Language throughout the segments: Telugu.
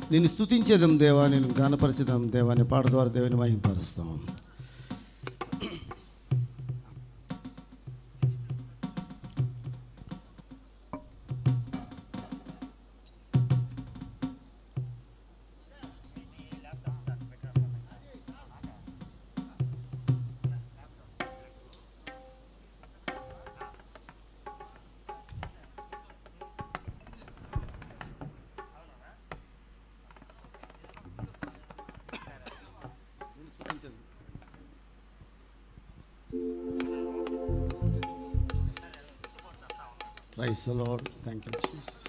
నేను స్తుతించేదాం దేవా నేను గానపరచేదాం దేవా అని పాట ద్వారా దేవుని మహింపరుస్తాం praise Lord thank you Jesus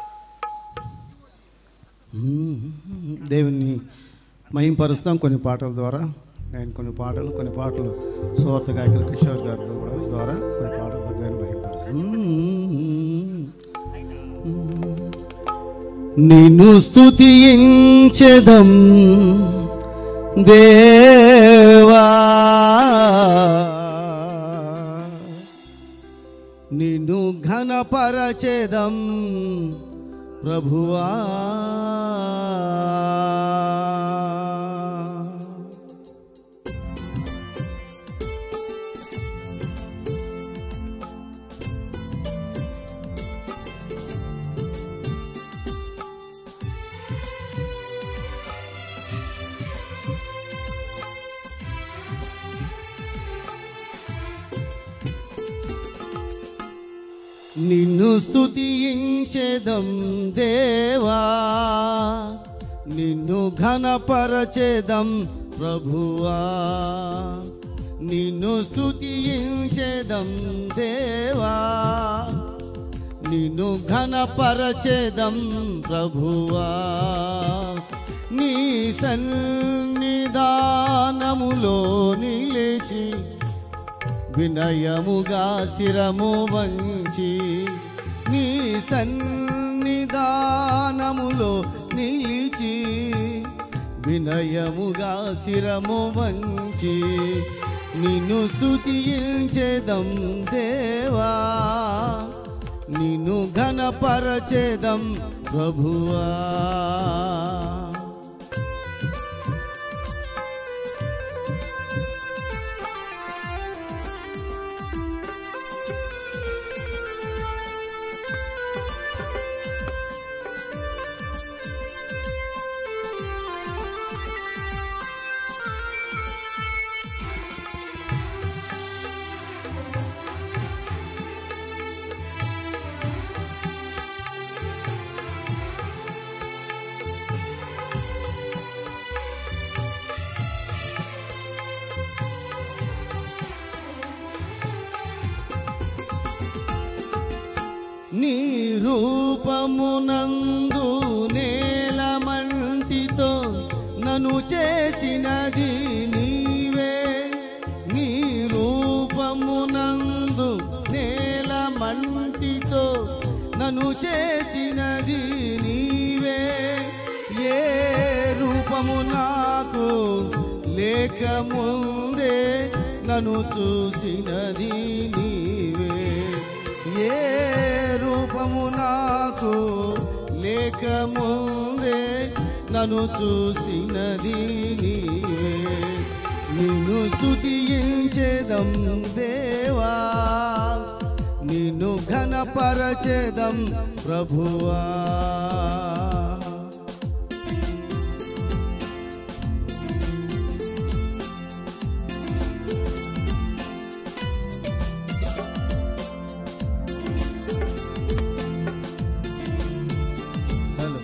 దేవుని మహింపరుస్తాం కొన్ని పాటల ద్వారా నేను కొన్ని పాటలు కొన్ని పాటలు సువార్త గాయకులు కిషోర్ గారి కూడా ద్వారా కొన్ని పాటల ద్వారా దేవుని మహింపరుస్తాం నిన్ను స్తుతించెదం దేవా నిన్ను ఘనపరచేదం ప్రభువా నిన్ను స్తుతించేదం దేవా నిన్ను ఘనపరచేదం ప్రభువా నిన్ను స్తుతించేదం దేవా నిన్ను ఘనపరచేదం ప్రభువా నీ సన్నిధానములో నిలిచి వినయముగా శిరము వంచి నీ సన్నిధానములో నిలిచి వినయముగా శిరము వంచి నిన్ను స్తుతించేదం దేవా నిన్ను ఘనపరచేదం ప్రభువా నీ రూపమునందు నేలమంటితో నన్ను చేసినది నీవే నీ రూపమునందు నేలమంటితో నన్ను చేసినది నీవే ఏ రూపము నాకు లేక ముందే నన్ను చూసినది నీవే ఏ రూపము నాకు లేక ముందే నన్ను చూసినది నీవే నిన్ను స్తుతించేదం దేవా నిన్ను ఘనపరచేదం ప్రభువా హలో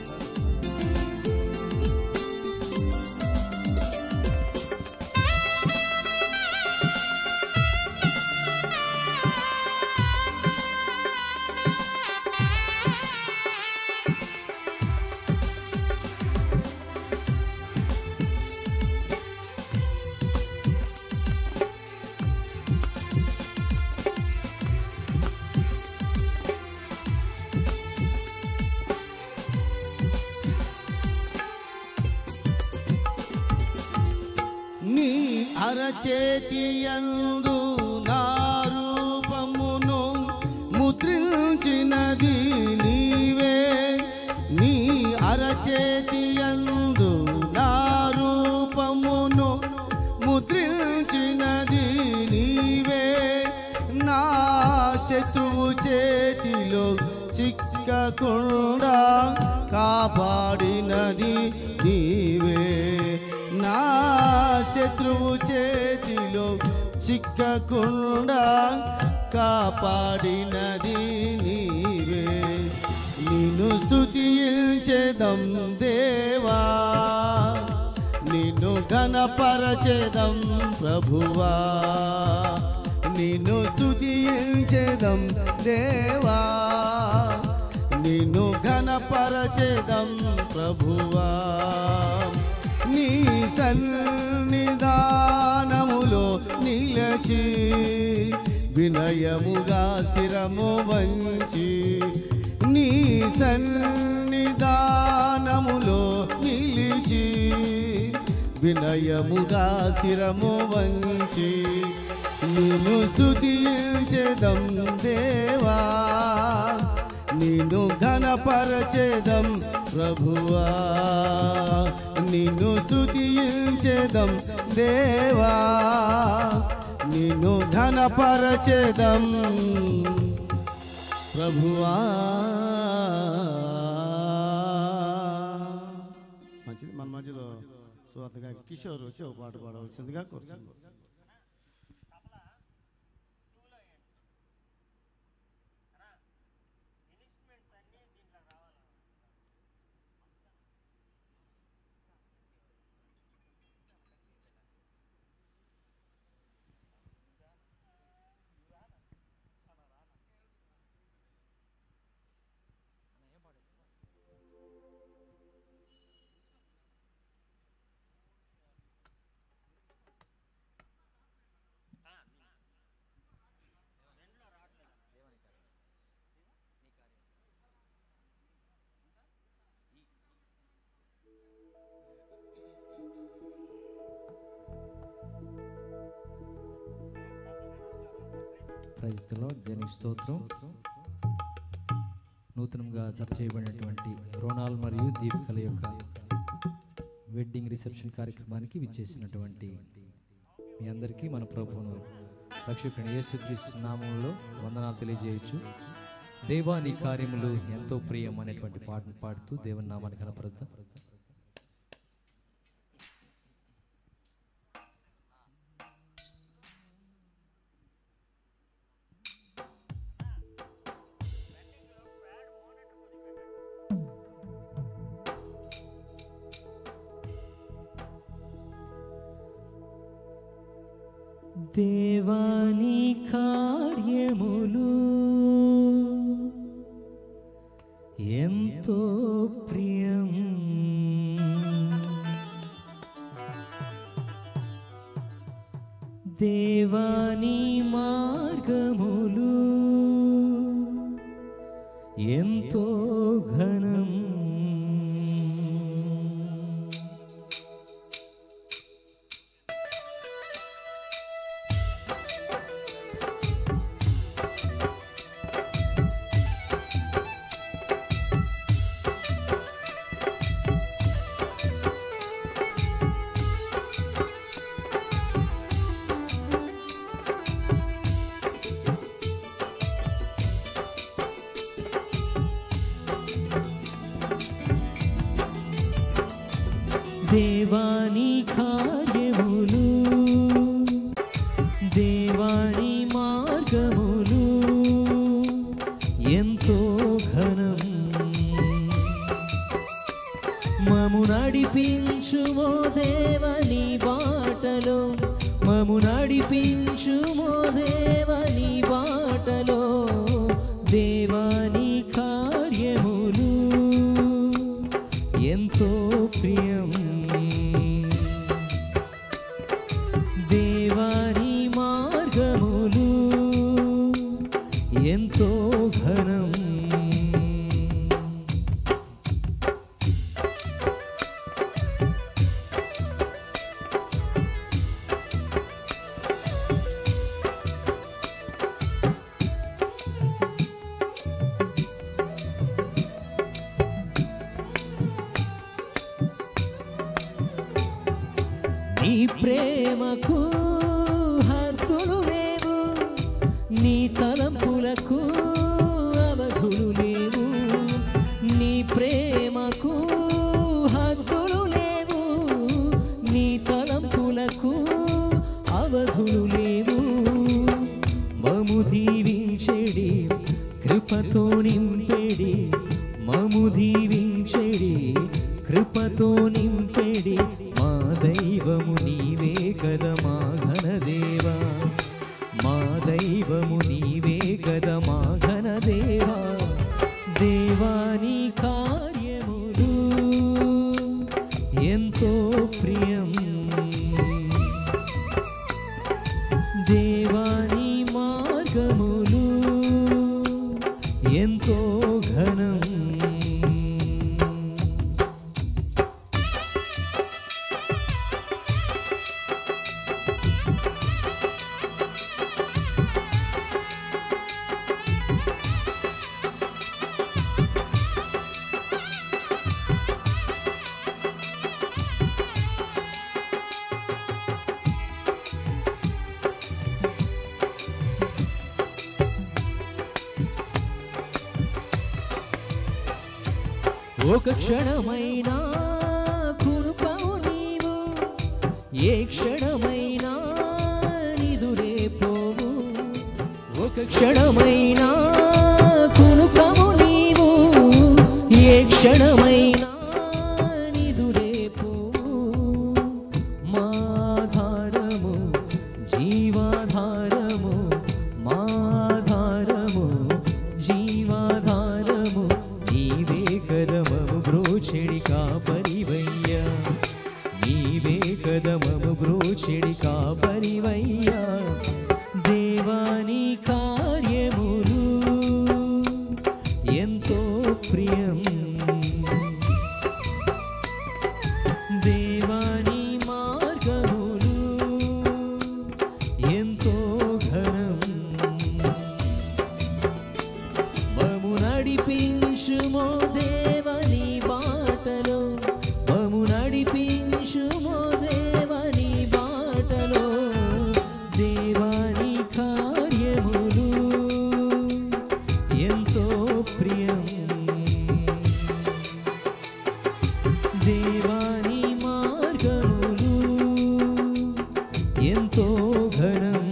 నీ అరచేతియందు నా రూపమును ముద్రించినది నీవే నీ అరచేతి చేతియందు నా రూపమును ముద్రించినది నీవే నా శత్రువు చేతిలో చిక్కకుండా కాపాడినది నీవే నా శత్రువు చేతిలో చిక్కకుండా కాపాడినది నీవే నిన్ను స్తుతించేదం దేవా నిన్ను ఘనపరచేదం ప్రభువా నిన్ను స్తుతించేదం దేవా నిన్ను ఘనపరచేదం ప్రభువా నీ సన్నిధానములో నిలచి వినయముగా శిరము వంచి నీ సన్నిధానములో నిలిచి వినయముగా శిరము వంచి నిన్ను స్తుతించెదం దేవా నిన్ను ఘనపరచేదం ప్రభువా నిన్ను స్తుతించెదం దేవా నిన్ను ఘనపరచేదం ప్రభువా మంచిది మన మధ్యలో స్వార్థగా కిషోర్ వచ్చి ఒక పాట పాడవలసిందిగా కోరుతున్నాను ప్రైజ్లో దేనికి స్తోత్రం నూతనంగా జత చేయబడినటువంటి రోనాల్ మరియు దీపికల యొక్క వెడ్డింగ్ రిసెప్షన్ కార్యక్రమానికి విచ్చేసినటువంటి మీ అందరికీ మన ప్రభువును రక్షకుని యేసుక్రీస్తు నామంలో వందనాలు తెలియజేయచ్చు దేవా నీ కార్యములు ఎంతో ప్రియం అనేటువంటి పాటను పాడుతూ దేవుని నామాన్ని కనపరుద్దాం దేవాని కార్యములు ఎంతో ప్రియం దేవాని మార్గములు ఎంతో ఘనం దేవాని కార్యములు దేవాని మార్గములు ఎంతో ఘనం మము నడిపించుమో దేవని బాటలో మము నడిపించుమో దేవని బాటలో దేవాని కార్యములు ఎంతో ప్రియం దేవాని మార్గములు ఎంతో ఘనం నీ ప్రేమకు హద్దులు లేవు నీ తలంపులకు అవధులు లేవు నీ ప్రేమకు హద్దులు లేవు నీ తలంపులకు అవధులు లేవు మము దీవించెడి కృపతో నింపెడి మము దీవించెడి కృపతో నింపెడి మా దైవము నీవే కదా మా ఘనదేవా మా దైవము నీవే కదా మా ఘనదేవా దేవాని కార్యములు ఎంతో ప్రియం దేవాని మార్గములు ఎంతో ఘనం ఒక క్షణమైనా కునుకవు నీవు ఏ క్షణమైనా నిదురే పోవు ఒక క్షణమైనా కునుకవు నీవు ఏ క్షణమైనా నిదురే పోవు మాధారము జీవాధారము మాధారము జీవాధారము నీవే కదమము బ్రోచెడి కాపరివయ్యా నీవే కదమము బ్రోచెడి కాపరివయ్యా దేవాని కార్యములు ఎంతో ప్రియం దేవాని మార్గములు ఎంతో ఘనం మము నడిపించుమో దేవని బాటలో మము నడిపించుమో దేవని బాటలో దేవాని కార్యములు ఎంతో ప్రియం దేవాని మార్గములు ఎంతో ఘనం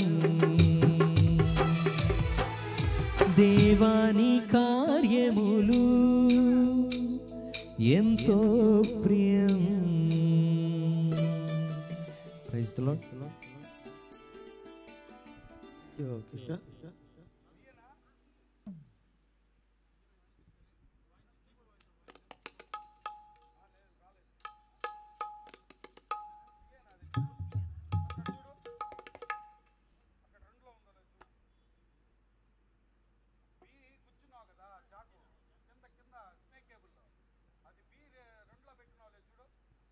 దేవాని కార్యములు ఎంతో ప్రియం ప్రైజ్ ది లార్డ్ యో కిషోర్ బి కూర్చున్నావు కదా చాకు కింద కింద స్నేక్ కేబుల్లో అది బి రెండులో పెట్టినావులే చూడు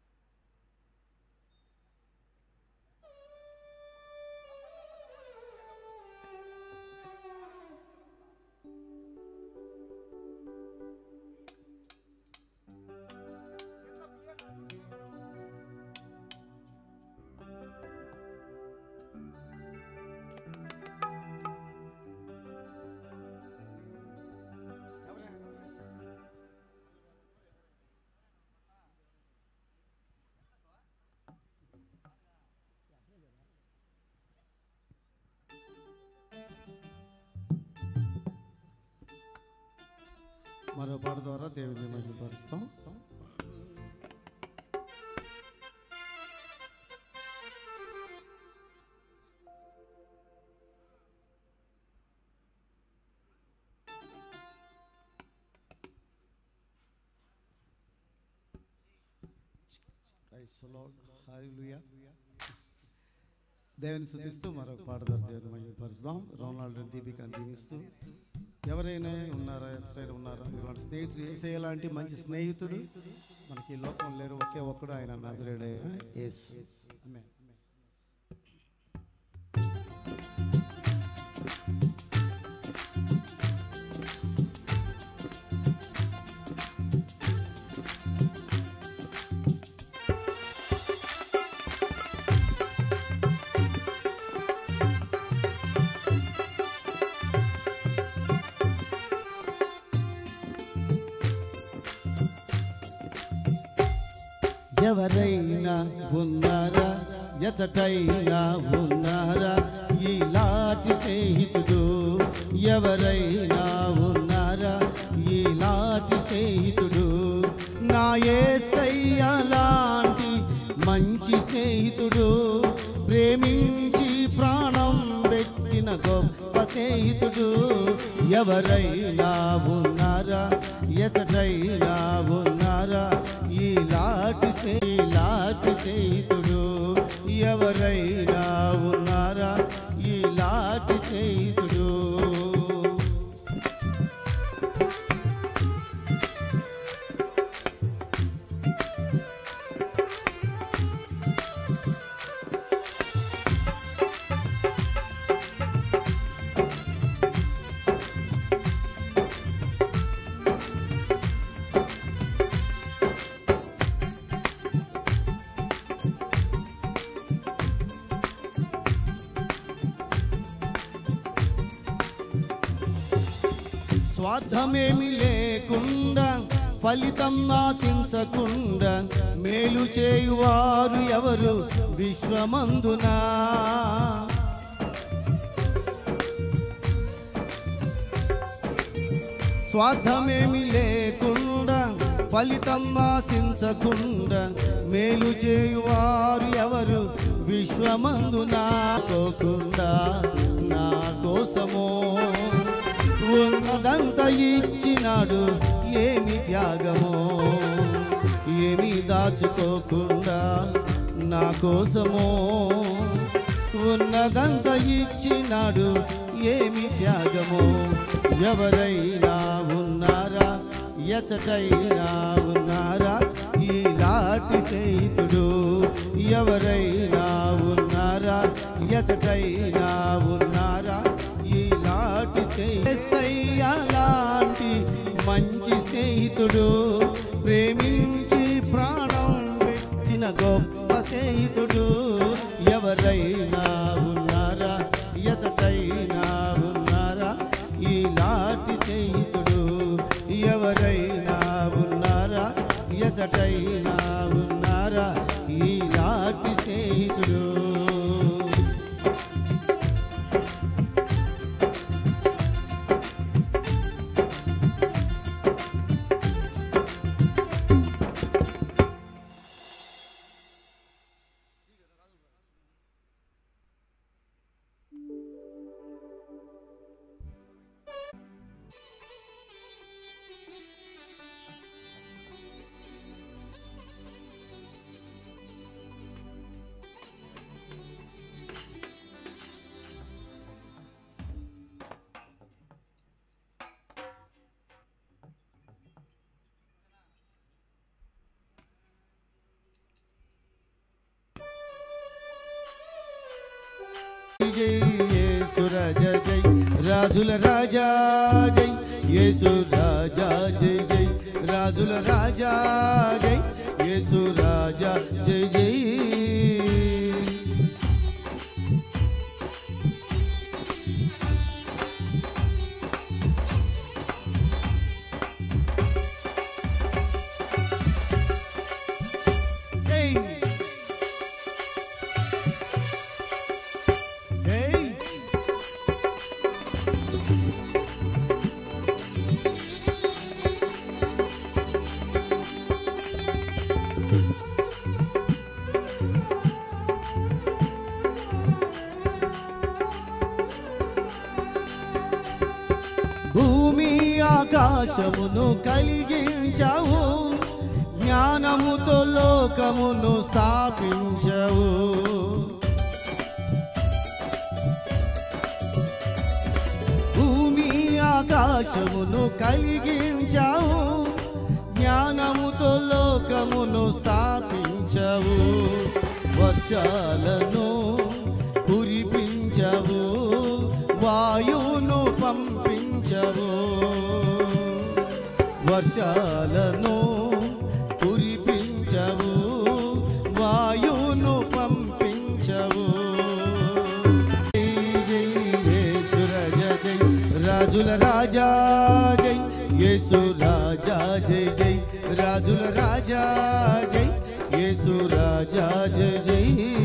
మరో పాట ద్వారా దేవుని మహిమపరుస్తాం Praise the Lord. Hallelujah. దేవుని స్థుతిస్తూ మరొక పాట ద్వారా దేవుని మహిమపరుస్తాం రోనాల్డ్ దీపికను దీవిస్తూ ఎవరైనా ఉన్నారా ఎక్కడైనా ఉన్నారా ఇలాంటి స్నేహితుడు ఏసే లాంటి మంచి స్నేహితుడు మనకి ఈ లోకం లేరు ఒకే ఒక్కడు ఆయన నజరేడే యేసు ఆమేన్. యేసు ఎవరైనా ఉన్నారా ఎచటైనా ఉన్నారా ఈలాంటి స్నేహితుడు ఎవరైనా ఉన్నారా ఈలాంటి స్నేహితుడు నా ఏసయ్య లాంటి మంచి స్నేహితుడు ప్రేమించి ప్రాణం పెట్టిన గొప్ప స్నేహితుడు ఎవరైనా ఉన్నారా ఎతడైనా ఉన్నారా ఈలాంటి స్నే- ఈలాంటి స్నేహితుడు ఎవరైనా ఉన్నారా ఈలాంటి స్నేహితుడు స్వార్థమేమి లేకుండా ఫలితం ఆశించకుండా మేలు చేయువారు ఎవరు విశ్వమందునా స్వార్థమేమి లేకుండా ఫలితం ఆశించకుండా మేలు చేయువారు ఎవరు విశ్వమందునా కోకుండా నా కోసమో ఉన్నదంతా ఇచ్చినాడు ఏమి త్యాగమో ఏమి దాచుకోకుండా నా కోసమో ఉన్నదంతా ఇచ్చినాడు ఏమి త్యాగమో ఎవరైనా ఉన్నారా ఎచటైనా ఉన్నారా ఈలాంటి స్నేహితుడు ఎవరైనా ఉన్నారా ఎచటైనా ఉన్నారా ఈలాంటి స్నేహితుడు లాంటి మంచి స్నేహితుడు ప్రేమించి ప్రాణం పెట్టిన గొప్ప స్నేహితుడు ఎవరైనా ఉన్నారా ఎతటైనా ఉన్నారా ఈలాంటి స్నేహితుడు ఎవరైనా ఉన్నారా ఎతటైనా ఉన్నారా ఈలాంటి స్నేహితుడు జై యేసు రాజా జై రాజుల రాజా జై యేసు రాజా జై జై రాజుల రాజా జై యేసు రాజా జై జై జై జై భూమి ఆకాశమును కలిగించావు జ్ఞానముతో లోకమును స్థాపించవు భూమి ఆకాశమును కలిగించావు జ్ఞానముతో లోకమును స్థాపించవు వర్షాలను కురిపించవు వాయువును పంపించవు వర్షాలను కురిపించవు వాయువును పంపించవు జై జై యేసు రాజా జై రాజుల రాజా జై యేసు రాజా జై జై రాజుల రాజా జై యేసు రాజా జయ జై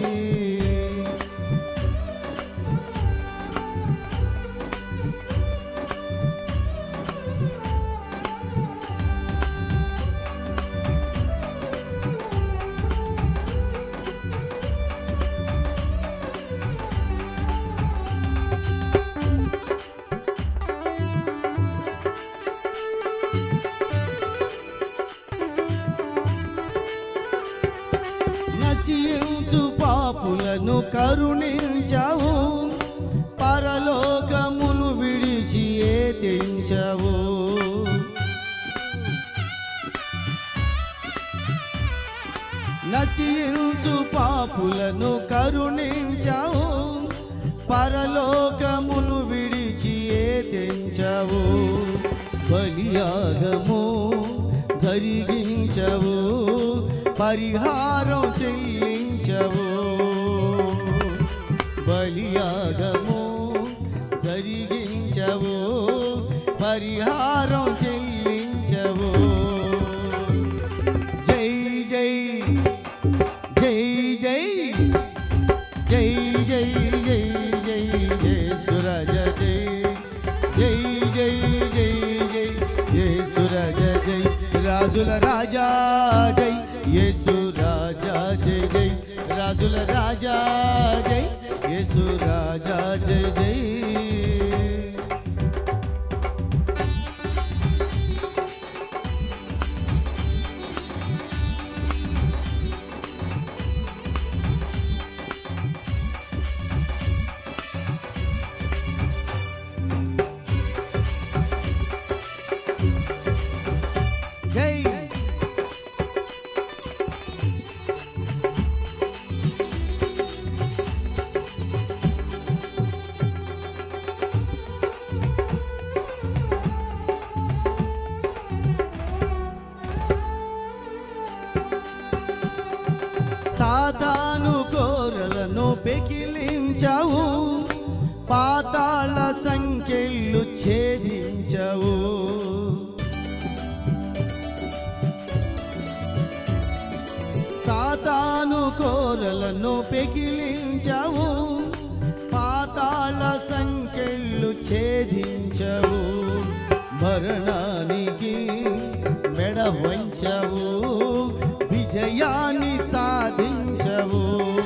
నశించు పాపులను కరుణించావు పరలోకమును విడిచి ఏ తెంచావు నశించు పాపులను కరుణించావు పరలోకమును విడిచి ఏ తెంచావు బలియాగము జరిగించవు పరిహారం చెల్లించవు బలియాగము జరిగించవు పరిహారం చెల్లించవు జై జై జై జై జై జై జై జై జై సురజ జై జై జై జై జై జై సురజ జై రాజుల రాజా జై యేసు రాజా జై జై రాజుల రాజా జై యేసు రాజా జై జై జై సాతాను కోరలను పెకిలించావు పాతాళ సంఖ్యలు ఛేదించవు సాతాను కోరలను పెకిలించవు పాతాళ సంఖ్యలు ఛేదించవు మరణానికి మెడ వంచవు విజయాన్ని సాధించవు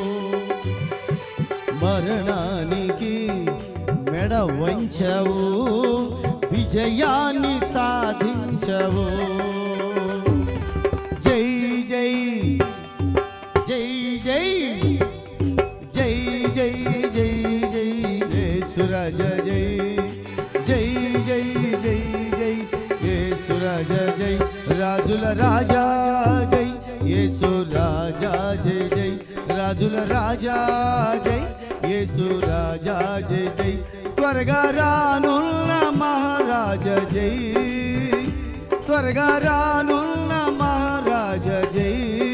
మరణానికి మెడ వంచవు విజయాన్ని సాధించవు జై జై జై జై జై జై జై జై యేసురాజ జై జై జై జై జై యేసురాజ జై రాజుల రాజా జై యేసు రాజా జై జై రాజుల రాజా జై యేసు రాజా జై జై త్వరగా రానున్న మహారాజ జై త్వరగా రానున్న మహారాజ జై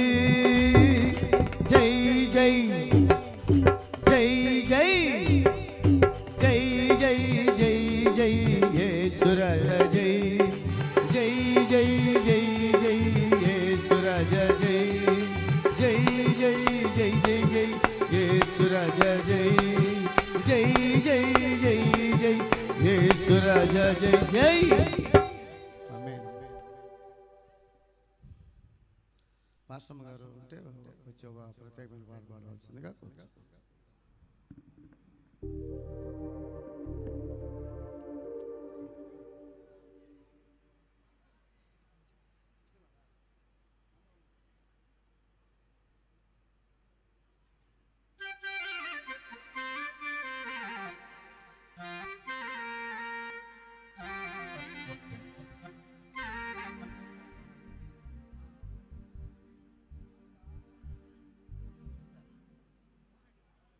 జై జై జై జై జై జై జై జై యేసురాజ జై జై జై జై జై యేసురాజ జై జై జై జై జై జై యేసురాజ జై జై జై జై జై యేసురాజ జై జై పాస్టమ్మ గారు ఉంటే వచ్చి ఒక ప్రత్యేకమైన పాట పాడవలసిందిగా కోరుతున్నాను. ఆ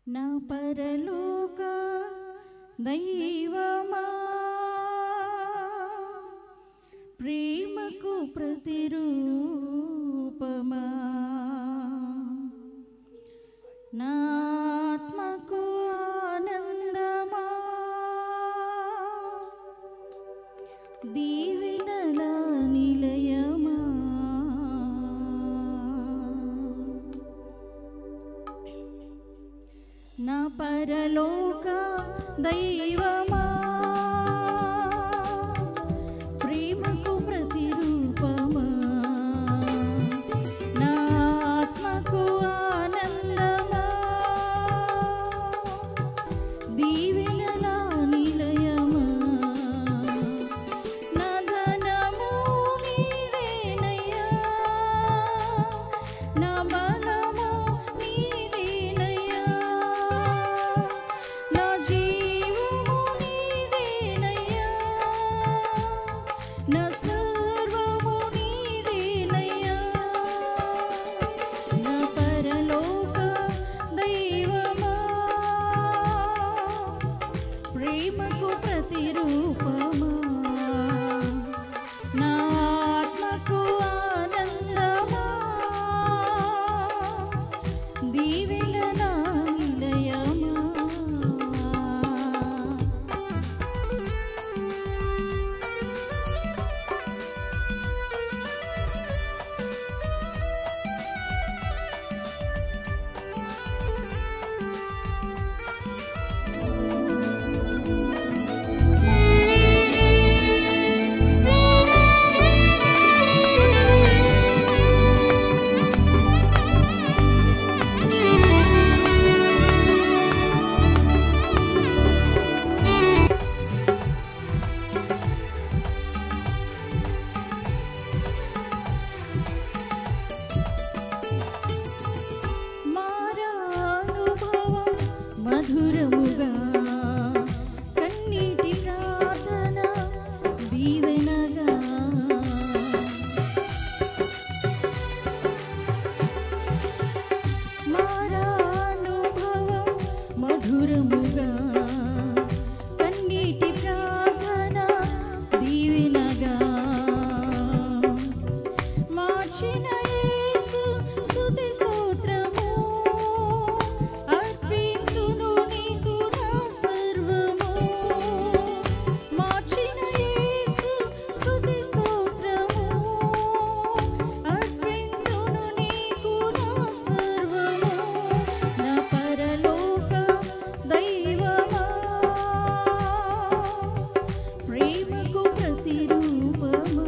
నా పరలోక దైవమా ప్రేమకు ప్రతిరూపమా నా ఆత్మకు ఆనందమా దీవెనల నిలయమా నా పరలోక దైవమా ప్రేమకు ప్రతిరూపమా నా ఆత్మకు ఆనందమా దీవెనల నిలయమా నా ధనము నీదేనయ్యా నా బలము నీదేనయ్యా నా జీవము నీదేనయ్యా నా సర్వము నీదేనయ్యా నా పరలోక దైవమా ప్రేమకు ప్రతిరూపమా నా ఆత్మకు ఆనందమా దీవెనల నిలయమా మారానుభవం మధురముగా కన్నీటి ప్రార్థన దీవెనగా మారానుభవం మధురముగా కన్నీటి ప్రార్థన దీవెనగా మార్చిన యేసు స్తుతి స్తోత్రము అర్పింతును నీకు నా సర్వము మార్చిన యేసు స్తుతి స్తోత్రము అర్పింతును నీకు నా సర్వము నా పరలోక దైవమా ప్రేమకు ప్రతిరూపమా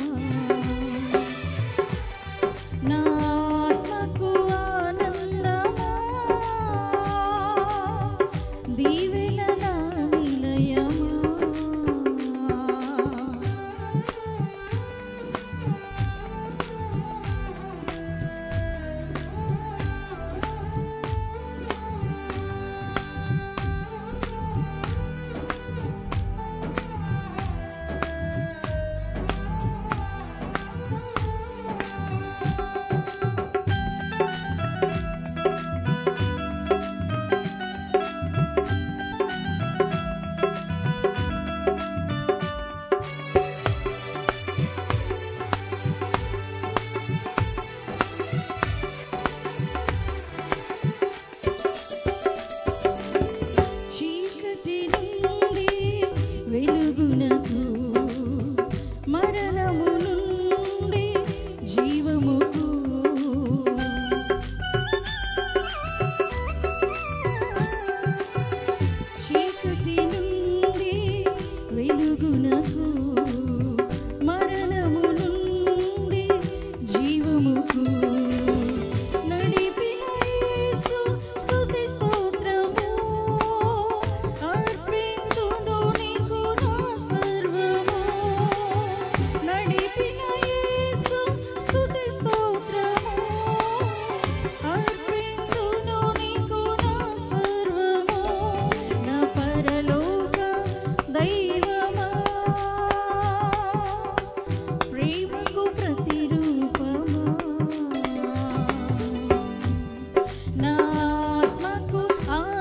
నా ఆత్మకు ఆనందమా దీవెనల నిలయమా చీకటి నుండి వెలుగునకు మరణము నుండి జీవముకు చీకటి నుండి వెలుగునకు మరణము నుండి జీవముకు నడిపిన యేసు స్తుతి స్తోత్రము అర్పించును నీకు నా సర్వము నడిపిన యేసు స్తుతి స్తోత్రము అర్పించును నీకు నా సర్వము నా పరలోక దైవమా ప్రేమకు ప్రతిరూపమా నా ఆత్మకు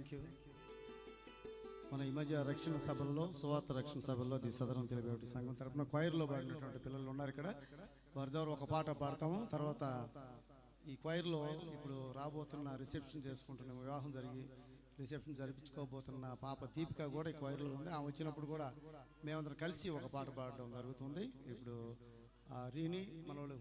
థ్యాంక్ యూ మన ఈ మధ్య రక్షణ సభల్లో సువార్త రక్షణ సభల్లో ది సదరం తెలిపేటి సంఘం తరపున క్వైర్లో పాడినటువంటి పిల్లలు ఉన్నారు ఇక్కడ వారి ద్వారా ఒక పాట పాడతాము తర్వాత ఈ క్వైర్లో ఇప్పుడు రాబోతున్న రిసెప్షన్ చేసుకుంటున్న వివాహం జరిగి రిసెప్షన్ జరిపించుకోబోతున్న పాప దీపిక కూడా ఈ క్వైర్లో ఉంది ఆమె వచ్చినప్పుడు కూడా మేమందరం కలిసి ఒక పాట పాడడం జరుగుతుంది ఇప్పుడు ఆ రీని మనోళ్ళు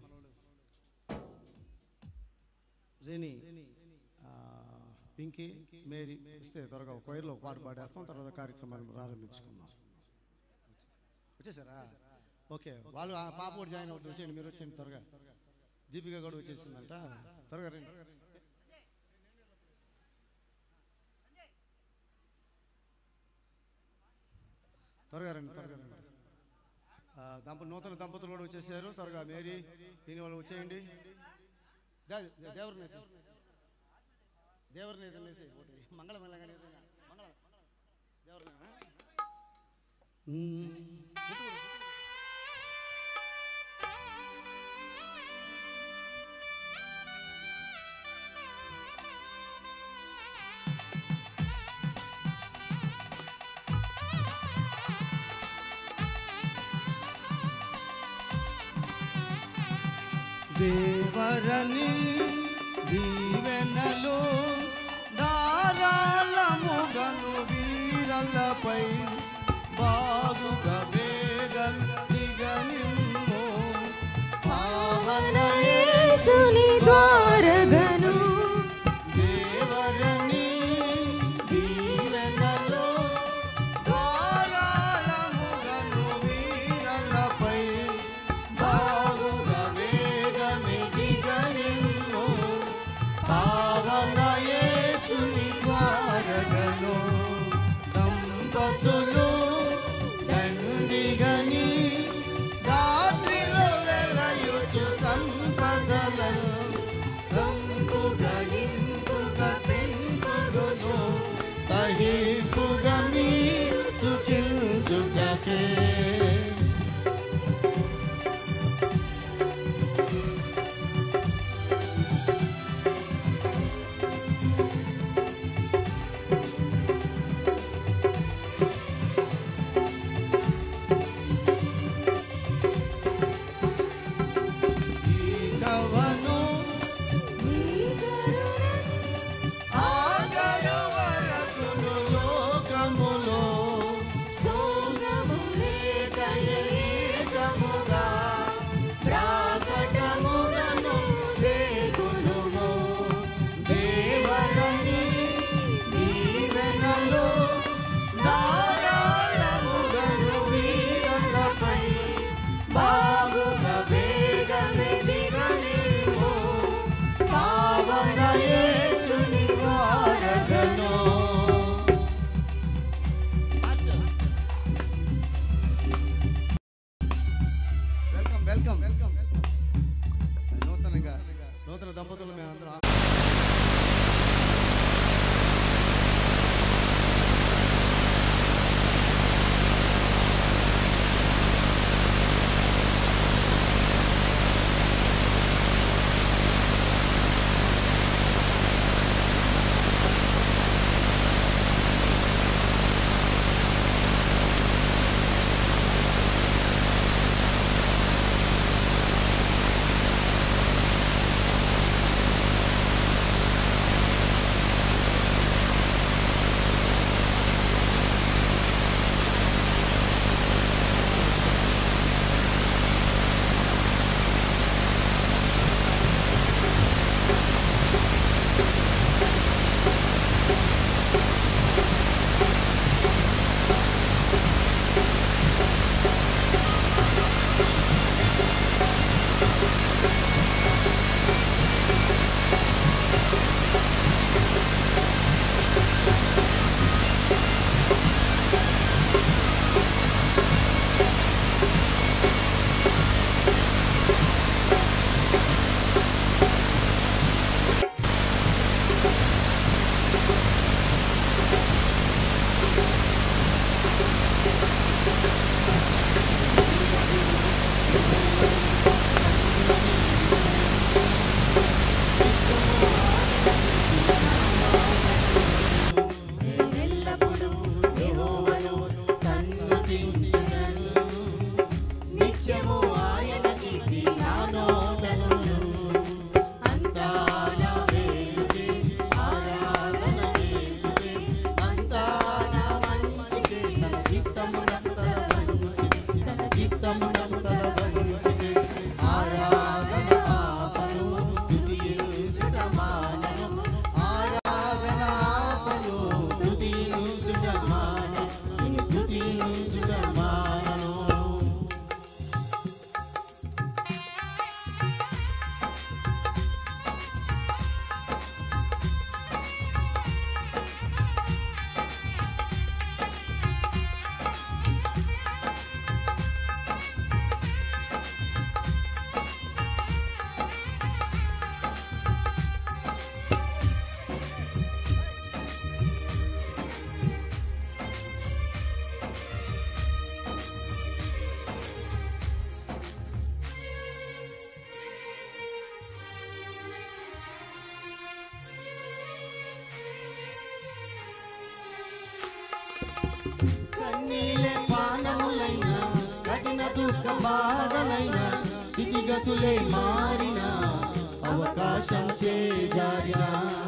రీని ఆ, పింకీ మేరీ ఇస్తే త్వరగా ఒక వైర్లో ఒక పాట పాడేస్తాం తర్వాత కార్యక్రమాన్ని ప్రారంభించుకుందాం వచ్చేసారా ఓకే వాళ్ళు ఆ పాప కూడా జాయిన్ అవుతుంది వచ్చేయండి మీరు వచ్చేయండి త్వరగా దీపిక కూడా వచ్చేసిందంట త్వరగా రండి త్వరగా రండి త్వరగా రండి ఆ, దంప నూతన దంపతులు కూడా వచ్చేసారు త్వరగా మేరీ దీని వాళ్ళు వచ్చేయండి దే- దే- దేవరిని వేసి దేవరిని ఏదైనా వేసి ఒకటి మంగళం వెళ్ళగానే ఏదైనా మంగళం దేవరిని దేవరని దీవెనలు ధారాళముగను వీరలపై బాగుగా వేగం దిగనిమ్మో పావన యేసుని ద్వారగను దేవరని దీవెనలు ధారాళముగను వీరలపై బాగుగా వేగమి దిగనిమ్మో పావన యేసుని ద్వారగను దంపతులు దండిగని రాత్రిలో వెలయుచు సంపదలను సంపుగా ఇంపుగా పెంపుడును సహిపుగా మీ సుఖించుటకే ఈ కవను ఆగరు వరకును లోకములో సోగములే కన్నీలే పానములైన కఠిన దుఃఖ బాధలైన స్థితిగతులే మారిన అవకాశం చేజారిన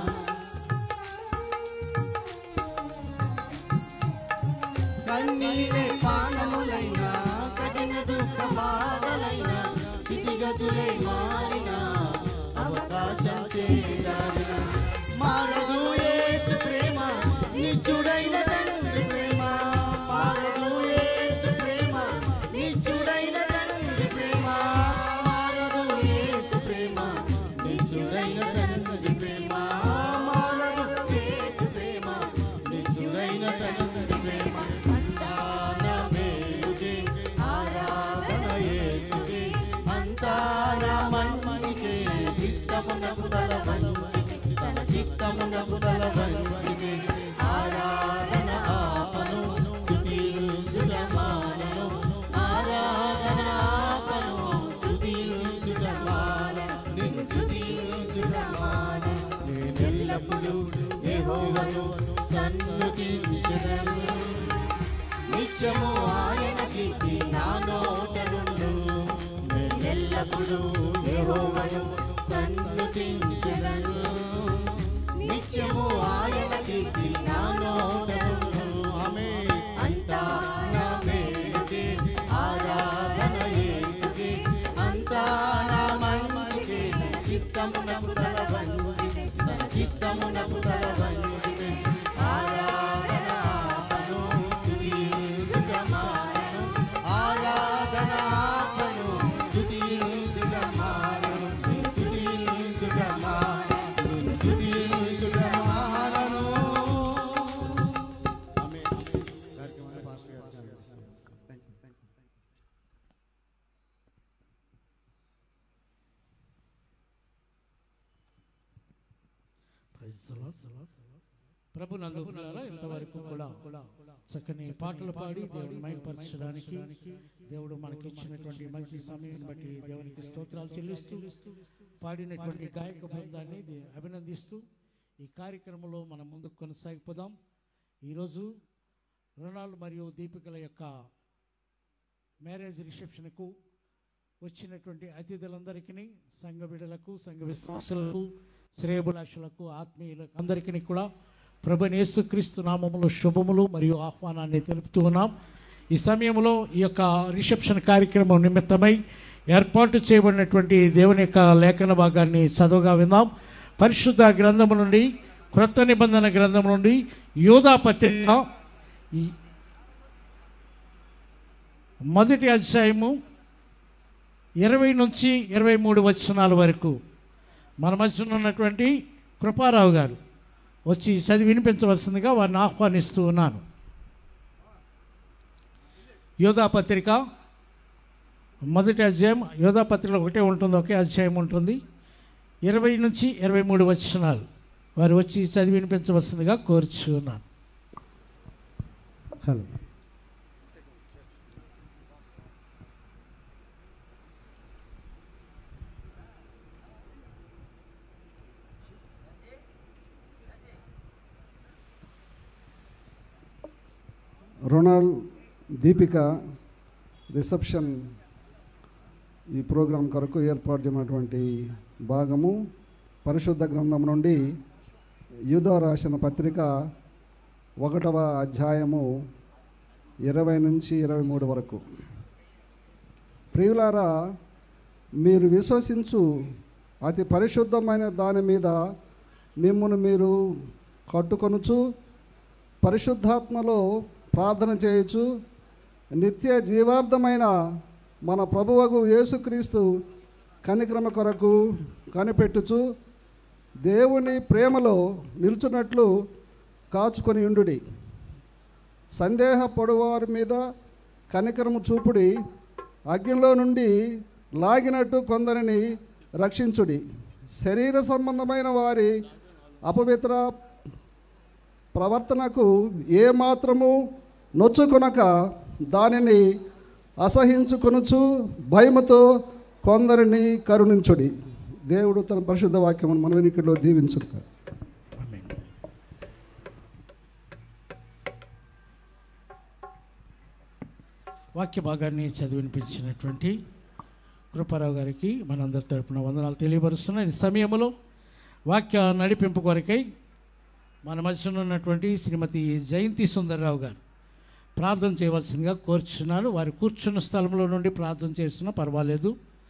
కన్నీలే పానములైన కఠిన దుఃఖ బాధలైన స్థితిగతులే మారిన అవకాశం చేజారిన మారదు యేసు ప్రేమ నిత్యుడైన తండ్రి ప్రేమ మారదు యేసు ప్రేమ నిత్యుడైన తండ్రి ప్రేమ మారదు యేసు ప్రేమ నిత్యుడైన తండ్రి ప్రేమ మారదు యేసు ప్రేమ నిత్యుడైన తండ్రి ప్రేమ అంతాన మేలుకే ఆరాధన యేసుకే అంతాన మంచికే చిత్తమునకు తల వంచికే తన చిత్తమునకు తల వంచికే ఆరాధన ఆపను స్తుతించుట మానను ఆరాధన ఆపను స్తుతించుట మానను నిన్ను స్తుతించుట మానను నేనెల్లప్పుడూ యెహోవాను సన్నుతించెదను నిత్యము ఆయన కీర్తి నా నోట నుండు నేనెల్లప్పుడూ యెహోవాను సన్నుతించెదను నిత్యము ఆయన కీర్తి నా నోట నుండు ఆమేన్ అంతా నా మేలుకే ఆరాధన యేసుకే అంతా నా మంచికే చిత్తమునకు తల వంచితే తన చిత్తమునకు తల వంచితే ఆరాధన ఆపను స్తుతించుట మానను ఆరాధన ఆపను స్తుతించుట మానను స్తుతించుట మానను స్తుతించుట మానను ఆమేన్. కార్యక్రమాన్ని పాస్టర్ గారికి అందిస్తాం. Thank you, thank you. ప్రభు నందుకులారా ఇంతవరకు కూడా చక్కని పాటలు పాడి దేవుని మైపరచడానికి దేవుడు మనకి ఇచ్చినటువంటి మంచి సమయం బట్టి దేవునికి స్తోత్రాలు చెల్లిస్తూ పాడినటువంటి గాయక బృందాన్ని దే- అభినందిస్తూ ఈ కార్యక్రమంలో మనం ముందుకు కొనసాగిపోదాం ఈరోజు రుణాలు మరియు దీపికల యొక్క మ్యారేజ్ రిసెప్షన్కు వచ్చినటువంటి అతిథులందరికీ సంఘ బిడలకు సంఘ విశ్వాసులకు శ్రేయభిలాషులకు ఆత్మీయులకు అందరికీ కూడా ప్రభు యేసుక్రీస్తు నామములో శుభములు మరియు ఆహ్వానాన్ని తెలుపుతూ ఉన్నాం ఈ సమయంలో ఈ యొక్క రిసెప్షన్ కార్యక్రమం నిమిత్తమై ఏర్పాటు చేయబడినటువంటి దేవుని యొక్క లేఖన భాగాన్ని చదువుగా విందాం పరిశుద్ధ గ్రంథము నుండి క్రొత్త నిబంధన గ్రంథం నుండి యోధా పత్రిక ఈ మొదటి అధ్యాయము ఇరవై నుంచి ఇరవై మూడు వచనాల వరకు మన మధ్య ఉన్నటువంటి కృపారావు గారు వచ్చి చదివి వినిపించవలసిందిగా వారిని ఆహ్వానిస్తూ ఉన్నాను యోధా పత్రిక మొదటి అధ్యాయం యోధా పత్రికలో ఒకటే ఉంటుంది ఒకే అధ్యాయం ఉంటుంది ఇరవై నుంచి ఇరవై మూడు వచనాలు వారు వచ్చి చదివి వినిపించవలసిందిగా కోరుచున్నాను హలో రొనాల్డ్ దీపిక రిసెప్షన్ ఈ ప్రోగ్రాం కొరకు ఏర్పాటు చేయనటువంటి భాగము పరిశుద్ధ గ్రంథం నుండి యూదో రాసిన పత్రిక ఒకటవ అధ్యాయము ఇరవై నుంచి ఇరవై మూడు వరకు ప్రియులారా మీరు విశ్వసించు అతి పరిశుద్ధమైన దాని మీద మిమ్మును మీరు కట్టుకొనుచు పరిశుద్ధాత్మలో ప్రార్థన చేయొచ్చు నిత్య జీవార్థమైన మన ప్రభువగు యేసుక్రీస్తు కనిక్రమ కొరకు కనిపెట్టుచు దేవుని ప్రేమలో నిల్చున్నట్లు కాచుకొని ఉండుడి సందేహ పొడవారి మీద కనికరము చూపుడి అగ్నిలో నుండి లాగినట్టు కొందరిని రక్షించుడి శరీర సంబంధమైన వారి అపవిత్ర ప్రవర్తనకు ఏమాత్రము నొచ్చుకొనక దానిని అసహించుకొనుచు భయముతో కొందరిని కరుణించుడి దేవుడు తన పరిశుద్ధ వాక్యమును మన వెనుకలో దీవించుక వాక్య భాగాన్ని చదివినిపించినటువంటి కృపారావు గారికి మనందరి తరపున వందనాలు తెలియపరుస్తున్నాయి ఈ సమయంలో వాక్య నడిపింపు కొరకై మన మధ్యన ఉన్నటువంటి శ్రీమతి జయంతి సుందర్రావు గారు ప్రార్థన చేయవలసిందిగా కోరుచున్నాను వారు కూర్చున్న స్థలంలో నుండి ప్రార్థన చేసినా పర్వాలేదు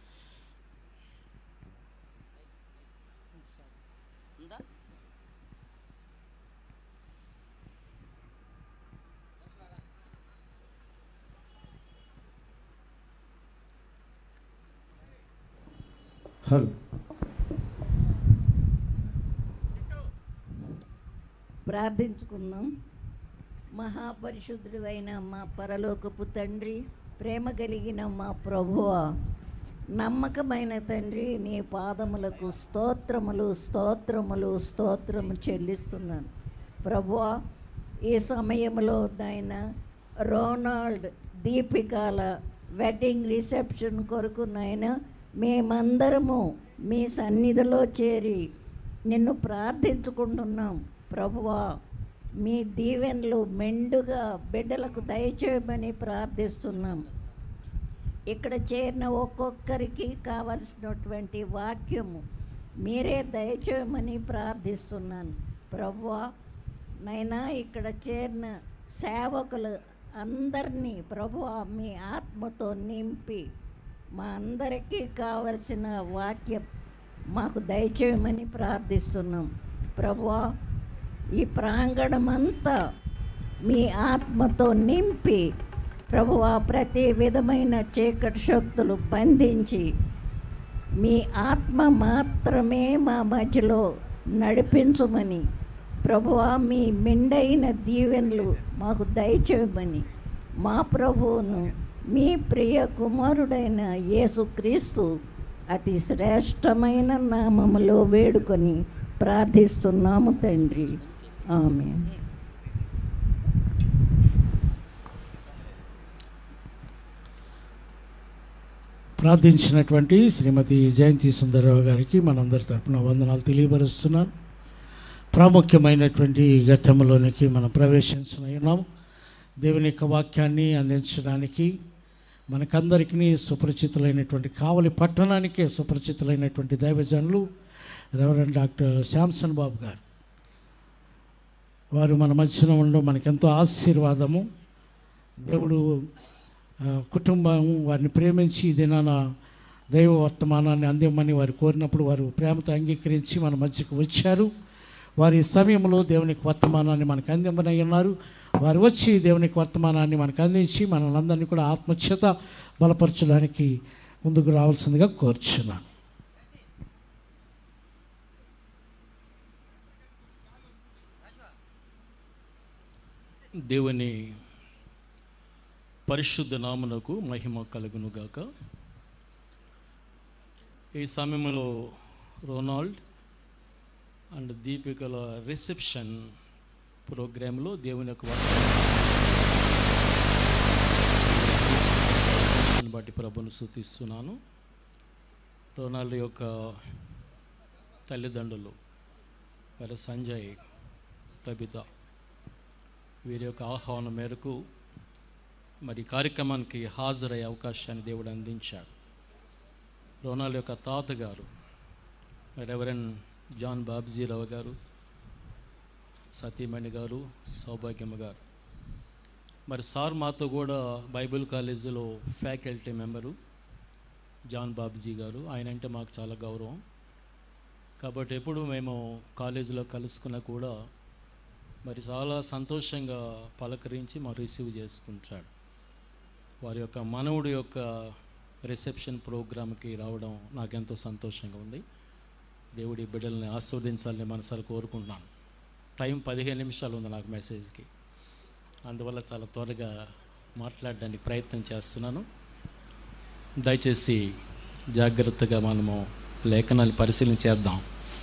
హలో ప్రార్థించుకుందాం మహాపరిశుద్ధుడు అయిన మా పరలోకపు తండ్రి ప్రేమ కలిగిన మా ప్రభువ నమ్మకమైన తండ్రి నీ పాదములకు స్తోత్రములు స్తోత్రములు స్తోత్రము చెల్లిస్తున్నాను ప్రభువ ఈ సమయంలో నాయన రోనాల్డ్ దీపికాల వెడ్డింగ్ రిసెప్షన్ కొరకు నాయన మేమందరము మీ సన్నిధిలో చేరి నిన్ను ప్రార్థించుకుంటున్నాం ప్రభువా మీ దీవెనలు మెండుగా బిడ్డలకు దయచేయమని ప్రార్థిస్తున్నాం ఇక్కడ చేరిన ఒక్కొక్కరికి కావలసినటువంటి వాక్యము మీరే దయచేయమని ప్రార్థిస్తున్నాను ప్రభువా నైనా ఇక్కడ చేరిన సేవకులు అందరినీ ప్రభువా మీ ఆత్మతో నింపి మా అందరికీ కావలసిన వాక్యం మాకు దయచేయమని ప్రార్థిస్తున్నాం ప్రభువా ఈ ప్రాంగణమంతా మీ ఆత్మతో నింపి ప్రభువా ప్రతి విధమైన చీకటి శక్తులు బంధించి మీ ఆత్మ మాత్రమే మా మధ్యలో నడిపించమని ప్రభువా మీ మెండైన దీవెనలు మాకు దయచేయమని మా ప్రభువును మీ ప్రియ కుమారుడైన యేసుక్రీస్తు అతి శ్రేష్టమైన నామములో వేడుకొని ప్రార్థిస్తున్నాము తండ్రి ఆమె ప్రార్థించినటువంటి శ్రీమతి జయంతి సుందరరావు గారికి మనందరి తరపున వందనాలు తెలియపరుస్తున్నాను ప్రాముఖ్యమైనటువంటి ఈ ఘట్టంలోనికి మనం ప్రవేశించున్నాం దేవుని యొక్క వాక్యాన్ని అందించడానికి మనకందరికీ సుపరిచితులైనటువంటి కావలి పట్టణానికే సుపరిచితులైనటువంటి దైవజనులు రెవరెండ్ డాక్టర్ శాంసన్ బాబు గారు వారు మన మధ్యన ఉండడం మనకెంతో ఆశీర్వాదము దేవుడు ఆ, కుటుంబం వారిని ప్రేమించి ఈ దినాన దైవ వర్తమానాన్ని అందిమ్మని వారు కోరినప్పుడు వారు ప్రేమతో అంగీకరించి మన మధ్యకు వచ్చారు వారి సమయంలో దేవునికి వర్తమానాన్ని మనకు అందిమ్మని ఉన్నారు వారు వచ్చి దేవునికి వర్తమానాన్ని మనకు అందించి మనల్ని కూడా ఆత్మచేత బలపరచడానికి ముందుకు రావాల్సిందిగా కోరుచున్నాను దేవుని పరిశుద్ధ నామునకు మహిమ కలుగునుగాక ఈ సమయంలో రొనాల్డ్ అండ్ దీపికల రిసెప్షన్ ప్రోగ్రాంలో దేవుని యొక్క వాక్యాన్ని బట్టి ప్రభును సూచిస్తున్నాను రొనాల్డ్ యొక్క తల్లిదండ్రులు మరి సంజయ్ తబిత వీరి యొక్క ఆహ్వానం మేరకు మరి ఈ కార్యక్రమానికి హాజరయ్యే అవకాశాన్ని దేవుడు అందించాడు రోనాల్ యొక్క తాతగారు రెవరెన్ జాన్ బాబ్జీరావు గారు సతీమణి గారు సౌభాగ్యమ్మ గారు మరి సార్ మాతో కూడా బైబిల్ కాలేజీలో ఫ్యాకల్టీ మెంబరు జాన్ బాబ్జీ గారు ఆయన అంటే మాకు చాలా గౌరవం కాబట్టి ఎప్పుడు మేము కాలేజీలో కలుసుకున్నా కూడా మరి చాలా సంతోషంగా పలకరించి మా రిసీవ్ చేసుకుంటాడు వారి యొక్క మనవుడి యొక్క రిసెప్షన్ ప్రోగ్రామ్కి రావడం నాకెంతో సంతోషంగా ఉంది దేవుడి బిడ్డల్ని ఆస్వాదించాలని మనసారి కోరుకుంటున్నాను టైం పదిహేను నిమిషాలు ఉంది నాకు మెసేజ్కి అందువల్ల చాలా త్వరగా మాట్లాడడానికి ప్రయత్నం చేస్తున్నాను దయచేసి జాగ్రత్తగా మనము లేఖనాలు పరిశీలన చేద్దాం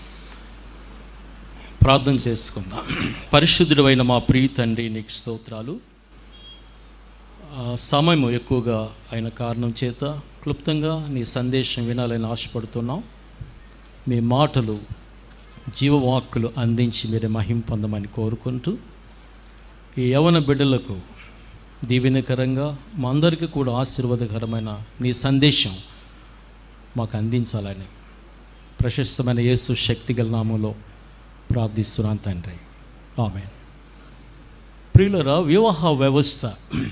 ప్రార్థన చేసుకుందాం పరిశుద్ధుడైన మా ప్రియ తండ్రి నీకు స్తోత్రాలు ఆ, సమయం ఎక్కువగా అయిన కారణం చేత క్లుప్తంగా నీ సందేశం వినాలని ఆశపడుతున్నాం మీ మాటలు జీవవాక్కులు అందించి మీరే మహిం పొందమని కోరుకుంటూ ఈ యవన బిడ్డలకు దీవెనకరంగా మా అందరికీ కూడా ఆశీర్వాదకరమైన నీ సందేశం మాకు అందించాలని ప్రశస్తమైన యేసు శక్తిగల నామంలో ప్రార్థిస్తున్నాను తండ్రి ఆమె ప్రియులరా వివాహ వ్యవస్థ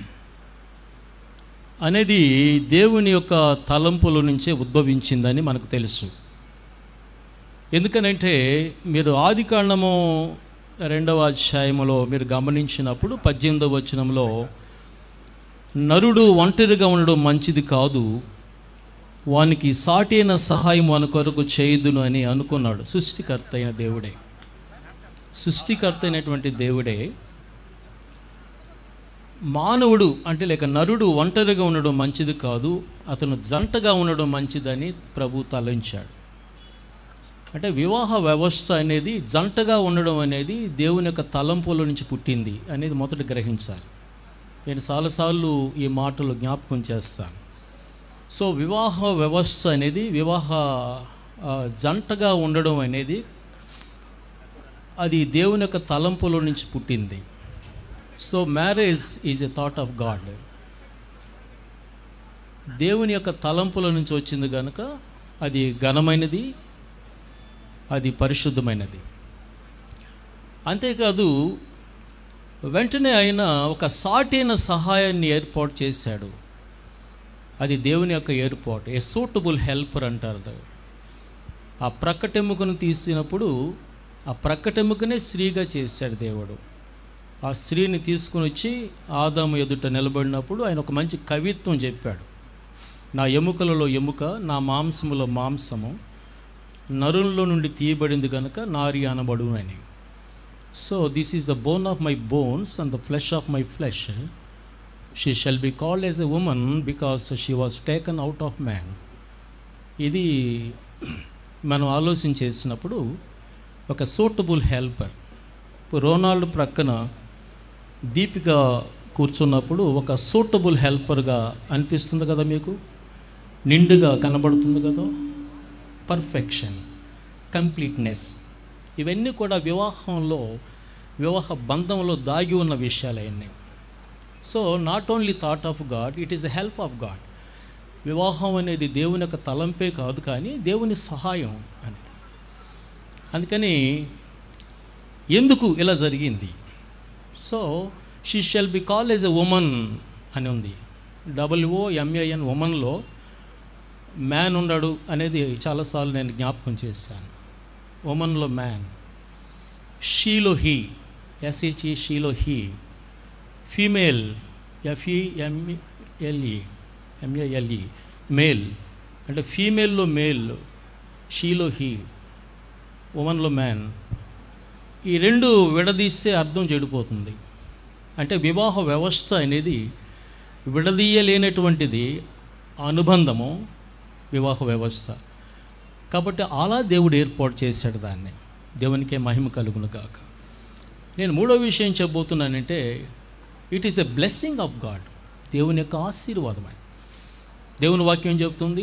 అనేది దేవుని యొక్క తలంపుల నుంచే ఉద్భవించిందని మనకు తెలుసు ఎందుకనంటే మీరు ఆది కాండము రెండవ అధ్యాయములో మీరు గమనించినప్పుడు పద్దెనిమిదవ వచనంలో నరుడు ఒంటరిగా ఉండడం మంచిది కాదు వానికి సాటైన సహాయం మన కొరకు చేయదును అని అనుకున్నాడు సృష్టికర్త అయిన దేవుడే సృష్టికర్త అయినటువంటి దేవుడే మానవుడు అంటే లేక నరుడు ఒంటరిగా ఉండడం మంచిది కాదు అతను జంటగా ఉండడం మంచిదని ప్రభు తలంచాడు అంటే వివాహ వ్యవస్థ అనేది జంటగా ఉండడం అనేది దేవుని యొక్క తలంపుల నుంచి పుట్టింది అనేది మొదట గ్రహించాలి నేను చాలాసార్లు ఈ మాటలు జ్ఞాపకం చేస్తాను సో వివాహ వ్యవస్థ అనేది వివాహ ఆ, జంటగా ఉండడం అనేది అది దేవుని యొక్క తలంపుల నుంచి పుట్టింది so marriage is a thought of God దేవుని యొక్క తలంపుల నుంచి వచ్చింది కనుక అది ఘనమైనది అది పరిశుద్ధమైనది అంతేకాదు వెంటనే ఆయన ఒక సాటైన సహాయాన్ని ఏర్పాటు చేశాడు అది దేవుని యొక్క ఏర్పాటు ఏ సూటబుల్ హెల్పర్ అంటారు అది. ఆ ప్రక్కటెముకను తీసినప్పుడు ఆ ప్రక్కటెముకనే స్త్రీగా చేశాడు దేవుడు ఆ స్త్రీని తీసుకుని వచ్చి ఆదాము ఎదుట నిలబడినప్పుడు ఆయన ఒక మంచి కవిత్వం చెప్పాడు నా ఎముకలలో ఎముక నా మాంసములో మాంసము నరుల్లో నుండి తీయబడింది కనుక నారి అనబడును అని so this is the bone of my bones and the flesh of my flesh she shall be called as a woman because she was taken out of man ఇది మనం ఆలోచన చేసినప్పుడు ఒక సూటబుల్ హెల్పర్ ఇప్పుడు రోనాల్డ్ ప్రక్కన దీపిక కూర్చున్నప్పుడు ఒక సూటబుల్ హెల్పర్గా అనిపిస్తుంది కదా మీకు నిండుగా కనబడుతుంది కదా పర్ఫెక్షన్ కంప్లీట్నెస్ ఇవన్నీ కూడా వివాహంలో వివాహ బంధంలో దాగి ఉన్న విషయాలు అవన్నీ so not only thought of God it is the help of God వివాహం అనేది దేవుని యొక్క తలంపే కాదు కానీ దేవుని సహాయం అని అందుకని ఎందుకు ఇలా జరిగింది so she shall be call as a woman అని ఉంది డబ్ల్యూఓ ఎంఏఎన్ ఉమన్లో మ్యాన్ ఉన్నాడు అనేది చాలాసార్లు నేను జ్ఞాపకం చేశాను ఉమన్లో మ్యాన్ షీలో హీ ఎస్హెచ్ఈ షీలో he female FEMLE MALE male అంటే ఫీమేల్లో మేల్ షీలో హీ ఉమన్లో మ్యాన్ ఈ రెండు విడదీస్తే అర్థం చెడిపోతుంది అంటే వివాహ వ్యవస్థ అనేది విడదీయలేనటువంటిది అనుబంధము వివాహ వ్యవస్థ కాబట్టి అలా దేవుడు ఏర్పాటు చేశాడు దాన్ని దేవునికే మహిమ కలుగును కాక నేను మూడో విషయం చెప్పబోతున్నానంటే it is a blessing of God దేవుని యొక్క ఆశీర్వాదమే దేవుని వాక్యం చెబుతుంది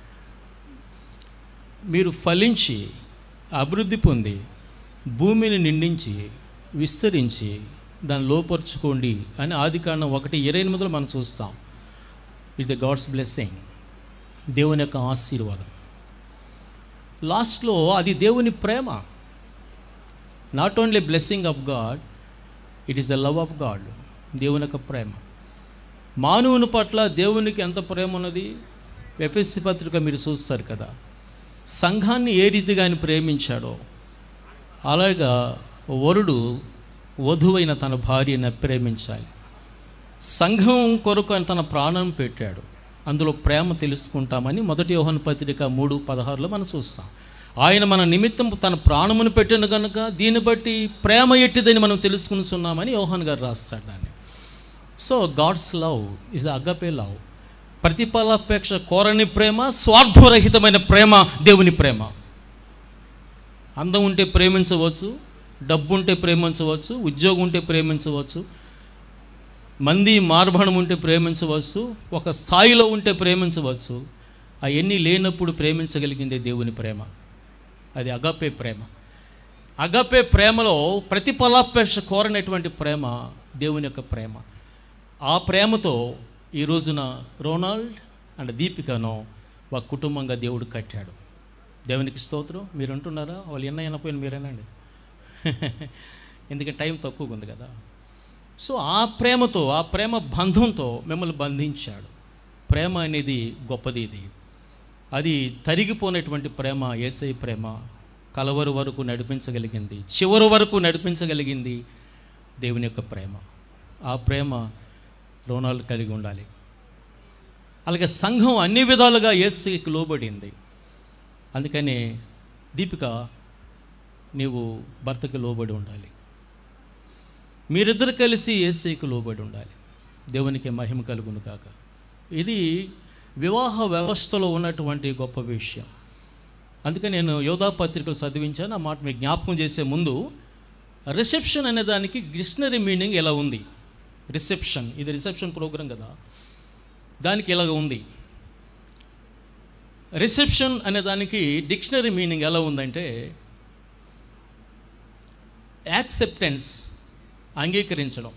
మీరు ఫలించి అభివృద్ధి పొంది భూమిని నిండించి విస్తరించి దాన్ని లోపరుచుకోండి అని ఆది కాండం ఒకటి ఇరవై ఎనిమిదిలో మనం చూస్తాం ఇట్ ద గాడ్స్ బ్లెస్సింగ్ దేవుని యొక్క ఆశీర్వాదం లాస్ట్లో అది దేవుని ప్రేమ not only blessing of God it is the love of God దేవుని యొక్క ప్రేమ మానవుని పట్ల దేవునికి ఎంత ప్రేమ ఉన్నది ఎఫ్ఎస్సి పత్రిక మీరు చూస్తారు కదా సంఘాన్ని ఏ రీతిగా ఆయన ప్రేమించాడో అలాగా వరుడు వధువైన తన భార్యను ప్రేమించాలి సంఘం కొరకు ఆయన తన ప్రాణం పెట్టాడు అందులో ప్రేమ తెలుసుకుంటామని మొదటి యోహన్ పత్రిక మూడు పదహారులో మనం చూస్తాం ఆయన మన నిమిత్తం తన ప్రాణమును పెట్టిన కనుక దీన్ని బట్టి ప్రేమ ఎట్టిదని మనం తెలుసుకునిచున్నామని యోహన్ గారు రాస్తాడు దాన్ని so God's love is agape love ప్రతిఫలాపేక్ష కోరని ప్రేమ స్వార్థరహితమైన ప్రేమ దేవుని ప్రేమ అందం ఉంటే ప్రేమించవచ్చు డబ్బు ఉంటే ప్రేమించవచ్చు ఉద్యోగం ఉంటే ప్రేమించవచ్చు మంది మార్బణం ఉంటే ప్రేమించవచ్చు ఒక స్థాయిలో ఉంటే ప్రేమించవచ్చు అవన్నీ లేనప్పుడు ప్రేమించగలిగిందే దేవుని ప్రేమ అది అగపే ప్రేమ అగపే ప్రేమలో ప్రతిఫలాపేక్ష కోరనటువంటి ప్రేమ దేవుని యొక్క ప్రేమ ఆ ప్రేమతో ఈ రోజున రోనాల్డ్ అండ్ దీపికను ఒక కుటుంబంగా దేవుడు కట్టాడు దేవునికి స్తోత్రం మీరు అంటున్నారా వాళ్ళు ఎన్న అయినపోయిన మీరేనండి ఎందుకంటే టైం తక్కువగా ఉంది కదా సో ఆ ప్రేమతో ఆ ప్రేమ బంధంతో మిమ్మల్ని బంధించాడు ప్రేమ అనేది గొప్పది ఇది అది తరిగిపోయినటువంటి ప్రేమ ఏసై ప్రేమ కలవరు వరకు నడిపించగలిగింది చివరి వరకు నడిపించగలిగింది దేవుని యొక్క ప్రేమ ఆ ప్రేమ రోనాలు కలిగి ఉండాలి అలాగే సంఘం అన్ని విధాలుగా ఏసైకి లోబడింది అందుకని దీపిక నీవు భర్తకి లోబడి ఉండాలి మీరిద్దరు కలిసి ఏసైకి లోబడి ఉండాలి దేవునికి మహిమ కలుగును కాక ఇది వివాహ వ్యవస్థలో ఉన్నటువంటి గొప్ప విషయం అందుకే నేను యోధా పత్రికలు చదివించాను ఆ మాట మీకు జ్ఞాపకం చేసే ముందు రిసెప్షన్ అనే దానికి డిక్షనరీ మీనింగ్ ఎలా ఉంది రిసెప్షన్ ఇది రిసెప్షన్ ప్రోగ్రాం కదా దానికి ఇలాగ ఉంది రిసెప్షన్ అనే దానికి డిక్షనరీ మీనింగ్ ఎలా ఉందంటే యాక్సెప్టెన్స్ అంగీకరించడం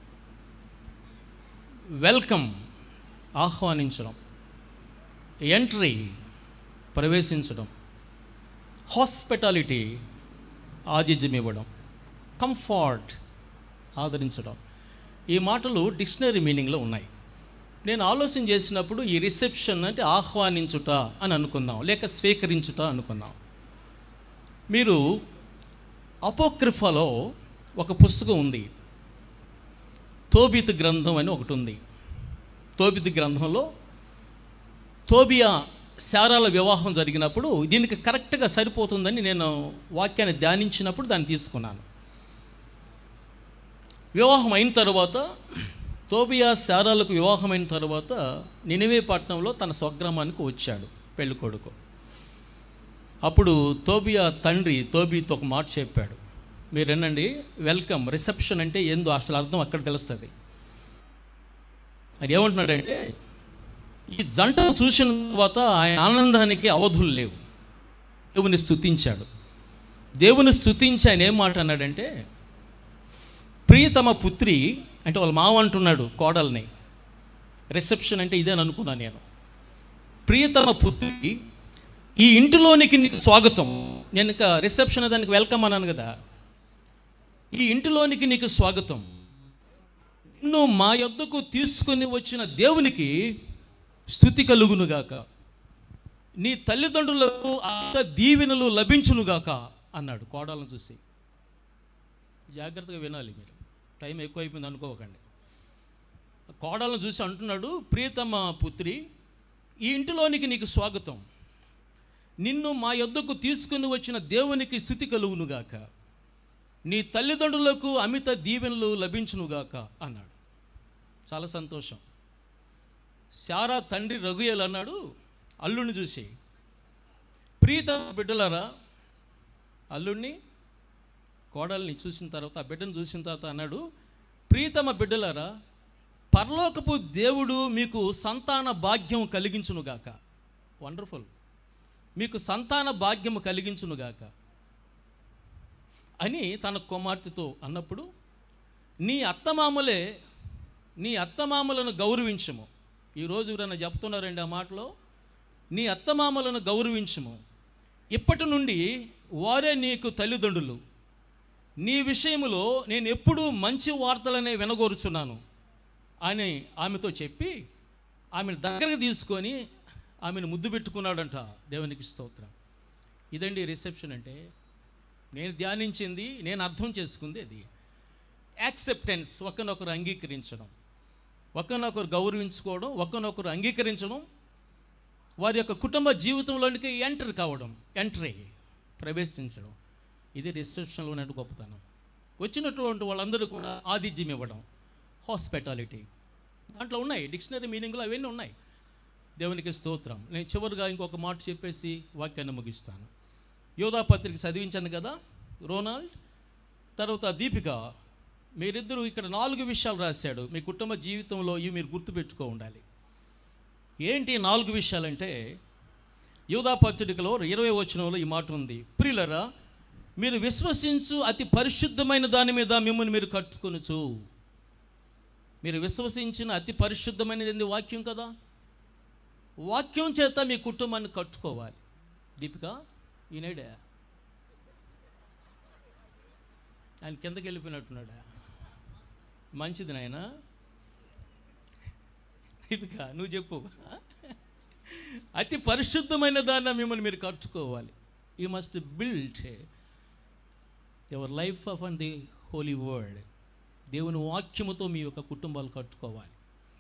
వెల్కమ్ ఆహ్వానించడం ఎంట్రీ ప్రవేశించడం హాస్పిటాలిటీ ఆతిథ్యం ఇవ్వడం కంఫర్ట్ ఆదరించడం ఈ మాటలు డిక్షనరీ మీనింగ్లో ఉన్నాయి నేను ఆలోచన చేసినప్పుడు ఈ రిసెప్షన్ అంటే ఆహ్వానించుట అని అనుకుందాం లేక స్వీకరించుట అనుకుందాం మీరు అపోక్రిఫాలో ఒక పుస్తకం ఉంది తోబిత్ గ్రంథం అని ఒకటి ఉంది తోబిత్ గ్రంథంలో తోబియా శారాల వివాహం జరిగినప్పుడు దీనికి కరెక్ట్గా సరిపోతుందని నేను వాక్యాన్ని ధ్యానించినప్పుడు దాన్ని తీసుకున్నాను వివాహం అయిన తర్వాత తోబియా శారాలకు వివాహం అయిన తర్వాత నినివే పట్టణంలో తన స్వగ్రామానికి వచ్చాడు పెళ్లి కొడుకు అప్పుడు తోబియా తండ్రి తోబితో ఒక మాట చెప్పాడు మీరు వినండి వెల్కమ్ రిసెప్షన్ అంటే ఏందో అసలు అర్థం అక్కడ తెలుస్తుంది అది ఏమంటున్నాడంటే ఈ జంటను చూసిన తర్వాత ఆయన ఆనందానికి అవధులు లేవు దేవుని స్తుతించాడు దేవుని స్తుతించి ఆయన ఏం మాట అన్నాడంటే ప్రియతమ పుత్రి అంటే వాళ్ళ మావ అంటున్నాడు కోడల్ని రిసెప్షన్ అంటే ఇదే అని అనుకున్నాను నేను ప్రియతమ పుత్రి ఈ ఇంటిలోనికి నీకు స్వాగతం నేను ఇక రిసెప్షన్ దానికి వెల్కమ్ అన్నాను కదా ఈ ఇంటిలోనికి నీకు స్వాగతం నిన్ను మా యొద్దకు తీసుకొని వచ్చిన దేవునికి స్థుతి కలుగునుగాక నీ తల్లిదండ్రులకు అంత దీవెనలు లభించునుగాక అన్నాడు కోడలను చూసి జాగ్రత్తగా వినాలి మీరు టైం ఎక్కువైపోయింది అనుకోకండి కోడలను చూసి అంటున్నాడు ప్రియతమ పుత్రి ఈ ఇంటిలోనికి నీకు స్వాగతం నిన్ను మా యొద్దకు తీసుకుని వచ్చిన దేవునికి స్థుతి కలుగునుగాక నీ తల్లిదండ్రులకు అమిత దీవెనలు లభించునుగాక అన్నాడు చాలా సంతోషం శారా తండ్రి రఘుయలు అన్నాడు అల్లుడిని చూసి ప్రీత బిడ్డలారా అల్లుడిని కోడల్ని చూసిన తర్వాత ఆ బిడ్డను చూసిన తర్వాత అన్నాడు ప్రీతమ బిడ్డలారా పరలోకపు దేవుడు మీకు సంతాన భాగ్యం కలిగించునుగాక వండర్ఫుల్ మీకు సంతాన భాగ్యము కలిగించునుగాక అని తన కుమార్తెతో అన్నప్పుడు నీ అత్తమామలే నీ అత్తమామలను గౌరవించము ఈరోజు ఎవరైనా చెప్తున్నారండి ఆ మాటలో నీ అత్తమామలను గౌరవించము ఇప్పటి నుండి వారే నీకు తల్లిదండ్రులు నీ విషయములో నేను ఎప్పుడూ మంచి వార్తలనే వినగోరుచున్నాను అని ఆమెతో చెప్పి ఆమెను దగ్గరకు తీసుకొని ఆమెను ముద్దు పెట్టుకున్నాడంట దేవునికి స్తోత్రం ఇదండి రిసెప్షన్ అంటే నేను ధ్యానించింది నేను అర్థం చేసుకుంది అది యాక్సెప్టెన్స్ ఒకరినొకరు అంగీకరించడం ఒకరినొకరు గౌరవించుకోవడం ఒకరినొకరు అంగీకరించడం వారి యొక్క కుటుంబ జీవితంలోనికి ఎంటర్ కావడం ఎంట్రీ ప్రవేశించడం ఇది రిసెప్షన్లో ఉన్నట్టు గొప్పతనం వచ్చినటువంటి వాళ్ళందరూ కూడా ఆతిథ్యం ఇవ్వడం హాస్పిటాలిటీ దాంట్లో ఉన్నాయి డిక్షనరీ మీనింగ్లో అవన్నీ ఉన్నాయి దేవునికి స్తోత్రం నేను చివరిగా ఇంకొక మాట చెప్పేసి వాక్యాన్ని ముగిస్తాను యోధా పత్రిక చదివించాను కదా రోనాల్డ్ తర్వాత దీపిక మీరిద్దరూ ఇక్కడ నాలుగు విషయాలు రాశాడు మీ కుటుంబ జీవితంలో ఇవి మీరు గుర్తుపెట్టుకో ఉండాలి ఏంటి నాలుగు విషయాలంటే యోధా పత్రికలో ఇరవై వచనంలో ఈ మాట ఉంది ప్రియులరా మీరు విశ్వసించు అతి పరిశుద్ధమైన దాని మీద మిమ్మల్ని మీరు కట్టుకొనుచు మీరు విశ్వసించిన అతి పరిశుద్ధమైనది ఏంది వాక్యం కదా వాక్యం చేత మీ కుటుంబాన్ని కట్టుకోవాలి దీపిక ఈనాడే ఆయన కిందకి వెళ్ళిపోయినట్టున్నాడా మంచిది నాయన దీపిక నువ్వు చెప్పు అతి పరిశుద్ధమైన దాన్ని మిమ్మల్ని మీరు కట్టుకోవాలి you must build your life of and the holy word దేవుని వాక్యముతో మీ యొక్క కుటుంబాలు కట్టుకోవాలి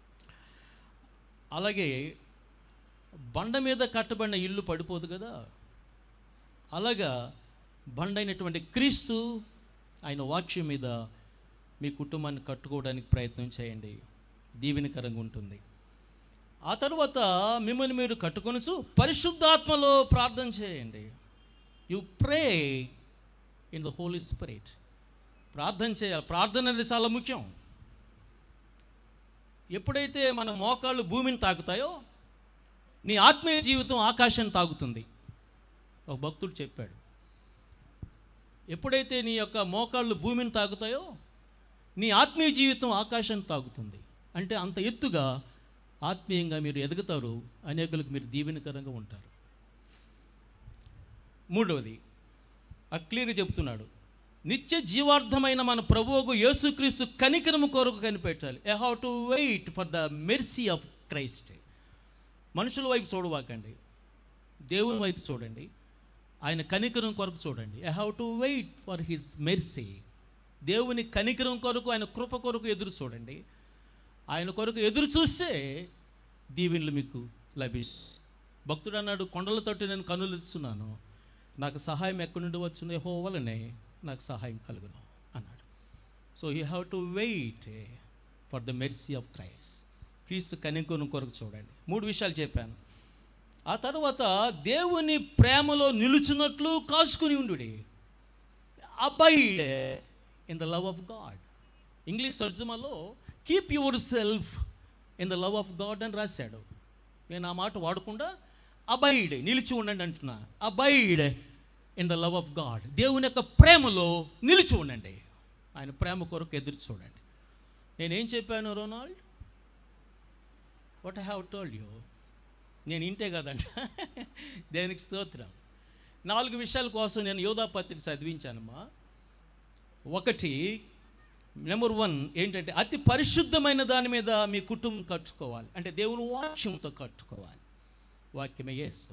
అలాగే బండ మీద కట్టబడిన ఇల్లు పడిపోదు కదా అలాగా బండ అయినటువంటి క్రీస్తు ఆయన వాక్యం మీద మీ కుటుంబాన్ని కట్టుకోవడానికి ప్రయత్నం చేయండి దీవెనకరంగా ఉంటుంది ఆ తర్వాత మిమ్మల్ని మీరు కట్టుకొనుసు పరిశుద్ధాత్మలో ప్రార్థన చేయండి you pray in the Holy Spirit ప్రార్థన చేయాలి ప్రార్థన అనేది చాలా ముఖ్యం ఎప్పుడైతే మన మోకాళ్ళు భూమిని తాకుతాయో నీ ఆత్మీయ జీవితం ఆకాశాన్ని తాగుతుంది ఒక భక్తుడు చెప్పాడు ఎప్పుడైతే నీ యొక్క మోకాళ్ళు భూమిని తాకుతాయో నీ ఆత్మీయ జీవితం ఆకాశాన్ని తాగుతుంది అంటే అంత ఎత్తుగా ఆత్మీయంగా మీరు ఎదుగుతారు అనేకులకు మీరు దీవెనకరంగా ఉంటారు మూడవది ఆ క్లియర్గా చెప్తున్నాడు నిత్య జీవార్థమైన మన ప్రభువుకు యేసుక్రీస్తు కనికరము కొరకు కనిపెట్టాలి I have to wait for the mercy of Christ మనుషుల వైపు చూడవాకండి దేవుని వైపు చూడండి ఆయన కనికరం కొరకు చూడండి I have to wait for his mercy దేవుని కనికరం కొరకు ఆయన కృప కొరకు ఎదురు చూడండి ఆయన కొరకు ఎదురు చూస్తే దీవెనలు మీకు లభిస్తాయి భక్తుడు అన్నాడు కొండల తోటి నేను కన్నులు ఇస్తున్నాను నాకు సహాయం ఎక్కడి నుండి వచ్చిందో యహో వలనే నాకు సహాయం కలుగును అన్నాడు so you have to wait for the mercy of Christ Kristu కనికరం కొరకు చూడండి మూడు విషయాలు చెప్పాను ఆ తర్వాత దేవుని ప్రేమలో నిలుచున్నట్లు కాసుకుని ఉండు abide in the love of God English తర్జుమాలో keep yourself in the love of God అని రాశాడు నేను ఆ మాట వాడకుండా అబైడ్ నిలిచి ఉండండి అంటున్నా abide in the love of God దేవుని యొక్క ప్రేమలో నిలిచి ఉండండి ఆయన ప్రేమ కొరకు ఎదురు చూడండి నేనేం చెప్పాను Ronald what I have told you నేను ఇంటే కదంట దేనికి స్తోత్రం నాలుగు విషయాల కోసం నేను యోధా పత్రిక చదివించానమ్మా ఒకటి నెంబర్ వన్ ఏంటంటే అతి పరిశుద్ధమైన దాని మీద మీ కుటుంబం కట్టుకోవాలి అంటే దేవుని వాక్యంతో కట్టుకోవాలి వాక్యమే యేసు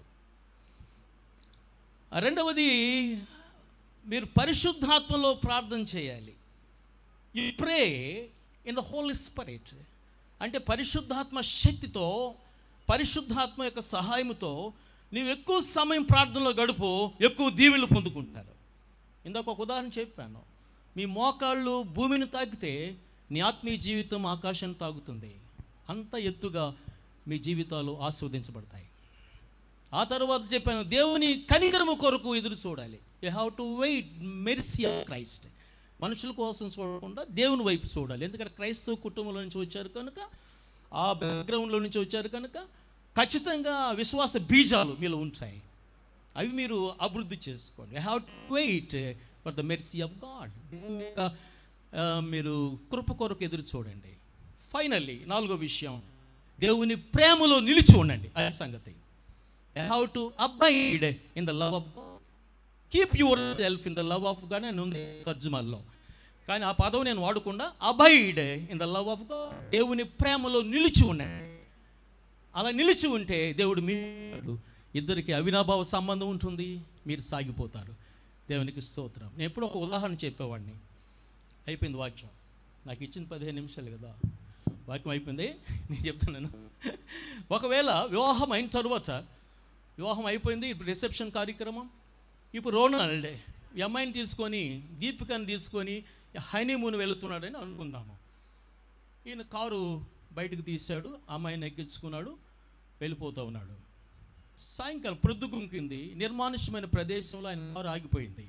రెండవది మీరు పరిశుద్ధాత్మలో ప్రార్థన చేయాలి you pray in the Holy Spirit అంటే పరిశుద్ధాత్మ శక్తితో పరిశుద్ధాత్మ యొక్క సహాయంతో నీవు ఎక్కువ సమయం ప్రార్థనలో గడుపు ఎక్కువ దీవెనలు పొందుకుంటారు ఇందాక ఒక ఉదాహరణ చెప్పాను మీ మోకాళ్ళు భూమిని తాకితే నీ ఆత్మీయ జీవితం ఆకాశం తాగుతుంది అంత ఎత్తుగా మీ జీవితాలు ఆస్వాదించబడతాయి ఆ తర్వాత చెప్పాను దేవుని కనికరము కొరకు ఎదురు చూడాలి you have to wait mercy of Christ మనుషుల కోసం చూడకుండా దేవుని వైపు చూడాలి ఎందుకంటే క్రైస్తవ కుటుంబంలో నుంచి వచ్చారు కనుక ఆ బ్యాక్గ్రౌండ్లో నుంచి వచ్చారు కనుక ఖచ్చితంగా విశ్వాస బీజాలు మీలో ఉంటాయి అవి మీరు అభివృద్ధి చేసుకోండి I have to wait for the mercy of God మీరు కృప కొరకు ఎదురు చూడండి ఫైనల్లీ నాలుగో విషయం దేవుని ప్రేమలో నిలిచి ఉండండి అదే సంగతి I have to abide in the love of God keep yourself in the love of God అని ఉంది తర్జుమాల్లో కానీ ఆ పదం నేను వాడకుండా abide in the love of God దేవుని ప్రేమలో నిలిచి ఉండండి అలా నిలిచి ఉంటే దేవుడు మీ ఇద్దరికి అవినాభావ సంబంధం ఉంటుంది మీరు సాగిపోతారు దేవునికి స్తోత్రం నేను ఎప్పుడో ఒక ఉదాహరణ చెప్పేవాడిని అయిపోయింది వాక్యం నాకు ఇచ్చిన పదిహేను నిమిషాలు కదా వాక్యం అయిపోయింది నేను చెప్తున్నాను ఒకవేళ వివాహం అయిన తర్వాత వివాహం అయిపోయింది ఇప్పుడు రిసెప్షన్ కార్యక్రమం ఇప్పుడు రోనాల్డ్ ఈ అమ్మాయిని తీసుకొని దీపికని తీసుకొని హనీమూన్ వెళుతున్నాడని అనుకుందాము ఈయన కారు బయటకు తీశాడు అమ్మాయిని ఎక్కించుకున్నాడు వెళ్ళిపోతూ ఉన్నాడు సాయంకాలం ప్రొద్దుగుంకింది నిర్మానుష్యమైన ప్రదేశంలో ఆయన కారు ఆగిపోయింది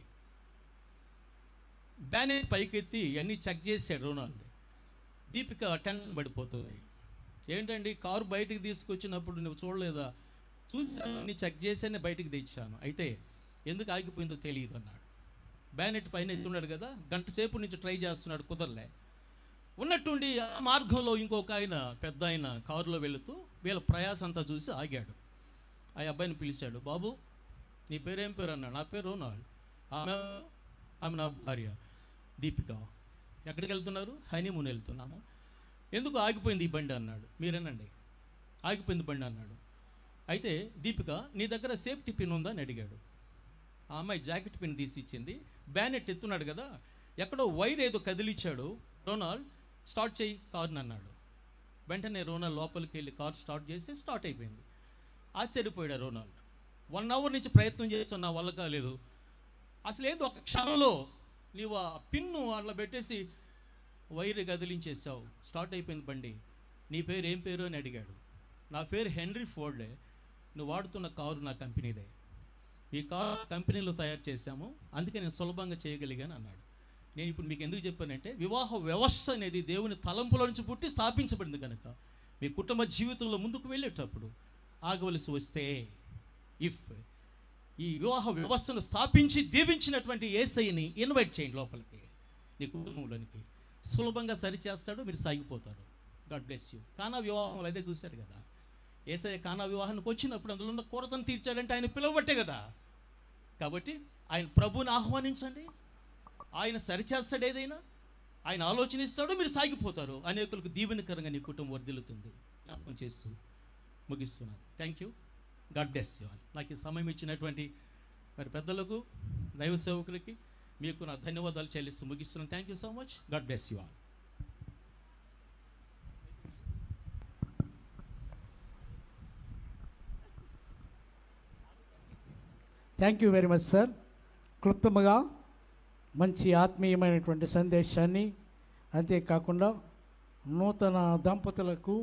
బ్యానెట్ పైకెత్తి అన్నీ చెక్ చేశాడు రొనాల్డ్ దీపిక టెన్షన్ పడిపోతుంది ఏంటండి కారు బయటికి తీసుకొచ్చినప్పుడు నువ్వు చూడలేదా చూసాను అన్ని చెక్ చేసానే బయటికి తెచ్చాను అయితే ఎందుకు ఆగిపోయిందో తెలియదు అన్నాడు బ్యానెట్ పైన ఉన్నాడు కదా గంట సేపు నుంచి ట్రై చేస్తున్నాడు కుదరలే ఉన్నట్టుండి ఆ మార్గంలో ఇంకొక ఆయన పెద్ద ఆయన కారులో వెళుతూ వీళ్ళ ప్రయాస అంతా చూసి ఆగాడు ఆ అబ్బాయిని పిలిచాడు బాబు నీ పేరేం పేరు అన్నాడు నా పేరు రోనాల్డ్ ఆమె ఆమె నా భార్య దీపిక ఎక్కడికి వెళ్తున్నారు హనీమూన్ వెళ్తున్నాము ఎందుకు ఆగిపోయింది ఈ బండి అన్నాడు మీరేనండి ఆగిపోయింది బండి అన్నాడు అయితే దీపిక నీ దగ్గర సేఫ్టీ పిన్ ఉందా అని అడిగాడు ఆ అమ్మాయి జాకెట్ పిన్ తీసి ఇచ్చింది బ్యానెట్ ఎత్తున్నాడు కదా ఎక్కడో వైర్ ఏదో కదిలిచ్చాడు రోనాల్డ్ స్టార్ట్ చేయి కార్ని అన్నాడు వెంటనే రోనాల్డ్ లోపలికి వెళ్ళి కార్ స్టార్ట్ చేసి స్టార్ట్ అయిపోయింది ఆశ్చర్యపోయాడు రోనాల్డ్ వన్ అవర్ నుంచి ప్రయత్నం చేస్తాను నా వల్ల కాలేదు అసలు ఏదో ఒక క్షణంలో నీవు ఆ పిన్ను అట్లా పెట్టేసి వైర్ కదిలించేసావు స్టార్ట్ అయిపోయింది బండి నీ పేరు ఏం పేరు అని అడిగాడు నా పేరు హెన్రీ ఫోర్డే నువ్వు వాడుతున్న కారు నా కంపెనీదే ఈ కారు కంపెనీలో తయారు చేశాము అందుకే నేను సులభంగా చేయగలిగాను అన్నాడు నేను ఇప్పుడు మీకు ఎందుకు చెప్పానంటే వివాహ వ్యవస్థ అనేది దేవుని తలంపుల నుంచి పుట్టి స్థాపించబడింది కనుక మీ కుటుంబ జీవితంలో ముందుకు వెళ్ళేటప్పుడు ఆగవలసి వస్తే ఇఫ్ ఈ వివాహ వ్యవస్థను స్థాపించి దీవించినటువంటి ఏసైని ఇన్వైట్ చేయండి లోపలికి నీ కుటుంబంలోనికి సులభంగా సరిచేస్తాడు మీరు సాగిపోతారు గాడ్ బ్లెస్ యూ కానా వివాహంలో అయితే చూశారు కదా ఏసయ్య కానా వివాహానికి వచ్చినప్పుడు అందులో ఉన్న కొరతను తీర్చాడంటే ఆయన పిలవబట్టే కదా కాబట్టి ఆయన ప్రభుని ఆహ్వానించండి ఆయన సరిచేస్తాడు ఏదైనా ఆయన ఆలోచనిస్తాడు మీరు సాగిపోతారు అనేకులకు దీవెనకరంగా నీ కుటుంబం వర్ధిల్లుతుంది జ్ఞాపకం చేస్తూ ముగిస్తున్నాను thank you God bless you all నాకు ఈ సమయం ఇచ్చినటువంటి మరి పెద్దలకు దైవ సేవకులకి మీకు నా ధన్యవాదాలు చెల్లిస్తూ ముగిస్తున్నాను thank you so much God bless you all thank you very much sir క్లుప్తముగా మంచి ఆత్మీయమైనటువంటి సందేశాన్ని అంతేకాకుండా నూతన దంపతులకు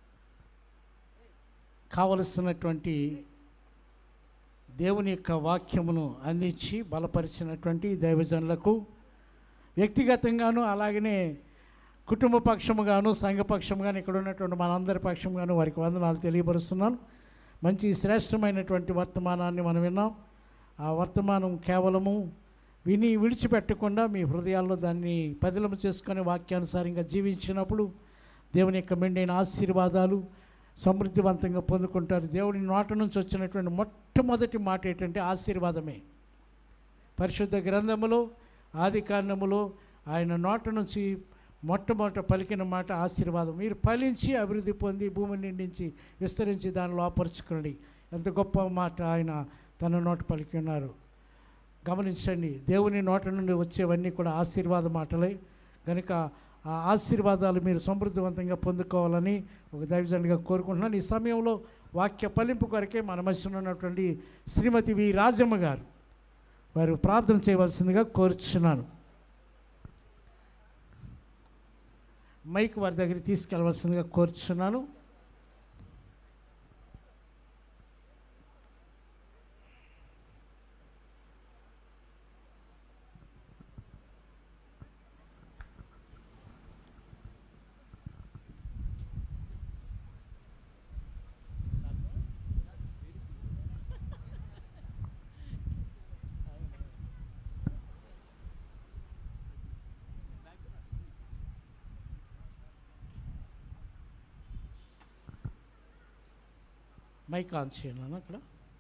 కావలసినటువంటి దేవుని యొక్క వాక్యమును అందించి బలపరిచినటువంటి దైవజనులకు వ్యక్తిగతంగాను అలాగనే కుటుంబ పక్షముగాను సంఘ పక్షముగాను ఇక్కడ ఉన్నటువంటి మనందరి పక్షముగాను వారికి వందనాలు తెలియపరుస్తున్నాను మంచి శ్రేష్టమైనటువంటి వర్తమానాన్ని మనం విన్నాం ఆ వర్తమానం కేవలము విని విడిచిపెట్టకుండా మీ హృదయాల్లో దాన్ని పదిలము చేసుకొని వాక్యానుసారంగా జీవించినప్పుడు దేవుని యొక్క మెండైన ఆశీర్వాదాలు సమృద్ధివంతంగా పొందుకుంటారు దేవుని నోట నుంచి వచ్చినటువంటి మొట్టమొదటి మాట ఏంటంటే ఆశీర్వాదమే పరిశుద్ధ గ్రంథములో ఆది కాండములో ఆయన నోట నుంచి మొట్టమొదట పలికిన మాట ఆశీర్వాదం మీరు ఫలించి అభివృద్ధి పొంది భూమిని నిండించి విస్తరించి దాన్ని లోపరుచుకోండి ఎంత గొప్ప మాట ఆయన తన నోట పలికి ఉన్నారు గమనించండి దేవుని నోట నుండి వచ్చేవన్నీ కూడా ఆశీర్వాద మాటలే కనుక ఆ ఆశీర్వాదాలు మీరు సమృద్ధివంతంగా పొందుకోవాలని ఒక దైవజనుడిగా కోరుకుంటున్నాను ఈ సమయంలో వాక్య ఫలింపు కొరకే మన మధ్యన ఉన్నటువంటి శ్రీమతి వి రాజమ్మ గారు వారు ప్రార్థన చేయవలసిందిగా కోరుచున్నాను మైక్ వారి దగ్గరికి తీసుకెళ్ళవలసిందిగా కోరుచున్నాను మైక్ ఆన్ చేయను అక్కడ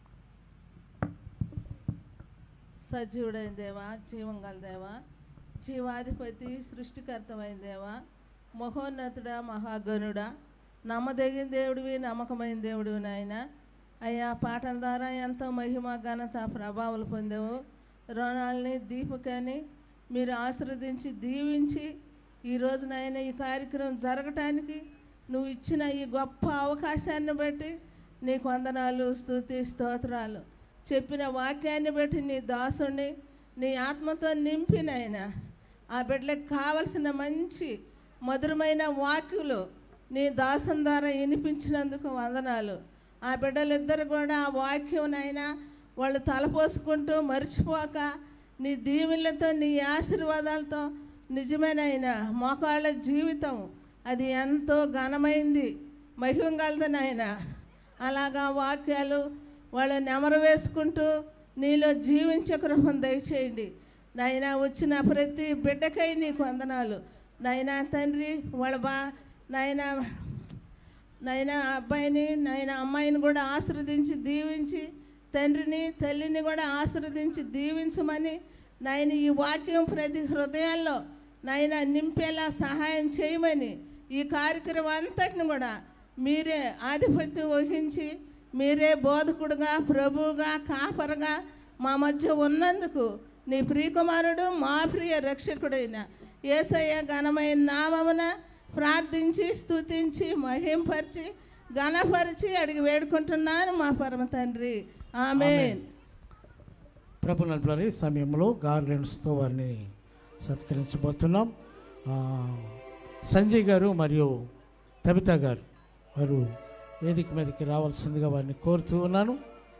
సజీవుడైన దేవా జీవం గల దేవా జీవాధిపతి సృష్టికర్తమైన దేవా మహోన్నతుడా మహాగణుడా నమ్మదగిన దేవుడివి నమ్మకమైన దేవుడివి నాయన అయ్యా పాటల ద్వారా ఎంతో మహిమ ఘనత ప్రభావాలు పొందావు రుణాలని దీపికని మీరు ఆశీర్వదించి దీవించి ఈ రోజునైనా ఈ కార్యక్రమం జరగటానికి నువ్వు ఇచ్చిన ఈ గొప్ప అవకాశాన్ని బట్టి నీకు వందనాలు స్తుతి స్తోత్రాలు చెప్పిన వాక్యాన్ని బట్టి నీ దాసుని నీ ఆత్మతో నింపినైన ఆ బిడ్డలకు కావలసిన మంచి మధురమైన వాక్యులు నీ దాసం ద్వారా వినిపించినందుకు వందనాలు ఆ బిడ్డలిద్దరు కూడా ఆ వాక్యంనైనా వాళ్ళు తలపోసుకుంటూ మర్చిపోక నీ దీవెనలతో నీ ఆశీర్వాదాలతో నిజమేనైనా మోకాళ్ళ జీవితం అది ఎంతో ఘనమైంది మహిమ గలదనైనా అలాగా వాక్యాలు వాళ్ళు నెమరు వేసుకుంటూ నీలో జీవించే కృపను దయచేయండి నాయన వచ్చిన ప్రతి బిడ్డకై నీకు వందనాలు నైనా తండ్రి వాళ్ళ బా నైనా నైనా అబ్బాయిని నైనా అమ్మాయిని కూడా ఆశీర్వదించి దీవించి తండ్రిని తల్లిని కూడా ఆశీర్వదించి దీవించమని నాయన ఈ వాక్యం ప్రతి హృదయాల్లో నాయన నింపేలా సహాయం చేయమని ఈ కార్యక్రమం అంతటిని కూడా మీరే ఆధిపత్యం వహించి మీరే బోధకుడుగా ప్రభువుగా కాపరగా మా మధ్య ఉన్నందుకు నీ ప్రియకుమారుడు మా ప్రియ రక్షకుడైన ఏసయ్య ఘనమైన నామమున ప్రార్థించి స్తుతించి మహింపరిచి ఘనపరిచి అడిగి వేడుకుంటున్నాను మా పరమ తండ్రి ఆమెన్ ప్రభు నడుపులని ఈ సమయంలో గార్లెండ్స్తో వారిని సత్కరించబోతున్నాం ఆ, సంజయ్ గారు మరియు కవిత గారు వారు వేదిక మీదకి రావాల్సిందిగా వారిని కోరుతూ ఉన్నాను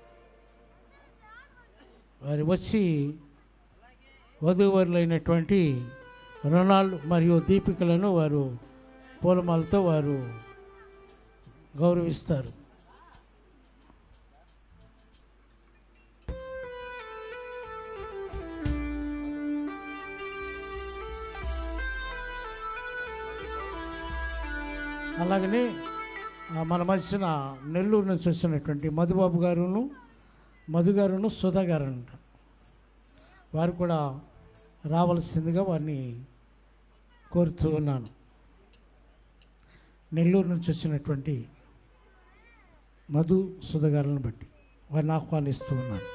వారు వచ్చి వధూవరులైనటువంటి రొనాల్డ్ మరియు దీపికలను వారు పూలమాలతో వారు గౌరవిస్తారు అలాగనే ఆ, మన మధ్యన నెల్లూరు నుంచి వచ్చినటువంటి మధుబాబు గారును మధు గారును సుధా గారు అంట వారు కూడా రావాల్సిందిగా వారిని కోరుతూ ఉన్నాను నెల్లూరు నుంచి వచ్చినటువంటి మధు సుధ గారులను బట్టి వారిని ఆహ్వానిస్తూ ఉన్నాను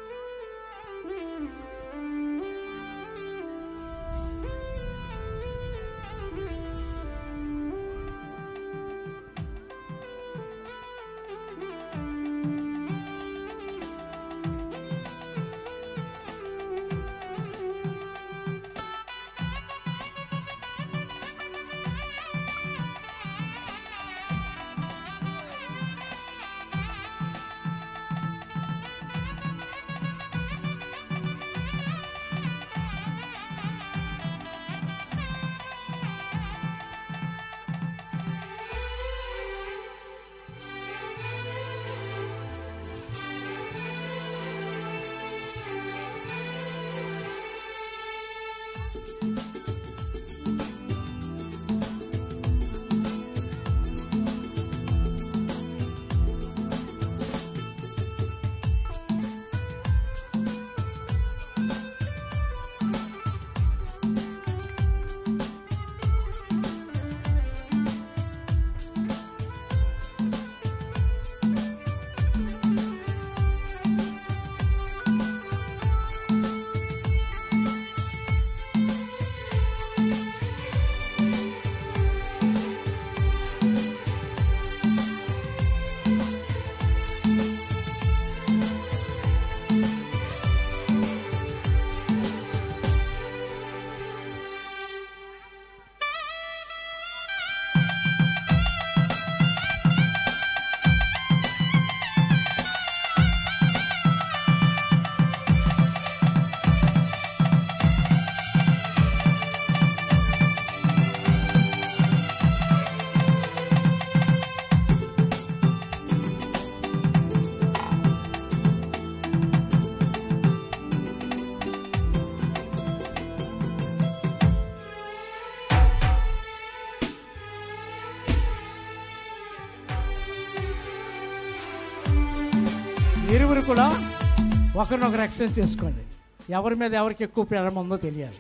ఇరువురు కూడా ఒకరినొకరు ఎక్స్చేంజ్ చేసుకోండి ఎవరి మీద ఎవరికి ఎక్కువ ప్రేమ ఉందో తెలియాలి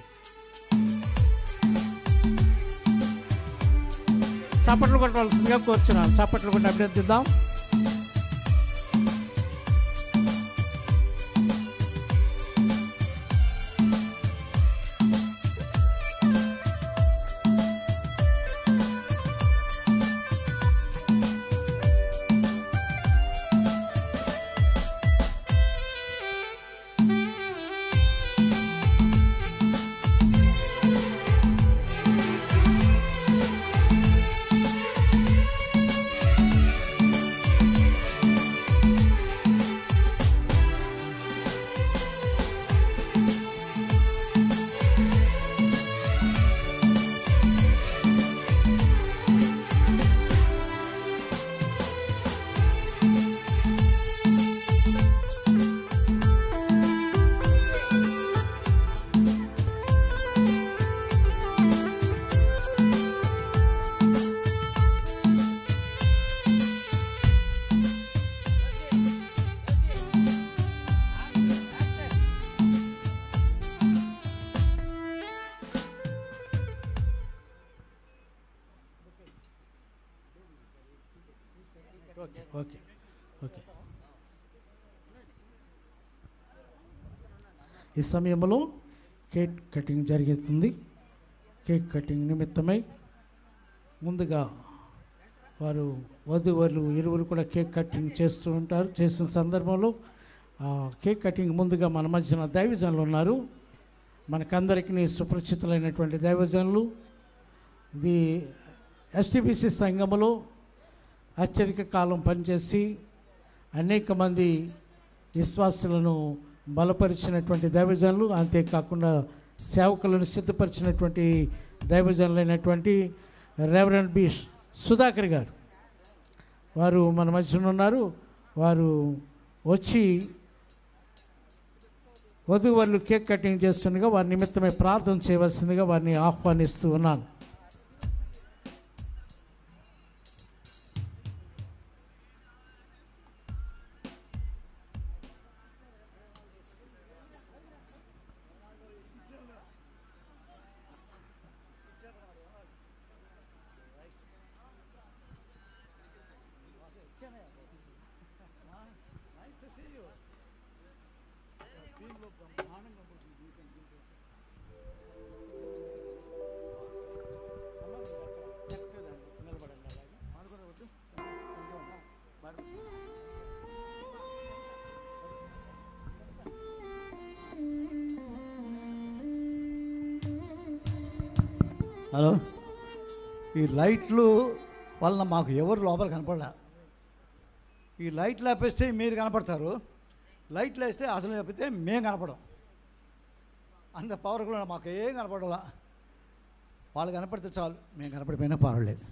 చప్పట్లు కొట్టవలసిందిగా కూర్చున్నాను చప్పట్లు కొట్టి అభ్యర్థిద్దాం Thank ఓకే ఓకే ఓకే ఈ సమయంలో కేక్ కటింగ్ జరుగుతుంది కేక్ కటింగ్ నిమిత్తమై ముందుగా వారు వధువులు ఇరువురు కూడా కేక్ కటింగ్ చేస్తూ ఉంటారు చేసిన సందర్భంలో ఆ కేక్ కటింగ్ ముందుగా మన మధ్యన దైవజనులు ఉన్నారు మనకందరికీ సుపరిచితులైనటువంటి దైవజనులు ఇది ఎస్టిబిసి సంఘములో అత్యధిక కాలం పనిచేసి అనేక మంది విశ్వాసులను బలపరిచినటువంటి దైవజనులు అంతేకాకుండా సేవకులను సిద్ధపరిచినటువంటి దైవజనులైనటువంటి రెవరెండ్ బి సుధాకర్ గారు వారు మన మధ్యన ఉన్నారు వారు వచ్చి వధువులు కేక్ కటింగ్ చేస్తుండగా వారి నిమిత్తమే ప్రార్థన చేయవలసిందిగా వారిని ఆహ్వానిస్తూ ఉన్నాను హలో ఈ లైట్లు వలన మాకు ఎవరు లోపల కనపడలే ఈ లైట్లు ఆపేస్తే మీరు కనపడతారు లైట్లు వేస్తే అసలు లేకపోతే మేము కనపడం అంత పవర్ఫుల్ మాకు ఏం కనపడాల వాళ్ళు కనపడితే చాలు మేము కనపడిపోయినా పర్వాలేదు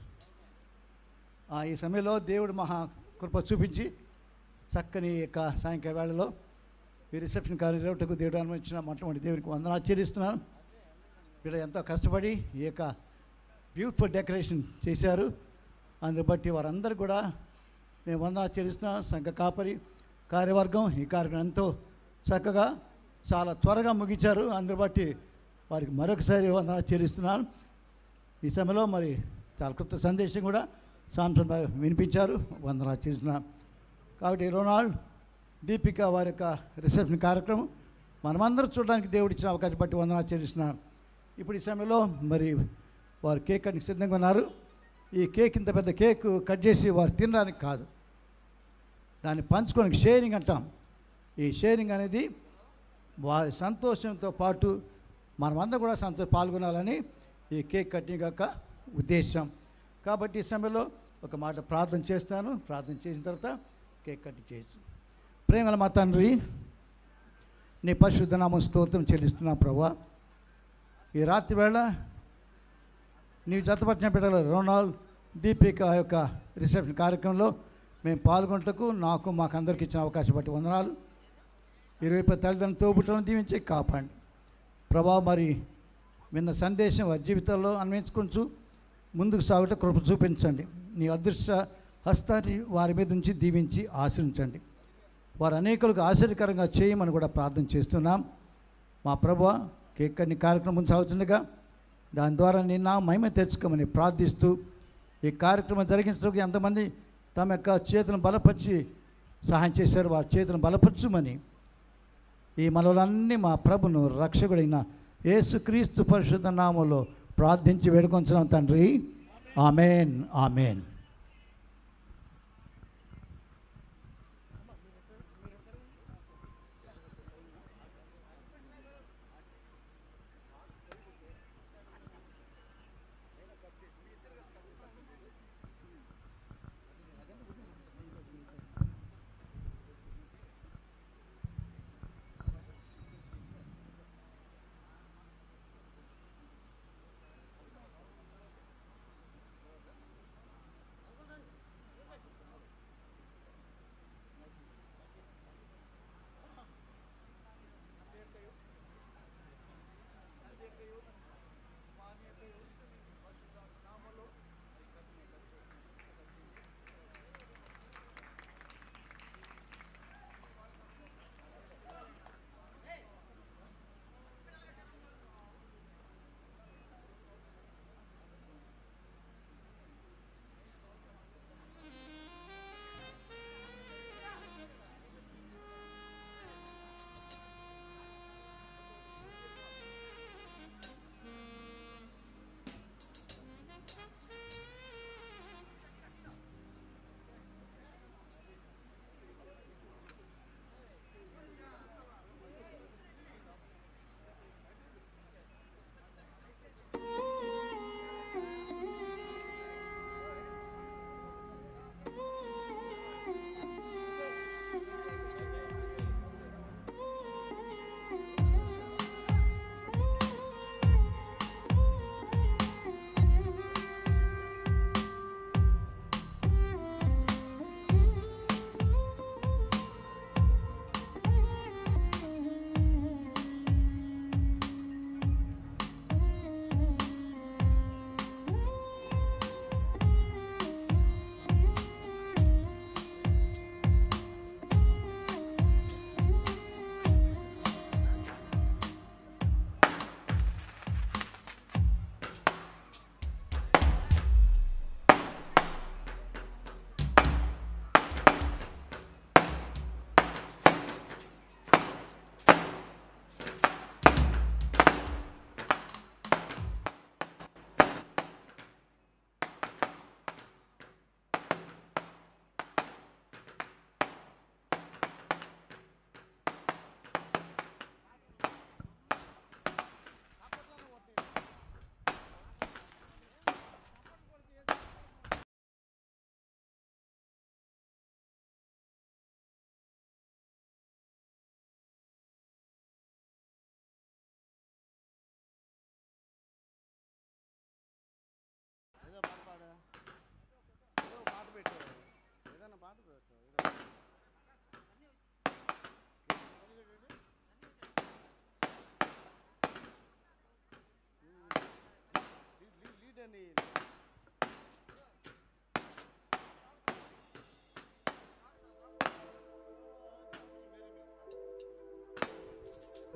ఆ, ఈ సమయంలో దేవుడు మహా కృప చూపించి చక్కని యొక్క సాయంకాల వేళలో ఈ రిసెప్షన్ కార్యక్రమకు దేవుడు అనుమతించిన మొట్టమొదటి దేవునికి వందనాలు చెల్లిస్తున్నాను వీళ్ళు ఎంతో కష్టపడి ఈ యొక్క బ్యూటిఫుల్ డెకరేషన్ చేశారు అందుని బట్టి వారందరూ కూడా మేము వందనాలు చెల్లిస్తున్నాం సంఘ కాపరి కార్యవర్గం ఈ కార్యక్రమం ఎంతో చక్కగా చాలా త్వరగా ముగించారు అందుని బట్టి వారికి మరొకసారి వందనాలు చెల్లిస్తున్నాను ఈ సమయంలో మరి చాలా కొత్త సందేశం కూడా సాంసన్ బాగా వినిపించారు వందనాలు చేస్తున్నాను కాబట్టి రొనాల్డ్ దీపిక వారి యొక్క రిసెప్షన్ కార్యక్రమం మనమందరం చూడడానికి దేవుడు ఇచ్చిన అవకాశం బట్టి వందనాలు చెల్లిస్తున్నాను ఇప్పుడు ఈ సమయంలో మరి వారు కేక్ కట్టింగ్ సిద్ధంగా ఉన్నారు ఈ కేక్ ఇంత పెద్ద కేక్ కట్ చేసి వారు తినడానికి కాదు దాన్ని పంచుకోవడానికి షేరింగ్ అంటాం ఈ షేరింగ్ అనేది వారి సంతోషంతో పాటు మనమందరం కూడా సంతోష పాల్గొనాలని ఈ కేక్ కటింగ్ యొక్క ఉద్దేశం కాబట్టి ఈ సమయంలో ఒక మాట ప్రార్థన చేస్తాను ప్రార్థన చేసిన తర్వాత కేక్ కట్ చేయొచ్చు ప్రేమల మా తండ్రి నీ పరిశుద్ధ నామం స్తోత్రం చెల్లిస్తున్నా ప్రభా ఈ రాత్రి వేళ నీవు జతపట్టిన బిడ్డల రోనాల్డ్ దీపిక యొక్క రిసెప్షన్ కార్యక్రమంలో మేము పాల్గొనటకు నాకు మాకు అందరికి ఇచ్చిన అవకాశం బట్టి వందనాలు ఇరవై పది తల్లిదండ్రులు తోబుట్టలను దీవించి కాపాడండి ప్రభా మరి విన్న సందేశం వారి జీవితాల్లో అన్వయించుకుంటూ ముందుకు సాగుట కృప చూపించండి నీ అదృశ్య హస్తాన్ని వారి మీద నుంచి దీవించి ఆశ్రయించండి వారు అనేకులకు ఆశ్చర్యకరంగా చేయమని కూడా ప్రార్థన చేస్తున్నాం మా ప్రభు కేక్ కన్ని కార్యక్రమం ముందు సాగుతుండగా దాని ద్వారా నిన్న మహిమ తెచ్చుకోమని ప్రార్థిస్తూ ఈ కార్యక్రమం జరిగించడానికి ఎంతమంది తమ యొక్క చేతులను బలపరిచి సహాయం చేశారు వారి చేతులను బలపరచుమని ఈ మనలన్నీ మా ప్రభును రక్షకుడైన యేసుక్రీస్తు పరిశుద్ధ నామంలో ప్రార్థించి వేడుకొంచున్నాం తండ్రి ఆమెన్ ఆమెన్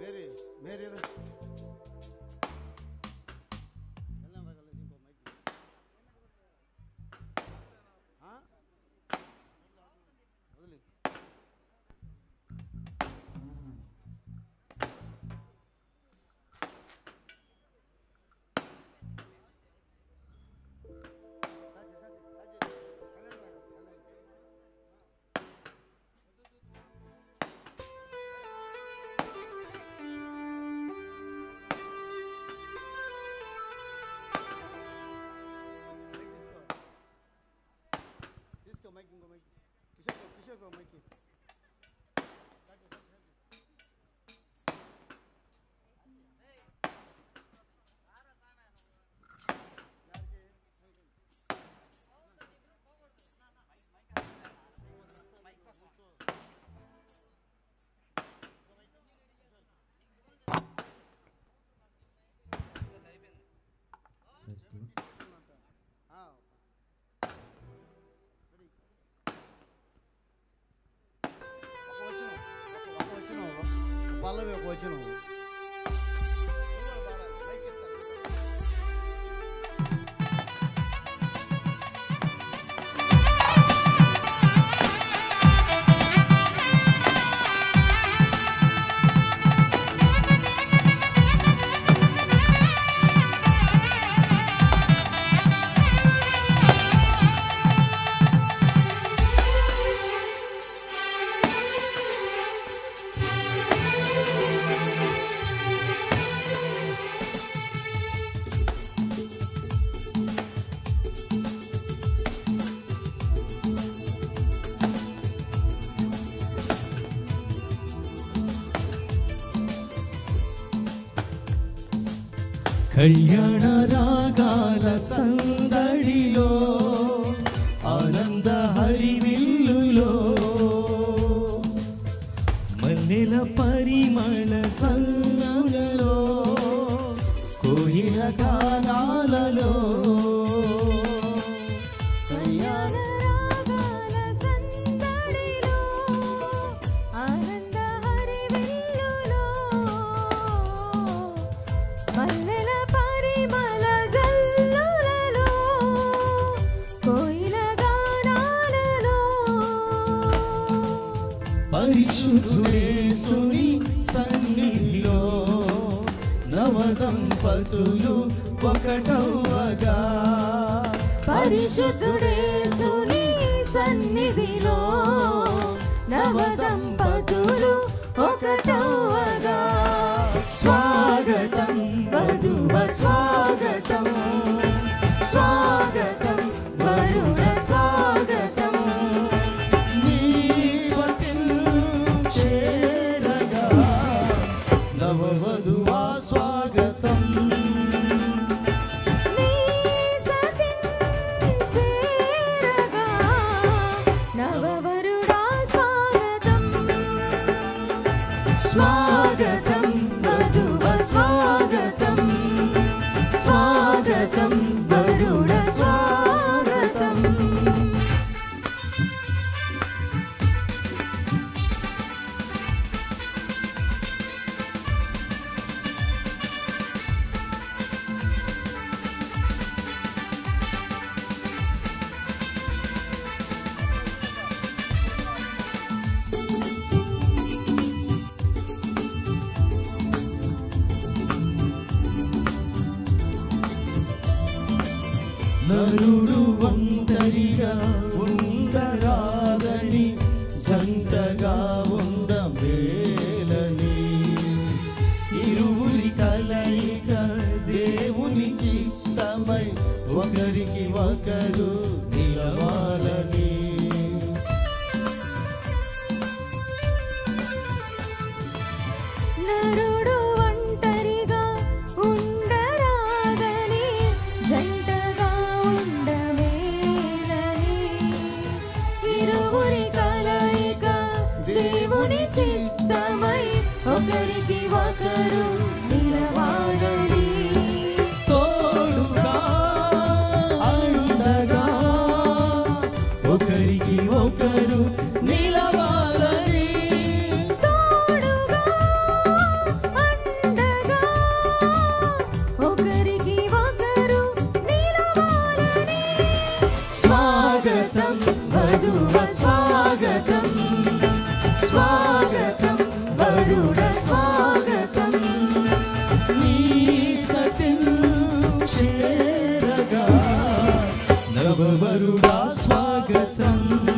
మేరీ మేరీ రా. వెళ్ళండి రా, కలిసి ఇంకో మైక్ తీసుకో. ఆ? వదిలి తీసుకో మైక్ ఇంకో మైక్ తీసుకో. కిషోర్ కో, కిషోర్ కో మైక్ ఇయ్యి. ఆ. రెడీ. ఒక వచనం, ఒక- ఒక వచనం, ఒక పల్లవి ఒక వచనం కళ్యాణ రాగాల సందడిలో ఆనంద హరివిల్లులో మల్లెల పరిమళ సంగములలో కోయిల గానాలలో కళ్యాణ రాగాల సందడిలో ఆనంద హరివిల్లులో మల్లెల పరిమళ జల్లులలో కోయిల గానాలలో పరిశుద్ధుడేసుని సన్నిధిలో నవదంపతులు ఒకటవగా పరిశుద్ధుడేసుని సన్నిధిలో నవదంపతులు ఒకటవగా స్వాగతం వధువ స్వాగతం స్వాగతం వరుణ స్వాగతం నీ పతిల్ చేరగా నవవధువా స్వాగతం చేరగా నవవరుడా స్వాగతం స్వాగతం వధువ స్వాగతం స్వాగతం వరుణ స్వాగతం నరుడు ఒంటరిగా ఉండరాదని జంటగా ఉండమేలని ఇరువురి కలయిక దేవుని చిత్తమై ఒకరికి ఒకరు నిలవాలని నరుడు ఒంటరిగా ఉండరాదని జంటగా ఉండవేలని ఇరువురి కలయిక దేవుని చిత్తమై ఒకరికి ఒకరు నిలవాలని తోడుగా అండగా వధువ స్వాగతం స్వాగతం వరుడ స్వాగతం నీ సతిన్ చేరగా నవవరుడా స్వాగతం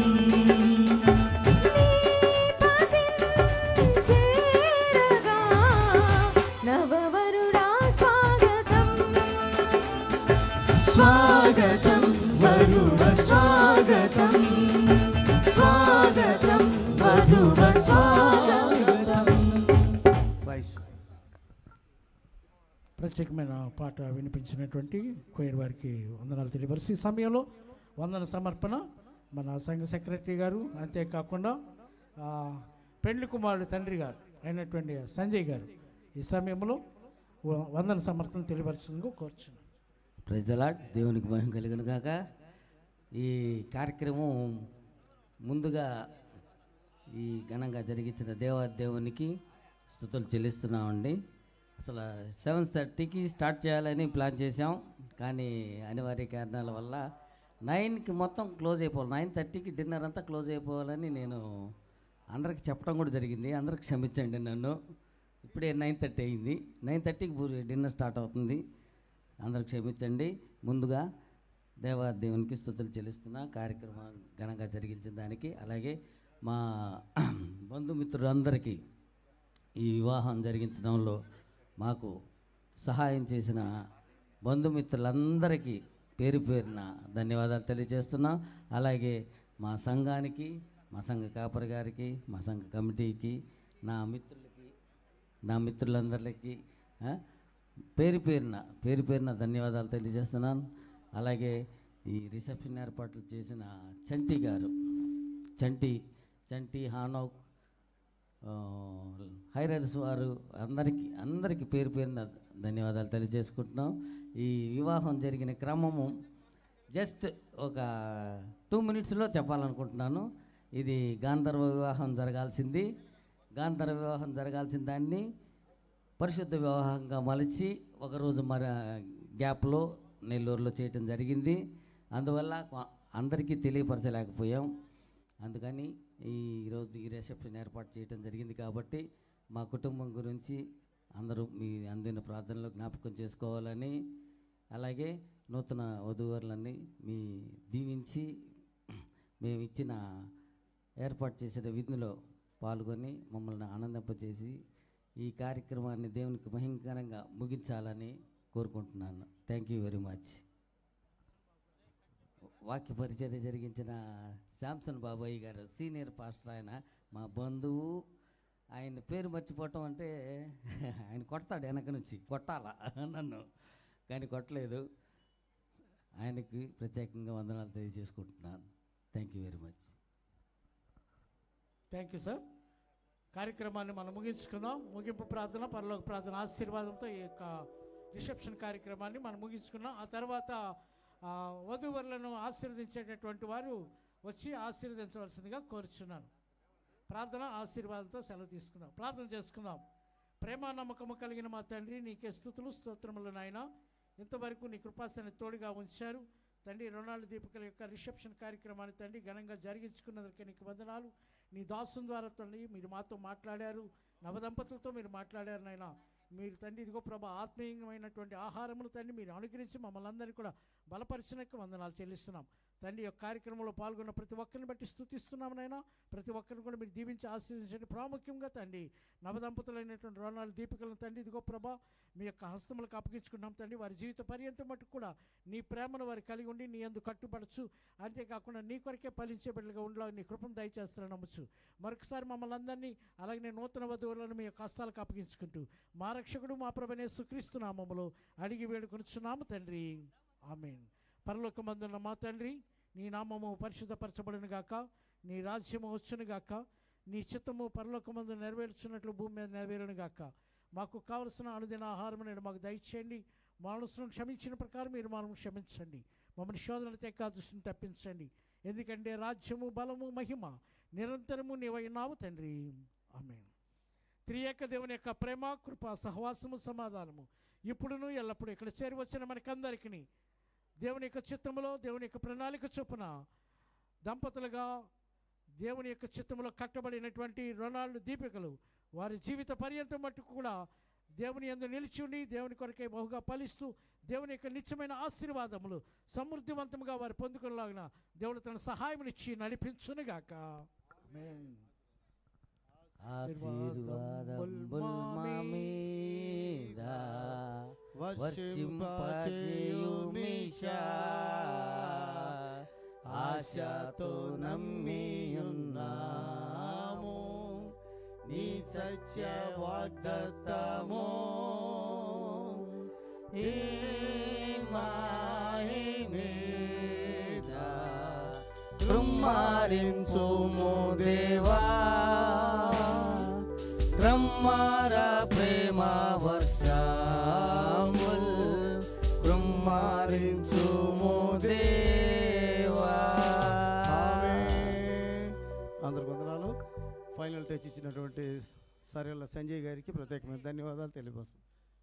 చేరగా నవవరుడా స్వాగతం స్వాగతం వరువ స్వాగతం స్వాగతం వధువ స్వాగతం ప్రత్యేకమైన పాట వినిపించినటువంటి కోయర్ వారికి వందనాలు తెలియపరిచి ఈ సమయంలో వందన సమర్పణ మన సంఘ సెక్రటరీ గారు అంతేకాకుండా ఆ, పెండ్లి కుమారుడు తండ్రి గారు అయినటువంటి సంజయ్ గారు ఈ సమయంలో వ- వందన సమర్పణ తెలియపరుస్తుందిగా కోరుచున్నాను ప్రజలాడ్ దేవునికి మహిమ కలిగిన గాక ఈ కార్యక్రమం ముందుగా ఈ ఘనంగా జరిగించిన దేవాదేవునికి స్థుతులు చెల్లిస్తున్నామండి అసలు సెవెన్ థర్టీకి స్టార్ట్ చేయాలని ప్లాన్ చేసాం కానీ అనివార్య కారణాల వల్ల నైన్కి మొత్తం క్లోజ్ అయిపోవాలి నైన్ థర్టీకి డిన్నర్ అంతా క్లోజ్ అయిపోవాలని నేను అందరికి చెప్పడం కూడా జరిగింది అందరికి క్షమించండి నన్ను ఇప్పుడే నైన్ థర్టీ అయింది నైన్ థర్టీకి డిన్నర్ స్టార్ట్ అవుతుంది అందరూ క్షమించండి ముందుగా దేవా దేవునికి స్థుతులు చెల్లిస్తున్నా కార్యక్రమం ఘనంగా జరిగించిన దానికి అలాగే మా బంధుమిత్రులందరికీ ఈ వివాహం జరిగించడంలో మాకు సహాయం చేసిన బంధుమిత్రులందరికీ పేరు పేరున ధన్యవాదాలు తెలియజేస్తున్నాం అలాగే మా సంఘానికి మా సంఘ కాపరి గారికి మా సంఘ కమిటీకి నా మిత్రులకి నా మిత్రులందరికీ ఆ, పేరు పేరున పేరు పేరున ధన్యవాదాలు తెలియజేస్తున్నాను అలాగే ఈ రిసెప్షన్ ఏర్పాట్లు చేసిన చంటి గారు చంటి చంటి హానోక్ ఆ, హైరర్స్ వారు అందరికీ అందరికీ పేరు పేరున ధన్యవాదాలు తెలియజేసుకుంటున్నాం ఈ వివాహం జరిగిన క్రమము జస్ట్ ఒక టూ మినిట్స్లో చెప్పాలనుకుంటున్నాను ఇది గాంధర్వ వివాహం జరగాల్సింది గాంధర్వ వివాహం జరగాల్సిన దాన్ని పరిశుద్ధ వివాహంగా మలిచి ఒకరోజు మరి గ్యాప్లో నెల్లూరులో చేయటం జరిగింది అందువల్ల కొ- అందరికీ తెలియపరచలేకపోయాం అందుకని ఈ ఈరోజు ఈ రిసెప్షన్ ఏర్పాటు చేయటం జరిగింది కాబట్టి మా కుటుంబం గురించి అందరూ మీ అందిన ప్రార్థనలో జ్ఞాపకం చేసుకోవాలని అలాగే నూతన వధూవరులని మీ దీవించి మేము ఇచ్చిన ఏర్పాటు చేసిన విధులో పాల్గొని మమ్మల్ని ఆనందింపచేసి ఈ కార్యక్రమాన్ని దేవునికి మహింకరంగా ముగించాలని కోరుకుంటున్నాను థ్యాంక్ యూ వెరీ మచ్ వాక్య పరిచర్య జరిగించిన శాంసన్ బాబాయ్ గారు సీనియర్ పాస్టర్ ఆయన మా బంధువు ఆయన పేరు మర్చిపోవటం అంటే ఆయన కొడతాడు వెనక నుంచి కొట్టాలా నన్ను కానీ కొట్టలేదు ఆయనకి ప్రత్యేకంగా వందనాలు తెలియజేసుకుంటున్నాను thank you very much thank you sir కార్యక్రమాన్ని మనం ముగించుకుందాం ముగింపు ప్రార్థన పరలోక ప్రార్థన ఆశీర్వాదంతో ఈ యొక్క రిసెప్షన్ కార్యక్రమాన్ని మనం ముగించుకున్నాం ఆ తర్వాత ఆ, వధూవరులను ఆశీర్వదించేటటువంటి వారు వచ్చి ఆశీర్వదించవలసిందిగా కోరుచున్నాను ప్రార్థన ఆశీర్వాదంతో సెలవు తీసుకుందాం ప్రార్థన చేసుకుందాం ప్రేమ నమ్మకము కలిగిన మా తండ్రి నీకే స్థుతులు స్తోత్రములు నాయన ఇంతవరకు నీ కృపాసని తోడుగా ఉంచారు తండ్రి రొనాల్డ్ దీపికల యొక్క రిసెప్షన్ కార్యక్రమాన్ని తండ్రి ఘనంగా జరిగించుకున్నందుకే నీకు వందనాలు నీ దాసుని ద్వారా తండ్రి మీరు మాతో మాట్లాడారు నవదంపతులతో మీరు మాట్లాడారు నాయన మీరు తండ్రి ఇదిగో ప్రభా ఆత్మీయమైనటువంటి ఆహారమును తండ్రి మీరు అనుగ్రహించి మమ్మల్ని అందరినీ కూడా బలపరిచినಕ್ಕೆ వందనాలు చెల్లిస్తున్నాం తండ్రి ఈ యొక్క కార్యక్రమంలో పాల్గొన్న ప్రతి ఒక్కరిని బట్టి స్థుతిస్తున్నాం నాయన ప్రతి ఒక్కరిని కూడా మీరు దీవించి ఆశీర్వదించండి ప్రాముఖ్యంగా తండ్రి నవదంపతులైనటువంటి రోనాలు దీపికలను తండ్రి ఇదిగో ప్రభా మీ యొక్క హస్తములకు అప్పగించుకున్నాం తండ్రి వారి జీవిత పర్యంతం మటుకు కూడా నీ ప్రేమను వారు కలిగి ఉండి నీ అందు కట్టుబడచ్చు అంతేకాకుండా నీ కొరకే ఫలించే బిడ్డలుగా ఉండలా నీ కృపను దయచేస్తారని నమ్మచ్చు మరొకసారి మమ్మల్ని అందరినీ అలాగే నూతన వధువులను మీ యొక్క హస్తాలకు అప్పగించుకుంటూ మా రక్షకుడు మా ప్రభనే సుక్రీస్తు నామములో అడిగి వేడుకొనుచున్నాము తండ్రి ఆమెన్ పరలోకమందున్న మా తండ్రి నీ నామము పరిశుద్ధపరచబడును గాక నీ రాజ్యము వచ్చును గాక నీ చిత్తము పరలోకమందు నెరవేర్చున్నట్లు భూమి మీద నెరవేరును గాక మాకు కావలసిన అనుదిన ఆహారం నేడు మాకు దయచేయండి మానసులను క్షమించిన ప్రకారం మీరు మనం క్షమించండి మమ్మల్ని శోధన తెక్క దృష్టిని తప్పించండి ఎందుకంటే రాజ్యము బలము మహిమ నిరంతరము నీవైనావు తండ్రి ఆమె త్రియేక దేవుని యొక్క ప్రేమ కృప సహవాసము సమాధానము ఇప్పుడును ఎల్లప్పుడూ ఇక్కడ చేరి వచ్చిన మనకందరికీ దేవుని యొక్క చిత్తములో దేవుని యొక్క ప్రణాళిక చొప్పున దంపతులుగా దేవుని యొక్క చిత్తంలో కట్టబడినటువంటి రొనాల్డ్ దీపికలు వారి జీవిత పర్యంతం మట్టుకు కూడా దేవుని ఎందు నిలిచి ఉండి దేవుని కొరకే బహుగా ఫలిస్తూ దేవుని యొక్క నిత్యమైన ఆశీర్వాదములు సమృద్ధివంతంగా వారు పొందుకునేలాగిన దేవుడు తన సహాయం ఇచ్చి నడిపించునుగాక ఆశీర్వాదముల్ మా మీద వర్షింపచేయుమిషా ఆశతో నమ్మియున్నాము నీ సత్య వాగ్దత్తము ఏ మాయి మీద కృమ్మారించుము దేవా క్రమ్మార ప్రేమ వర్షముల్ కృమ్మారించుము దేవా అందరికి వందనాలు ఫైనల్ టచ్ ఇచ్చినటువంటి సరేల సంజయ్ గారికి ప్రత్యేకమైన ధన్యవాదాలు తెలియపరుస్తాను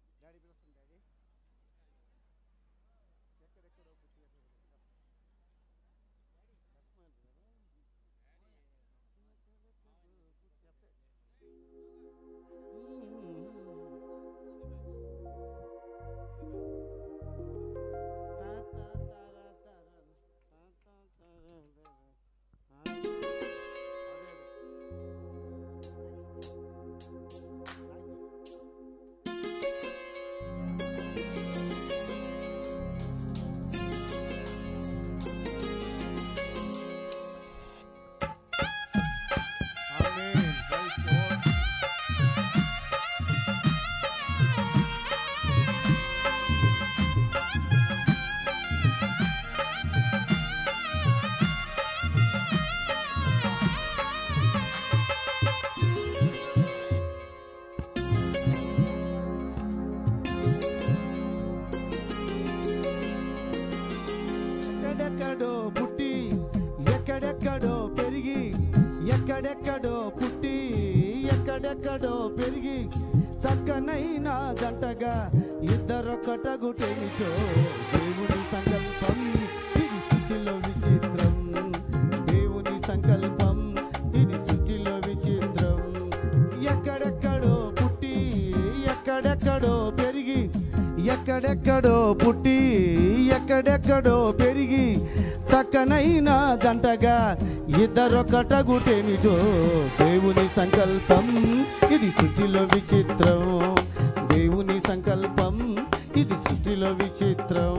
ఎక్కడెక్కడో పుట్టి ఎక్కడెక్కడో పెరిగి ఎక్కడెక్కడో పుట్టి ఎక్కడెక్కడో పెరిగి చక్కనైన జంటగా ఇద్దరొక్కటగుటేమిటో దేవుని సంకల్పం ఇది సృష్టిలో విచిత్రం దేవుని సంకల్పం ఇది సృష్టిలో విచిత్రం ఎక్కడెక్కడో పుట్టి ఎక్కడెక్కడో పెరిగి ఎక్కడెక్కడో పుట్టి ఎక్కడెక్కడో పెరిగి చక్కనైన జంటగా ఇద్దరొకటగుటేమిటో దేవుని సంకల్పం ఇది సృష్టిలో విచిత్రం దేవుని సంకల్పం ఇది సృష్టిలో విచిత్రం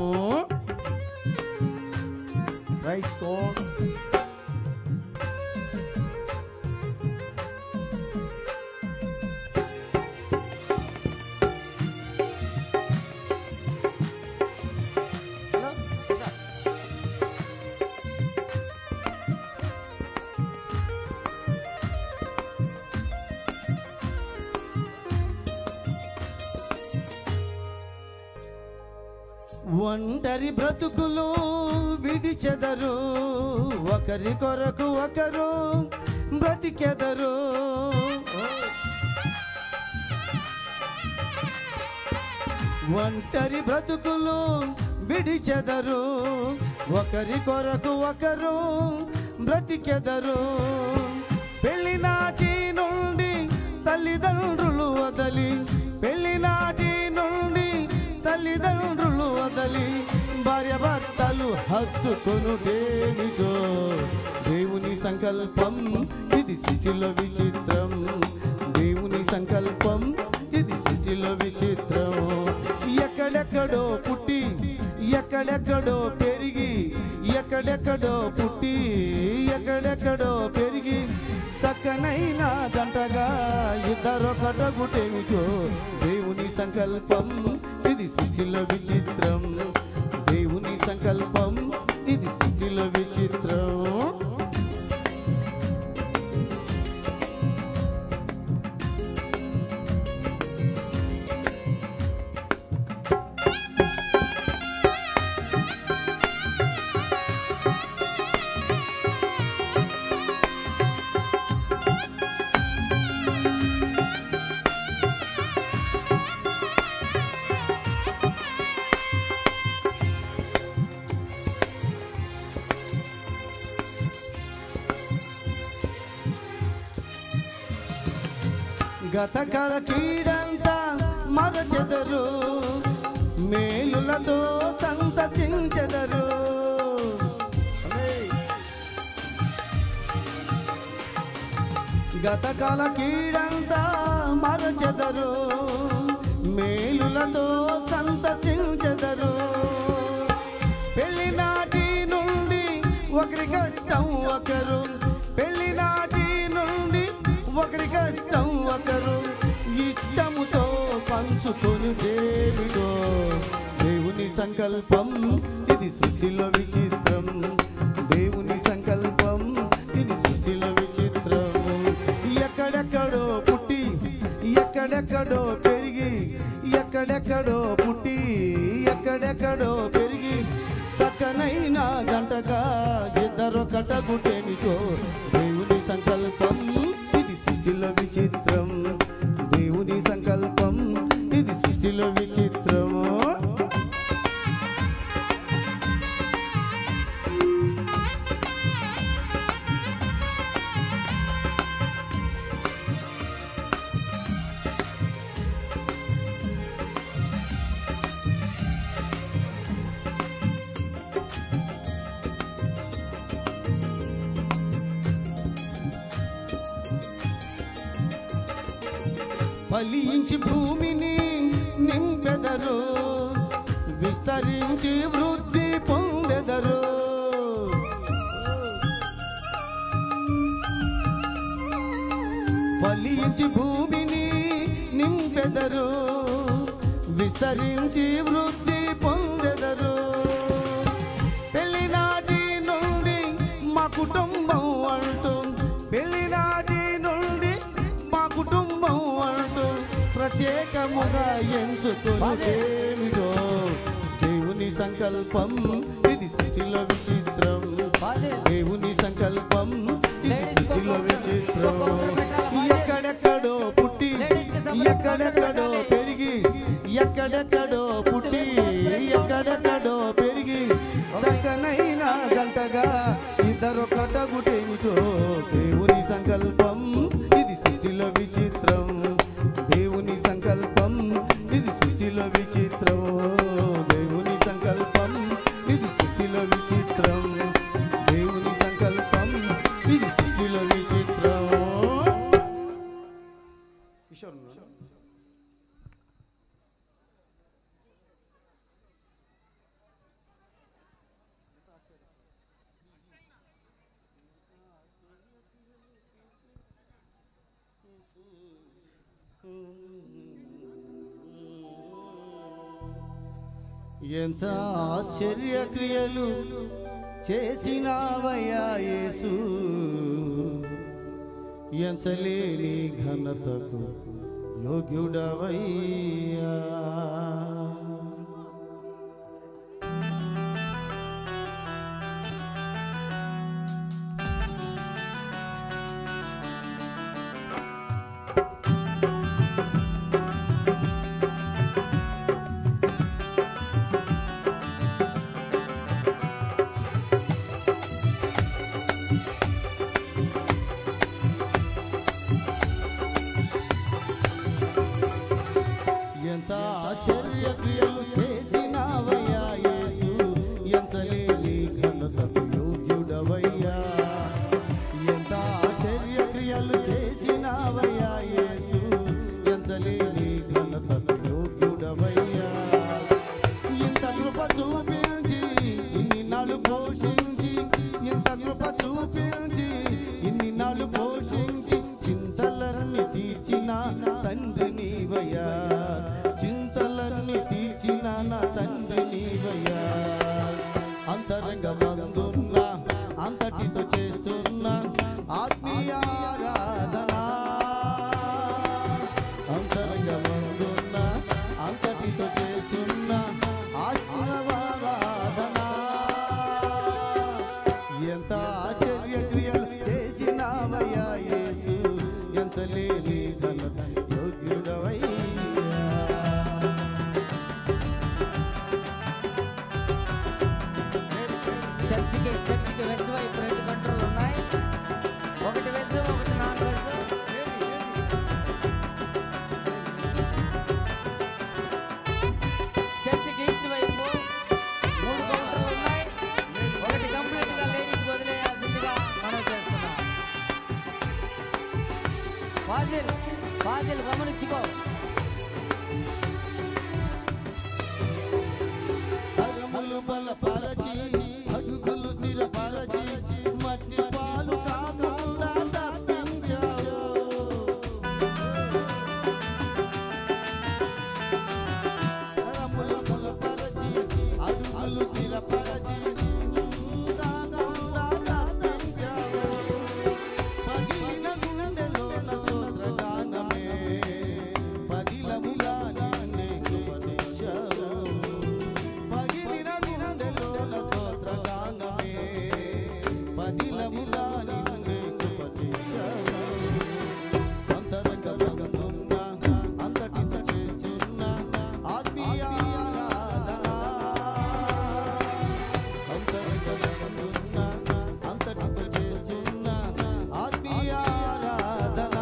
రైస్ కోడ్ ఒంటరి బ్రతుకులు విడిచెదరు ఒకరి కొరకు ఒకరు బ్రతికెదరు ఒంటరి బ్రతుకులు విడిచెదరు ఒకరి కొరకు ఒకరు బ్రతికెదరు పెళ్లినాటి నుండి తల్లిదండ్రులు వదలి పెళ్లినాటి నుండి తల్లిదండ్రులు వదలి భార్య భర్తలు హత్తుకొనుటేమిటో దేవుని సంకల్పం ఇది సృష్టిలో విచిత్రం దేవుని సంకల్పం ఇది సృష్టిలో విచిత్రం ఎక్కడెక్కడో పుట్టి ఎక్కడెక్కడో పెరిగి ఎక్కడెక్కడో పుట్టి ఎక్కడెక్కడో పెరిగి చక్కనైన జంటగా ఇద్దరొకటగుటేమిటో దేవుని సంకల్పం ఇది సృష్టిలో విచిత్రం దేవుని సంకల్పం ఇది సృష్టిలో విచిత్రం గతకాల కీడంతా మరచెదరు మేలులతో సంతసించెదరు గతకాల కీడంతా మరచెదరు మేలులతో సంతసించెదరు పెళ్లినాటి నుండి ఒకరి కష్టం ఒకరు పెళ్లినాటి నుండి ఒకరి కష్టం ఒకరు ఇష్టముతో పంచుకొని దేవుడో దేవుని సంకల్పం ఇది సృష్టిలో విచిత్రం దేవుని సంకల్పం ఇది సృష్టిలో విచిత్రం ఎక్కడెక్కడో పుట్టి ఎక్కడెక్కడో పెరిగి ఎక్కడెక్కడో పుట్టి ఎక్కడెక్కడో పెరిగి చక్కనైన గంటగా ఇద్దరొకటగుటేమిటో దేవుని సంకల్పం ఇది సృష్టిలో విచిత్రం దేవుని సంకల్పం ఇది సృష్టిలో విచిత్రము ఫలించి భూమిని నింపెదరు విస్తరించి వృద్ధి పొందెదరు ఫలించి భూమిని నింపెదరు విస్తరించి వృద్ధి పొందెదరు పెళ్లినాటి నుండి మా కుటుంబం అంటూ పెళ్లినాటి నుండి మా కుటుంబం అంటూ ప్రత్యేకముగా ఎంచుకునేమిటో దేవుని సంకల్పం ఇది సృష్టిలో విచిత్రం దేవుని సంకల్పం ఇది సృష్టిలో విచిత్రం ఎక్కడెక్కడో పుట్టి ఎక్కడెక్కడో పెరిగి ఎక్కడెక్కడో పుట్టి ఎక్కడెక్కడో పెరిగి చక్కనైన గంటగా ఇద్దరు కటగుటేమిటో దేవుని సంకల్పం ఇది సృష్టిలో విచిత్రం దేవుని సంకల్పం ఇది సృష్టిలో విచిత్రం దేవుని సంకల్పం ఇది సృష్టిలో విచిత్రం దేవుని సంకల్పం ఇది సృష్టిలో విచిత్రం కిషోర్ ఉన్నాడా? ఎంత ఆశ్చర్య క్రియలు చేసినావయ్యా యేసు ఎంచలేని ఘనతకు యోగ్యుడవయ్యా ఎంత ఆశ్చర్య క్రియలు చేసినావయ్యా యేసు ఎంచలేని ఘనతకు యోగ్యుడవయ్యా ఎంత ఆశ్చర్య క్రియలు చేసినావయ్యా యేసు ఎంచలేని ఘనతకు యోగ్యుడవయ్యా ఇంత కృప చూపించి ఇన్ని నాళ్ళు పోషించి ఇంత కృప చూపించి ఇన్ని నాళ్ళు పోషించి చింతలన్నీ తీర్చిన తండ్రి నీవయ్యా చింతలన్నీ తీర్చిన నా తండ్రి నీవయ్యా అంతరంగ మందున్న అంతటితో చేస్తున్న ఆత్మీయ ఆరాధన అంతరంగ మందున్న అంతటితో చేస్తున్న ఆశీర్వాదన ఎంత ఆశ్చర్య క్రియలు చేసినావయ్యా యేసు ఎంత లేని ఘనత యోగ్యుడవయ్యా ఫాజిల్ ఫాజిల్ గమనించుకో అరములు బలపరచి అడుగులు స్థిరపరచి మట్టి పాలు కాకుండా తప్పించావు అరములు బలపరచి అడుగులు స్థిరపరచి కాకుండా తప్పించావు పగిలిన గుండెలోన స్తోత్రగానమే పగిలములా నిన్నే కృపణించావు పగిలిన గుండెలోన స్తోత్రగానమే పదిలములా నిన్నే కృపణించావు అంతరంగ భగతున్నా అంతటితో చేస్తున్న ఆత్మీయ ఆరాధన అంతరంగ భగతున్నా అంతటితో చేస్తున్న ఆత్మీయ ఆరాధన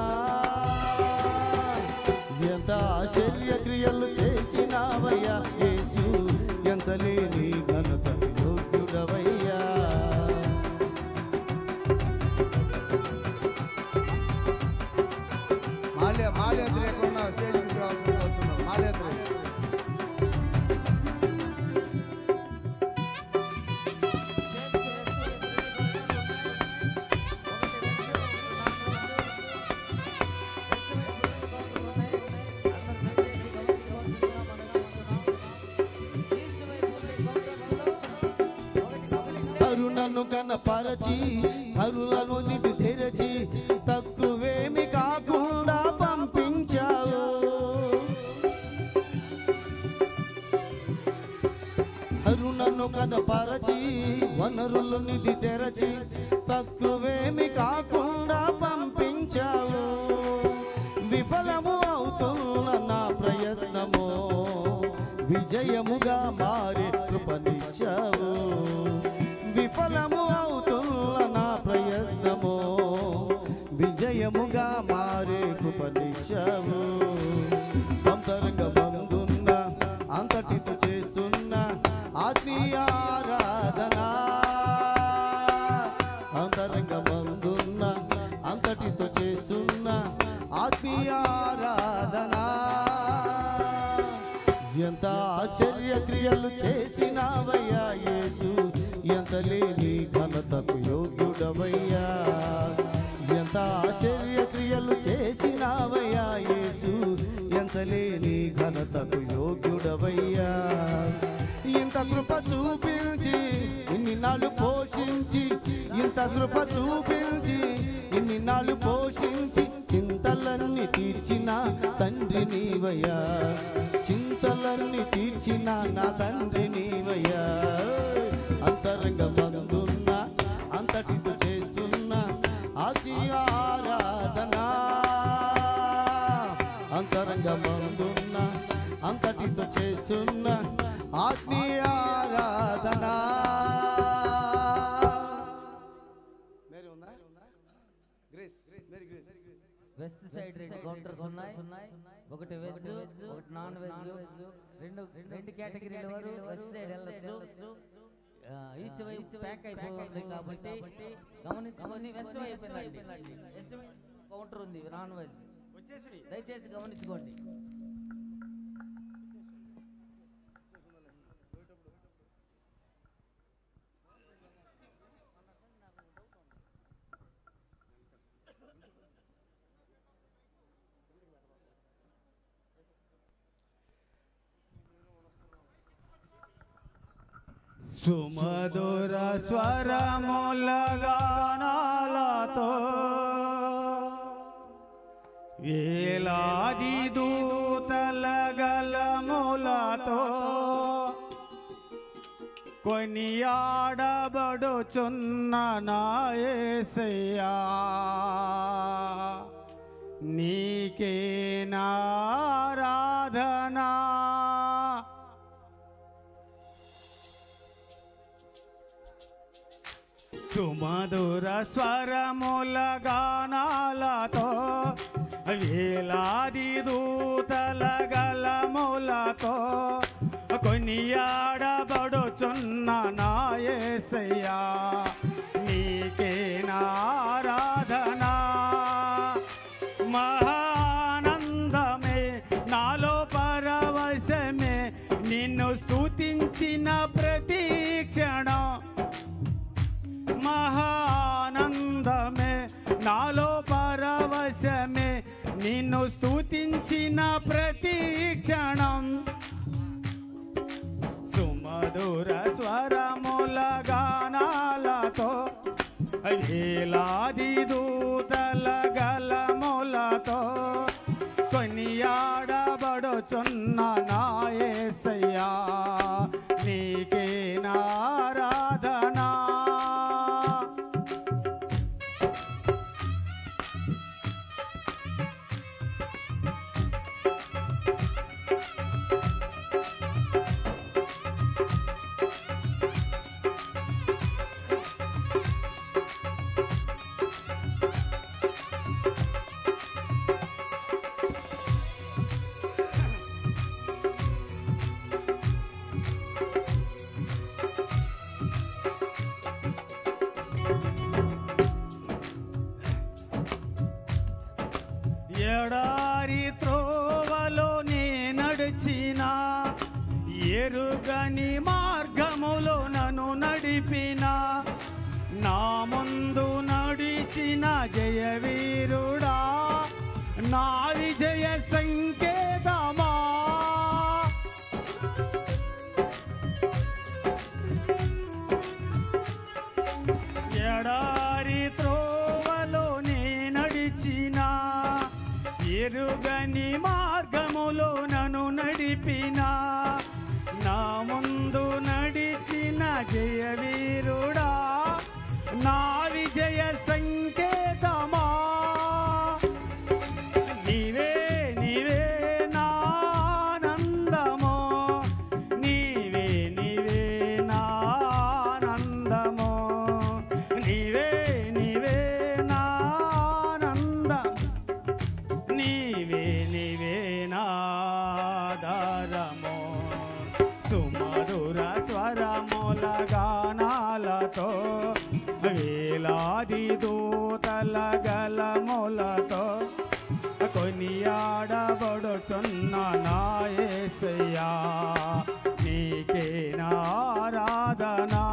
ఎంత ఆశ్చర్య క్రియలు చేసినావయ్యా యేసు ఎంత లేని ఘనత యోగ్యుడవయ్యా మాల్య మాల్యాద్రి ఎక్కడ ఉన్నావు స్టేజ్ మీద రావాల్సింది వస్తున్నావు మాల్యాద్రి కరుణను కనపరచి కరులను నిధి తెరచి తక్కువేమి కాకుండా పంపించావు కరుణను కనపరచి వనరులు నిధి తెరచి తక్కువేమి కాకుండా పంపించావు విఫలము అవుతున్న నా ప్రయత్నము విజయముగా మారే కృపనిచ్చావు విఫలము అవుతున్న నా ప్రయత్నము విజయముగా మారే కృపనిచ్చావు అంతరంగ బంధున్న అంతటితో చేస్తున్న ఆత్మీయ ఆరాధన అంతరంగ బంధున్న అంతటితో చేస్తున్న ఆత్మీయ ఆరాధన ఎంత ఆశ్చర్య క్రియలు చేసినావయ్యా యేసు ఎంత లేని ఘనతకు యోగ్యుడవయ్యా ఎంత ఆశ్చర్య క్రియలు చేసినావయ్యా యేసు ఎంత లేని ఘనతకు యోగ్యుడవయ్యా ఇంత కృప చూపించి ఇన్ని నాళ్ళు పోషించి ఇంత కృప చూపించి ఇన్ని నాళ్ళు పోషించి చింతలన్నీ తీర్చిన తండ్రి నీవయ్యా చింతలన్నీ తీర్చిన నా తండ్రి నీవయ్యా అంతరంగ బంధున్న అంతటితో చేస్తున్న ఆశీయ ఆరాధన అంతరంగ బంధున్న అంతటితో చేస్తున్న ఆత్మీయ ఆరాధన మేరీ ఉందా Grace Mary Grace west side రెండు కౌంటర్స్ ఉన్నాయి ఒకటి వెజ్ ఒకటి నాన్ వెజ్ రెండు రెండు కేటగిరీల వారు వెస్ట్ సైడ్ వెళ్ళొచ్చు ఆ, ఈస్ట్ వైపు ప్యాక్ అయిపోతుంది కాబట్టి గమనించుకొని వెస్ట్ వైపు వెళ్ళండి వెస్ట్ వైపు కౌంటర్ ఉంది నాన్ వెజ్ దయచేసి గమనించుకోండి సుమధుర స్వరముల గానాలతో వేలాది దూతల గలములతో కొనియాడబడుచున్న నాయసయ్యా నీకే నారాధనా సుమధుర స్వరముల గానాలతో వేలాది దూతల గలములతో కొనియాడబడుచున్న నాయసయ్యా నీకే నారాధనా మహా గడిపిన ప్రతి క్షణం సుమధుర స్వరముల గానాలతో వేలాది దూతల గలములతో కొనియాడబడుచున్న నాయసయ్యా నీకే నారాధనా ఎడారి త్రోవలో నే నడిచిన ఎరుగని మార్గములో నన్ను నడిపిన నా ముందు నడిచిన జయవీరుడా నా విజయ సంకేతమా ఎడారి త్రోవలో నే నడిచిన ఎరుగని మార్గములో నన్ను నడిపిన నా ముందు నడిచిన జయవీరుడా నా విజయ సంకేతమా నీవే నీవే నా ఆనందమో నీవే నీవే నా ఆనందమో నీవే నీవే నా ఆనందం నీవే నీవే నాదారమో సుమధుర స్వరముల గానాలతో వేలాది దూతల గలములతో కొనియాడబడుచున్న నాయసయ్యా నీకే నారాధనా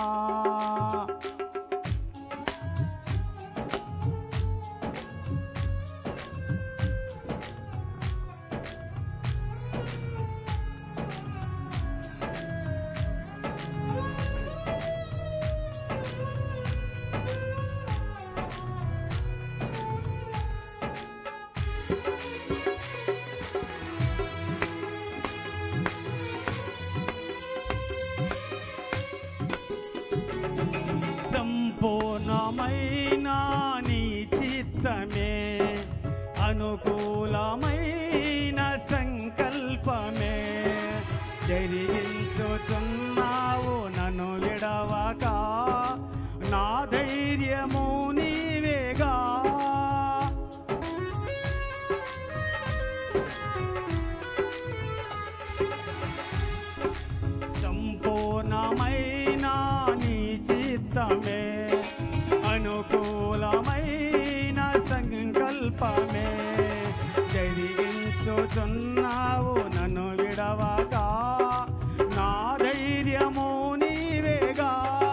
సంపూర్ణమైన నీ చిత్తమే అనుకూలమైన సంకల్పమే జరిగించుచున్నావు నన్ను విడవక నా ధైర్యము నీవేగా సంపూర్ణమైన నీ చిత్తమే అనుకూలమైన సంకల్పమే జరిగించుచున్నావు నన్ను విడవక నా ధైర్యము నీవేగా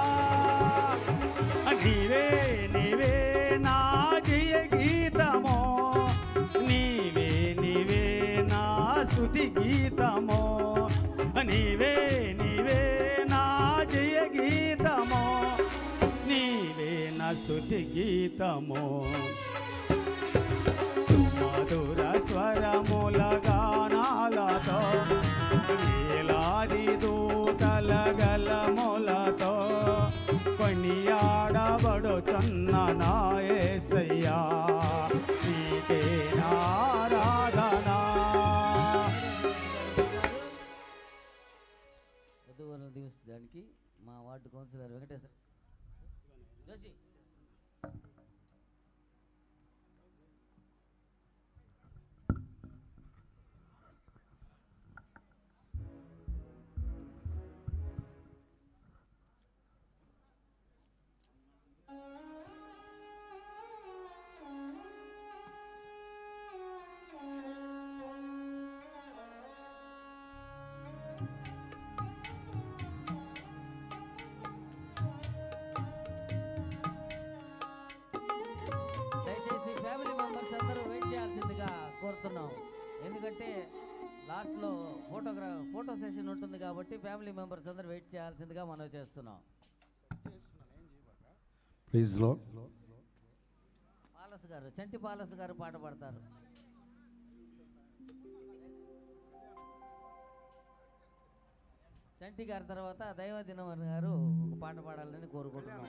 నీవే నీవే నా జయ గీతమో నీవే నీవే నా స్తుతి గీతమో నీవే నీవే నా జయ గీతమో నీవే నా స్తుతి గీతమో సుమధుర స్వరముల గానాలతో వేలాది దూతల గలములతో కొనియాడబడుచున్న నాయసయ్యా నీకే నారాధనా వధువరుల దివస్ దానికి మా వార్డు కౌన్సిలర్ వెంకటేశ్వర జోషి ఫోటోగ్రా ఫోటో సెషన్ ఉంటుంది కాబట్టి ఫ్యామిలీ మెంబర్స్ అందరూ వెయిట్ చేయాల్సిందిగా మనం చేస్తున్నాం ప్లీజ్ లో పాలస్ గారు చంటి పాలస్ గారు పాట పాడతారు చంటి గారి తర్వాత దైవ దినవర్ గారు ఒక పాట పాడాలని కోరుకుంటున్నాం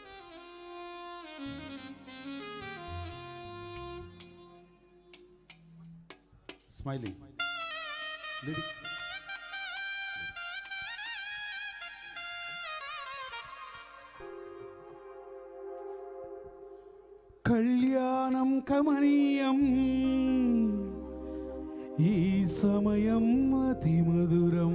స్మైలింగ్ లిరిక్ కళ్యాణం కమనీయం ఈ సమయం అతి మధురం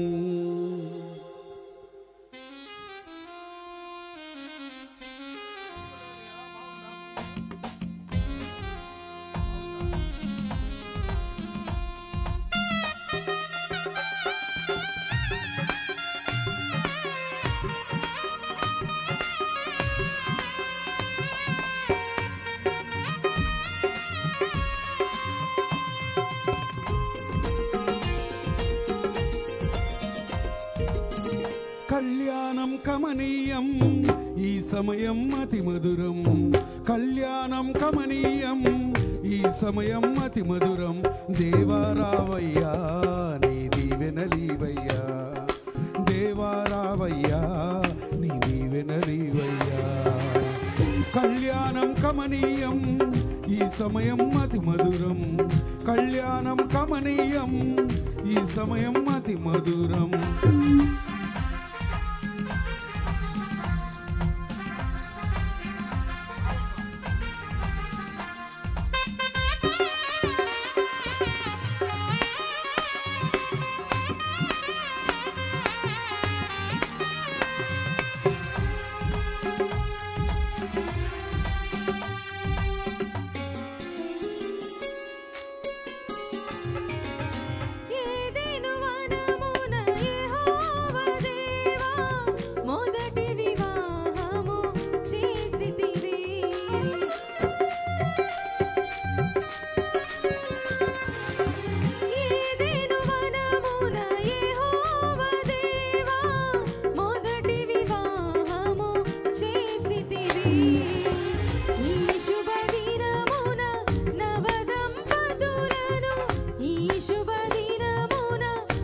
కళ్యాణం కమనీయం ఈ సమయం అతి మధురం కళ్యాణం కమనీయం ఈ సమయం అతి మధురం దేవారావయ్యా నీ దీవెనలీవయ్యా దేవారావయ్యా నీ దీవెనలీవయ్యా కళ్యాణం కమనీయం ఈ సమయం అతి మధురం కళ్యాణం కమనీయం ఈ సమయం అతి మధురం ఏదెను వనమున యెహోవా దేవా మొదటి వివాహము చేసితివి ఏదెను వనమున యెహోవా దేవా మొదటి వివాహము చేసితివి ఈ శుభ దినమున నవదంపతులను ఈ శుభ దినమున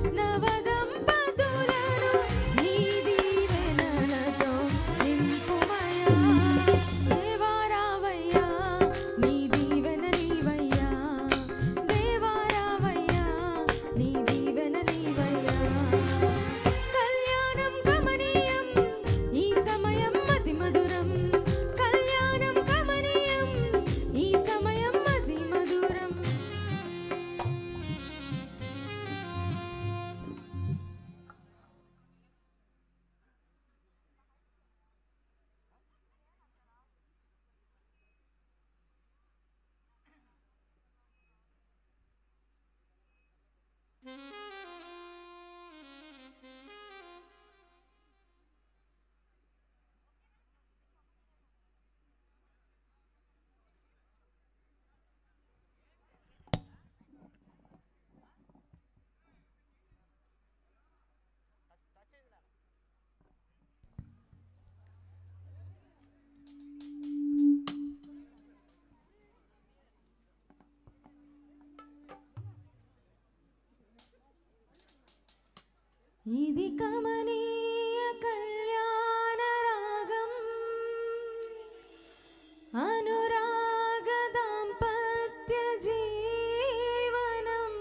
నవదంపతులను నీ దీవెనలతో నింపుమయా దేవారావయ్యా నీ దీవెన నీవయ్యా దేవారావయ్యా నీ దీవెన నీవయ్యా కళ్యాణం కమనీయం ఈ సమయం అతి మధురం కళ్యాణం కమనీయం ఈ సమయం అతి మధురం ఇది కమనీయ కళ్యాణ రాగం అనురాగ దాంపత్య జీవనం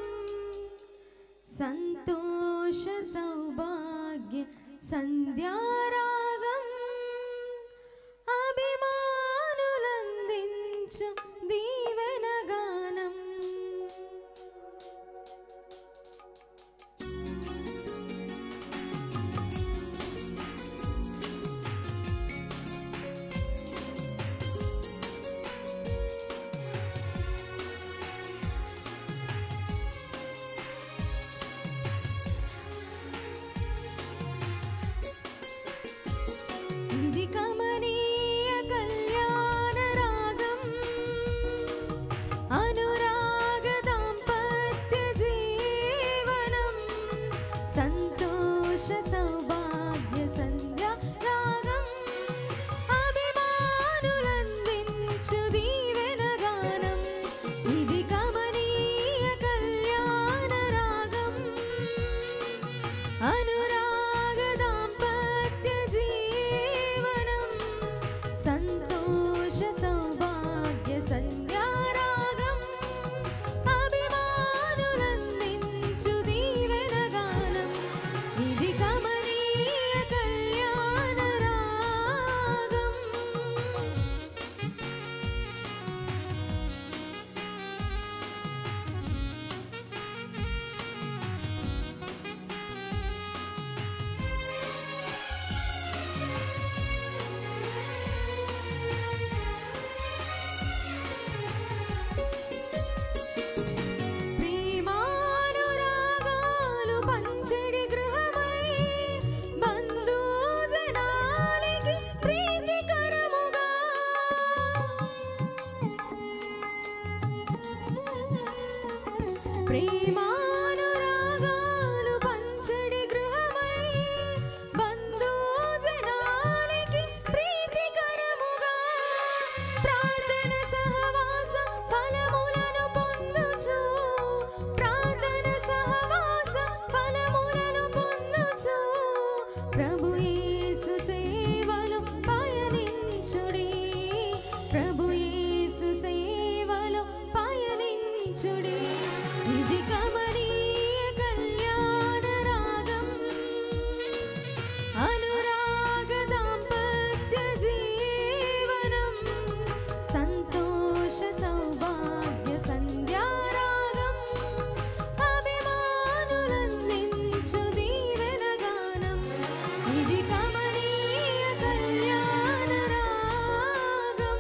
సంతోష సౌభాగ్య సంధ్యారాగం అభిమానులందించు దీవెన గానం ఆనందించు దీవెనగానం ఇది కమనీయ కళ్యాణ రాగం అనురాగ దాంపత్య జీవనం సంతోష సౌభాగ్య సంధ్యారాగం అభిమానులందించు దీవెనగానం ఇది కమనీయ కళ్యాణ రాగం ప్రేమానురాగాలు పంచడి గృహమై బంధుజనానికి ప్రీతికరముగా ప్రేమానురాగాలు పంచడి గృహమై బంధుజనానికి ప్రీతికరముగా ప్రార్థన సహవాసం ఫలములను పొందుచు ప్రార్థన సహవాసం ఫలములను పొందుచు ప్రభు యేసు సేవలో పయనించుడి ప్రభు యేసు సేవలో పయనించుడి ఇది కమనీయ కళ్యాణ రాగం అనురాగ దాంపత్య జీవనం సంతోష సౌభాగ్య సంధ్యారాగం అభిమానులందించు దీవెనగానం ఇది కమనీయ కళ్యాణ రాగం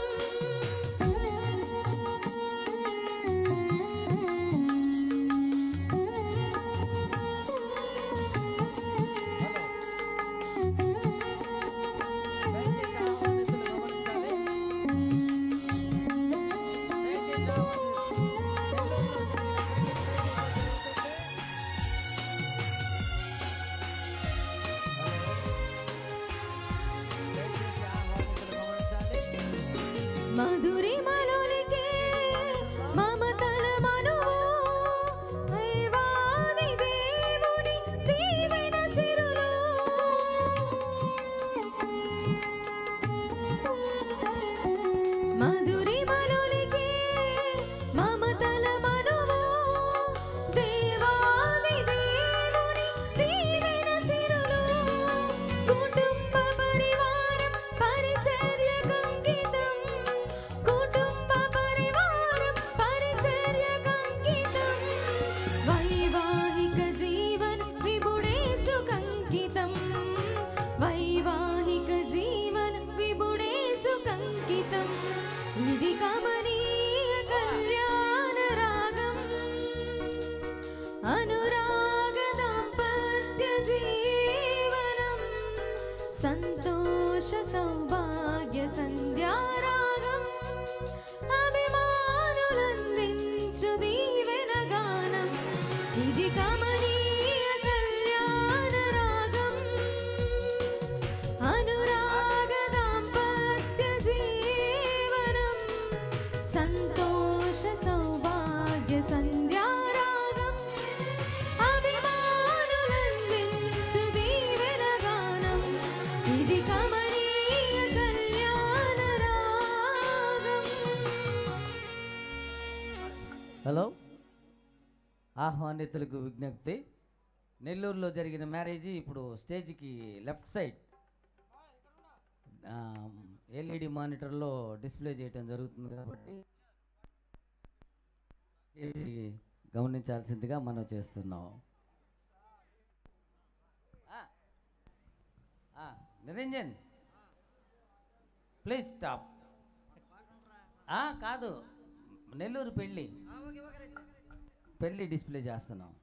మధురిమలొలికే మమతల మనువు దైవాది దేవుని దీవెన సిరులు మధురిమలొలికే మమతల మనువు దేవాది దేవుని దీవెన సిరులు కుటుంబ పరివారం పరిచర్య కంకితం కుటుంబ పరివారం పరిచర్య కంకితం వైవాహిక జీవన్ విబుడేసు కంకితం వైవాహిక జీవన్ విబుడేసు కంకితం ఇది కమనీయ కళ్యాణ రాగం అనురాగ దాంపత్య జీవనం సంతోష సౌభాగ్య సంధ్యారాగం అభిమానులందించు దీవెనగానం ఇది కమనీయ కళ్యాణ రాగం అనురాగ దాంపత్య జీవనం సంతోష సౌభాగ్య సంధ్యారాగం అభిమానులందించు దీవెనగానం ఇది కమనీయ కళ్యాణ రాగం హలో ఆహ్వానితులకు విజ్ఞప్తి నెల్లూరులో జరిగిన మ్యారేజ్ ఇప్పుడు స్టేజ్కి లెఫ్ట్ సైడ్ ఎల్ఈడి మానిటర్లో డిస్ప్లే చేయటం జరుగుతుంది కాబట్టి ఇది గమనించాల్సిందిగా మనం చేస్తున్నాం ఆ, ఆ, నిరంజన్ ప్లీజ్ స్టాప్ కాదు నెల్లూరు పెళ్ళి పెళ్ళి డిస్ప్లే చేస్తున్నాం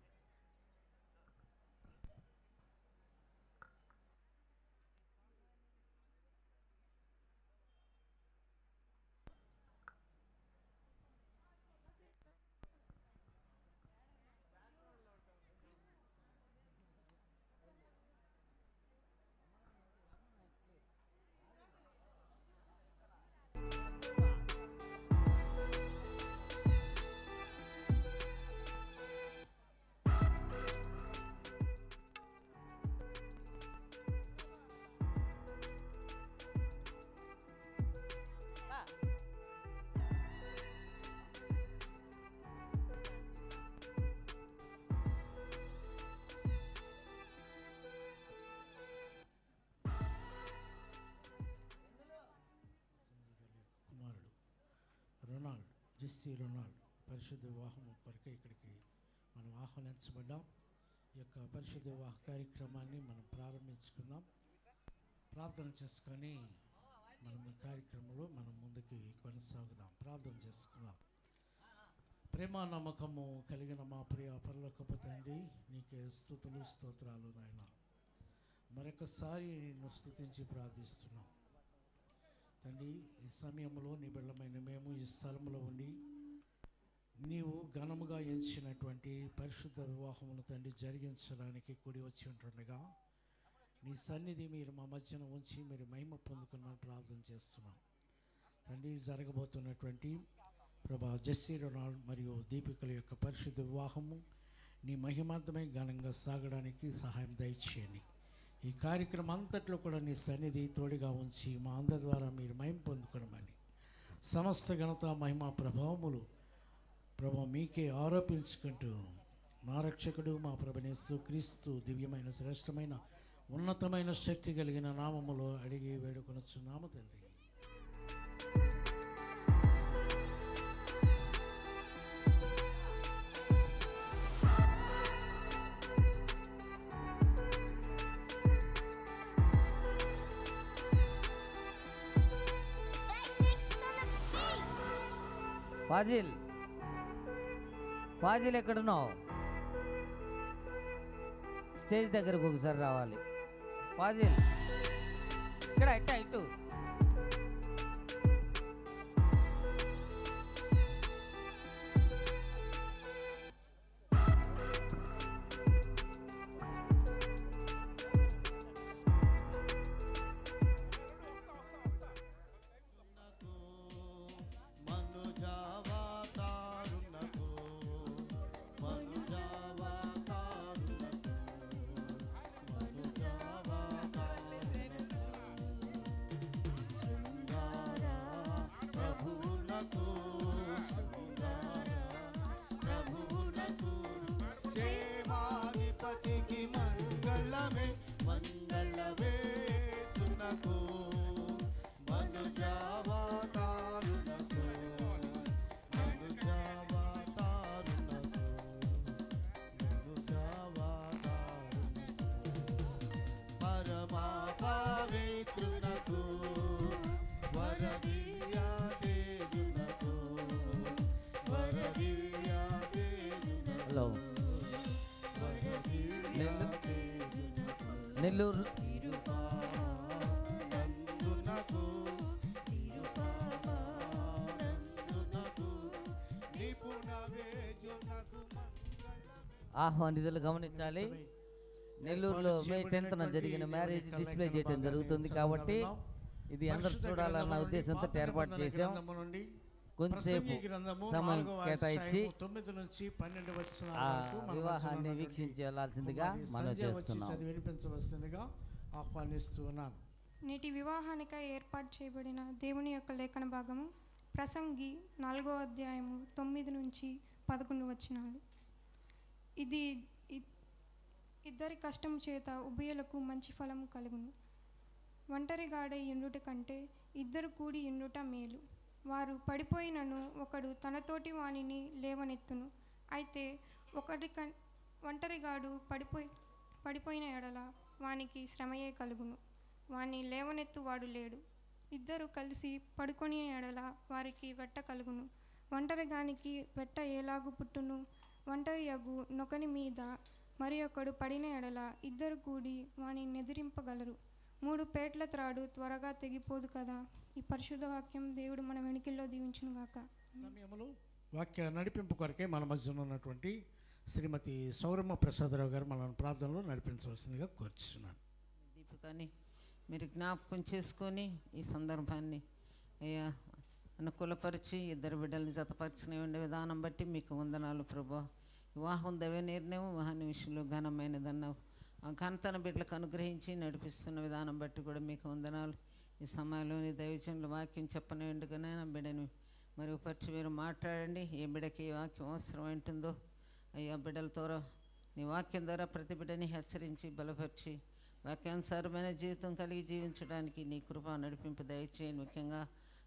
జెస్సీ రొనాల్డ్ పరిశుద్ధ వివాహం కొరకే ఇక్కడికి మనం ఆహ్వానించబడ్డాం ఈ యొక్క పరిశుద్ధ వివాహ కార్యక్రమాన్ని మనం ప్రారంభించుకుందాం ప్రార్థన చేసుకొని మనం ఈ కార్యక్రమంలో మనం ముందుకి కొనసాగుదాం ప్రార్థన చేసుకుందాం ప్రేమ నమ్మకము కలిగిన మా ప్రియ పరలోకపు తండ్రి నీకే స్థుతులు స్తోత్రాలు నాయన మరొకసారి నిన్ను స్థుతించి ప్రార్థిస్తున్నాం తండ్రి ఈ సమయంలో నీ బిడ్డమైన మేము ఈ స్థలంలో ఉండి నీవు ఘనముగా ఎంచినటువంటి పరిశుద్ధ వివాహమును తండ్రి జరిగించడానికి కూడి వచ్చి ఉంటుండగా నీ సన్నిధి మీరు మా మధ్యన ఉంచి మీరు మహిమ పొందుకున్నాను ప్రార్థన చేస్తున్నాం తండ్రి జరగబోతున్నటువంటి ప్రభా జస్సీ రొనాల్డ్ మరియు దీపికల యొక్క పరిశుద్ధ వివాహము నీ మహిమార్థమై ఘనంగా సాగడానికి సహాయం దయచేయండి ఈ కార్యక్రమం అంతట్లో కూడా నీ సన్నిధి తోడుగా ఉంచి మా అందరి ద్వారా మీరు మహిమ పొందుకోవడమని సమస్త ఘనత మహిమ ప్రభావములు ప్రభు మీకే ఆరోపించుకుంటూ మా రక్షకుడు మా ప్రభునేసు క్రీస్తు దివ్యమైన శ్రేష్టమైన ఉన్నతమైన శక్తి కలిగిన నామములో అడిగి వేడుకొనొచ్చు నామ తండ్రి ఫాజిల్ ఫాజిల్ ఎక్కడున్నావు స్టేజ్ దగ్గరకు ఒకసారి రావాలి ఫాజిల్ ఇక్కడ ఇట్ట ఇటు క్షేమాధిపతికి మంగళమే మంగళమే సునకు మనుజావతారునకు మనుజావతారునకు మనుజావతారునకు పరమా పవిత్రునకు వరదివ్య తేజునకు వరదివ్య హలో నెల్లూరు నందునకు నిపుణ వేజునకు ఆహ్వానితులు గమనించాలి నెల్లూరులో మే టెన్త్న జరిగిన మ్యారేజ్ డిస్ప్లే చేయడం జరుగుతుంది కాబట్టి ఇది అందరూ చూడాలన్న ఉద్దేశంతో ఏర్పాటు చేశాం కొంచెంసేపు సమయం కేటాయించి తొమ్మిది నుంచి పన్నెండు వచ్చిన ఆ వివాహాన్ని వీక్షించి వెళ్ళాల్సిందిగా మనం చేస్తున్నాం చదివి వినిపించవలసిందిగా ఆహ్వానిస్తూ ఉన్నాను నేటి వివాహానికై ఏర్పాటు చేయబడిన దేవుని యొక్క లేఖన భాగము ప్రసంగి నాలుగో అధ్యాయము తొమ్మిది నుంచి పదకొండు వచనాలు ఇది ఇ- ఇద్దరి కష్టం చేత ఉభయులకు మంచి ఫలం కలుగును ఒంటరిగాడై ఎండుట కంటే ఇద్దరు కూడి ఎండుట మేలు వారు పడిపోయినను ఒకడు తనతోటి వానిని లేవనెత్తును అయితే ఒకటి కన్ ఒంటరిగాడు పడిపోయి పడిపోయిన ఎడల వానికి శ్రమయే కలుగును వాని లేవనెత్తు వాడు లేడు ఇద్దరు కలిసి పడుకొని ఎడల వారికి వెట్ట కలుగును ఒంటరిగానికి వెట్ట ఏలాగు పుట్టును ఒంటరి యగు నొకని మీద మరి ఒకడు పడిన ఎడల ఇద్దరు కూడి వాని నెదిరింపగలరు మూడు పేట్ల త్రాడు త్వరగా తెగిపోదు కదా ఈ పరిశుద్ధ వాక్యం దేవుడు మన వెనుకల్లో దీవించును గాక సమయంలో వాక్య నడిపింపు కొరకే మన మధ్యన ఉన్నటువంటి శ్రీమతి సౌరమ్మ ప్రసాదరావు గారు మనల్ని ప్రార్థనలో నడిపించవలసిందిగా కోరుచున్నాను దీపికని మీరు జ్ఞాపకం చేసుకొని ఈ సందర్భాన్ని అయ్యా అనుకూలపరిచి ఇద్దరు బిడ్డల్ని జతపరిచిన ఉండే విధానం బట్టి మీకు వందనాలు ప్రభా వివాహం దైవ నిర్ణయం మహానిషులు ఘనమైనదన్నావు ఆ ఘనతను బిడ్డలకు అనుగ్రహించి నడిపిస్తున్న విధానం బట్టి కూడా మీకు వందనాలు ఈ సమయంలోని దైవజనుల వాక్యం చెప్పని ఉండగానే నా బిడ్డని మరి పరిచి మీరు మాట్లాడండి ఏ బిడ్డకి ఏ వాక్యం అవసరం ఉంటుందో అయ్యా బిడ్డల ద్వారా నీ వాక్యం ద్వారా ప్రతి బిడ్డని హెచ్చరించి బలపరిచి వాక్యానుసారమైన జీవితం కలిగి జీవించడానికి నీ కృప నడిపింపు దయచేయండి ముఖ్యంగా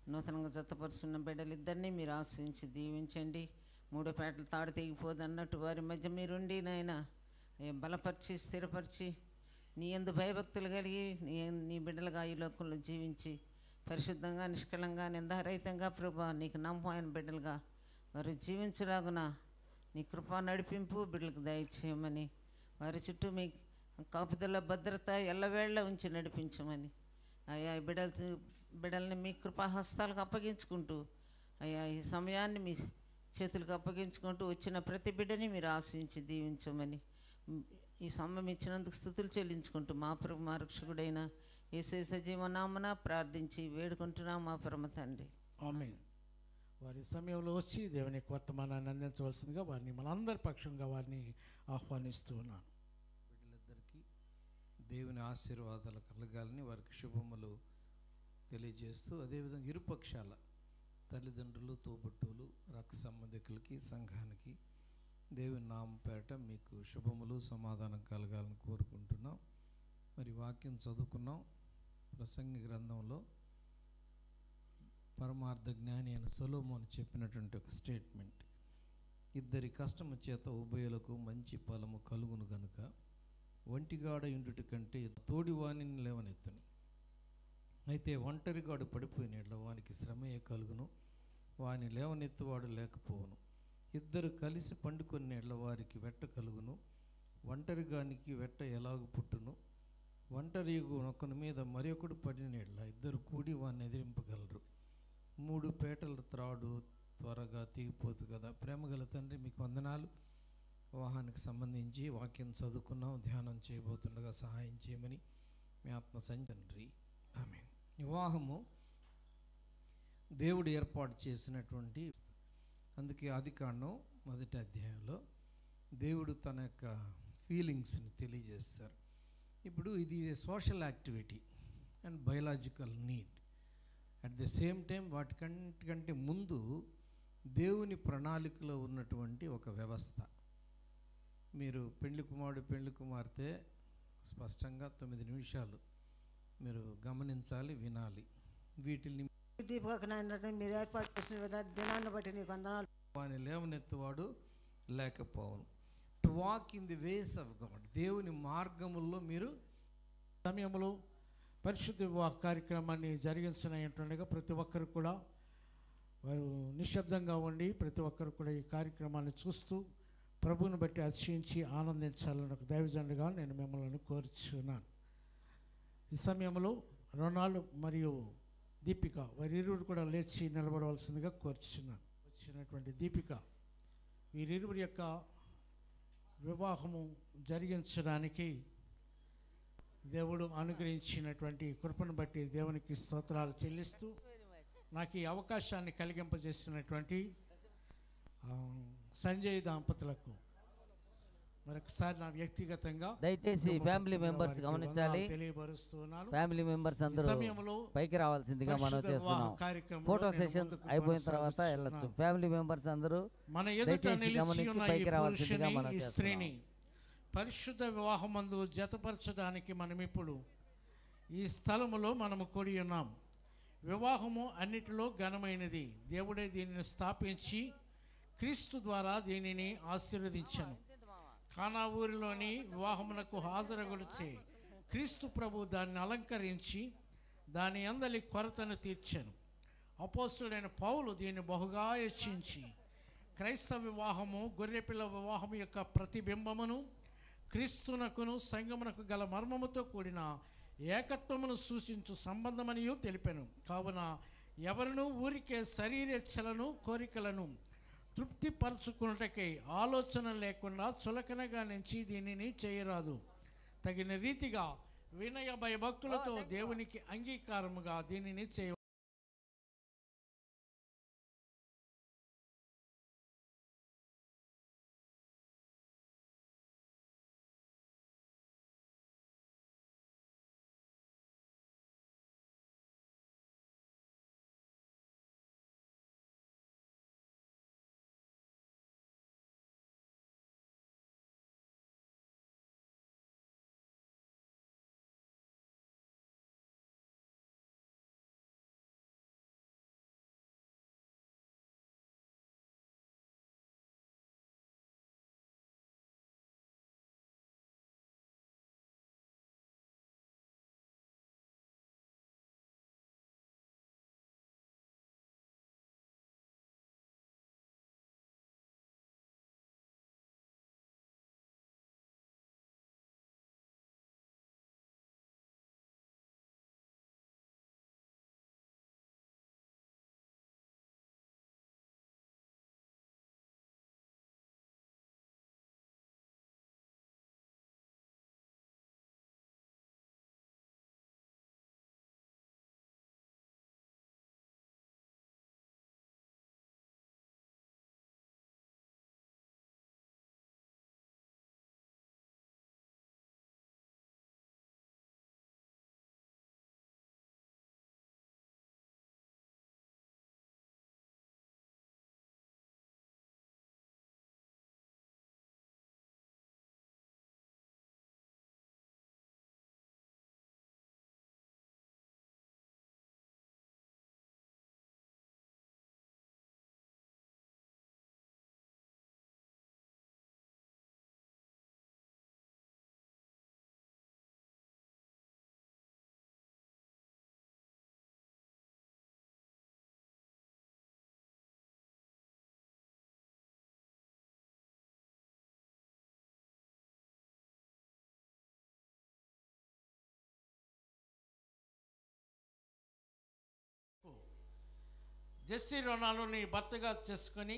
నూతనంగా జతపరుచున్న బిడ్డలిద్దరినీ మీరు ఆశ్రయించి దీవించండి మూడో పేటలు తాడు తెగిపోదు అన్నట్టు వారి మధ్య మీరుండి నాయన అయ్యా, బలపరిచి స్థిరపరిచి నీ ఎందు భయభక్తులు కలిగి నీ నీ బిడ్డలుగా ఈ లోకంలో జీవించి పరిశుద్ధంగా నిష్కలంగా నిందారహితంగా ప్రభా నీకు నమ్మకమైన బిడ్డలుగా వారు జీవించలాగున నీ కృపా నడిపింపు బిడ్డలకు దయచేయమని వారి చుట్టూ మీ కాపుదల భద్రత ఎల్లవేళ ఉంచి నడిపించమని అయ్యా ఈ బిడ్డలు బిడ్డల్ని మీ కృపాహస్తాలకు అప్పగించుకుంటూ అయ్యా ఈ సమయాన్ని మీ చేతులకు అప్పగించుకుంటూ వచ్చిన ప్రతి బిడ్డని మీరు ఆశించి దీవించమని మ్, ఈ సమయం ఇచ్చినందుకు స్థుతులు చెల్లించుకుంటూ మా ప్రభు మా రక్షకుడైన ఏసే సజీవనామన ప్రార్థించి వేడుకుంటున్నాం మా పరమ తండ్రి ఆమె వారి సమయంలో వచ్చి దేవునికి వర్తమానాన్ని అందించవలసిందిగా వారిని మనందరి పక్షంగా వారిని ఆహ్వానిస్తూ ఉన్నాను బిడ్డలిద్దరికీ దేవుని ఆశీర్వాదాలు కలగాలని వారికి శుభములు తెలియజేస్తూ అదేవిధంగా ఇరుపక్షాల తల్లిదండ్రులు తోబుట్టువులు రక్త సంబంధికులకి సంఘానికి దేవుని నామ పేరట మీకు శుభములు సమాధానం కలగాలని కోరుకుంటున్నాం మరి వాక్యం చదువుకున్నాం ప్రసంగి గ్రంథంలో పరమార్థ జ్ఞాని అయిన సొలోమోని చెప్పినటువంటి ఒక స్టేట్మెంట్ ఇద్దరి కష్టము చేత ఉభయులకు మంచి ఫలము కలుగును గనుక ఒంటిగాడ ఇండుటి కంటే తోడివాణిని లేవనెత్తును అయితే ఒంటరిగాడు పడిపోయిన యెడల వానికి శ్రమయే కలుగును వాని లేవనెత్తువాడు లేకపోవును ఇద్దరు కలిసి పండుకొని యెడల వారికి వెట్ట కలుగును ఒంటరిగానికి వెట్ట ఎలాగు పుట్టును ఒంటరి ఒకని మీద మరి ఒకడు పడిన యెడల ఇద్దరు కూడి వాన్ని ఎదిరింపగలరు మూడు పేటల త్రాడు త్వరగా తెగిపోదు కదా ప్రేమగల తండ్రి మీకు వందనాలు వివాహానికి సంబంధించి వాక్యం చదువుకున్నాం ధ్యానం చేయబోతుండగా సహాయం చేయమని మీ ఆత్మ తండ్రి ఆమె వివాహము దేవుడు ఏర్పాటు చేసినటువంటి అందుకే ఆదికాండం మొదటి అధ్యాయంలో దేవుడు తన యొక్క ఫీలింగ్స్ని తెలియజేస్తారు ఇప్పుడు ఇది social activity and biological need at the same time వాటికంటే ముందు దేవుని ప్రణాళికలో ఉన్నటువంటి ఒక వ్యవస్థ మీరు పెళ్లి కుమారుడు పెళ్లి కుమార్తె స్పష్టంగా తొమ్మిది నిమిషాలు మీరు గమనించాలి వినాలి వీటిని దీపకనాయన మీరు ఏర్పాటు చేసిన విధా- దినాన్ని బట్టి నీకు వందనాలు వాని లేవనెత్తువాడు లేకపోవను to walk in the ways of God దేవుని మార్గముల్లో మీరు సమయంలో పరిశుద్ధ వివాహ కార్యక్రమాన్ని జరిగించినట్టుండగా ప్రతి ఒక్కరు కూడా వారు నిశ్శబ్దంగా ఉండి ప్రతి ఒక్కరు కూడా ఈ కార్యక్రమాన్ని చూస్తూ ప్రభువుని బట్టి అతిశయించి ఆనందించాలని ఒక దైవజనుడిగా నేను మిమ్మల్ని కోరుచున్నాను ఈ సమయంలో రొనాల్డ్ మరియు దీపిక వారిరువురు కూడా లేచి నిలబడవలసిందిగా కోరుచున్నాను వచ్చినటువంటి దీపిక వీరిరువురి యొక్క వివాహము జరిగించడానికి దేవుడు అనుగ్రహించినటువంటి కృపను బట్టి దేవునికి స్తోత్రాలు చెల్లిస్తూ నాకు ఈ అవకాశాన్ని కలిగింపజేసినటువంటి ఆ, సంజయ్ దంపతులకు మరొకసారి నా వ్యక్తిగతంగా దయచేసి కుటుంబ ఫ్యామిలీ పరంగా మెంబర్స్ వారికి గమనించాలి వందనాలు తెలియపరుస్తున్నాను ఫ్యామిలీ మెంబర్స్ ఈ అందరూ సమయంలో పైకి రావాల్సిందిగా మనం పరిశుద్ధ వివాహ చేస్తున్నాం కార్యక్రమంలో ఫోటో నేను సెషన్ ముందుకు అయిపోయిన తర్వాత కొనసాగిస్తున్నాను. వెళ్ళొచ్చు ఫ్యామిలీ మెంబర్స్ అందరూ మన ఎదుట దయచేసి నిలిచి గమనించి ఉన్న ఈ పైకి రావాల్సిందిగా పురుషుని మనం ఈ చేస్తున్నాం స్త్రీని పరిశుద్ధ వివాహమందు జతపరచడానికి మనం ఇప్పుడు ఈ స్థలములో మనము కూడి ఉన్నాం వివాహము అన్నిటిలో ఘనమైనది దేవుడే దీనిని స్థాపించి క్రీస్తు ద్వారా దీనిని ఆశీర్వదించాను కానా ఊరిలోని వివాహమునకు హాజరగొలిచే క్రీస్తు ప్రభు దాన్ని అలంకరించి దాని అందలి కొరతను తీర్చాను అపోస్తుడైన పౌలు దీన్ని బహుగా హెచ్చించి క్రైస్తవ వివాహము గొర్రెపిల్ల వివాహం యొక్క ప్రతిబింబమును క్రీస్తునకును సంగమునకు గల మర్మముతో కూడిన ఏకత్వమును సూచించు సంబంధమనియు తెలిపాను కావున ఎవరును ఊరికే శరీరేచ్ఛలను కోరికలను తృప్తిపరచుకున్నటకై ఆలోచన లేకుండా చులకనగా నుంచి దీనిని చేయరాదు తగిన రీతిగా వినయ భయభక్తులతో దేవునికి అంగీకారముగా దీనిని చేయ జెస్సీ రొనాల్డోని భర్తగా చేసుకొని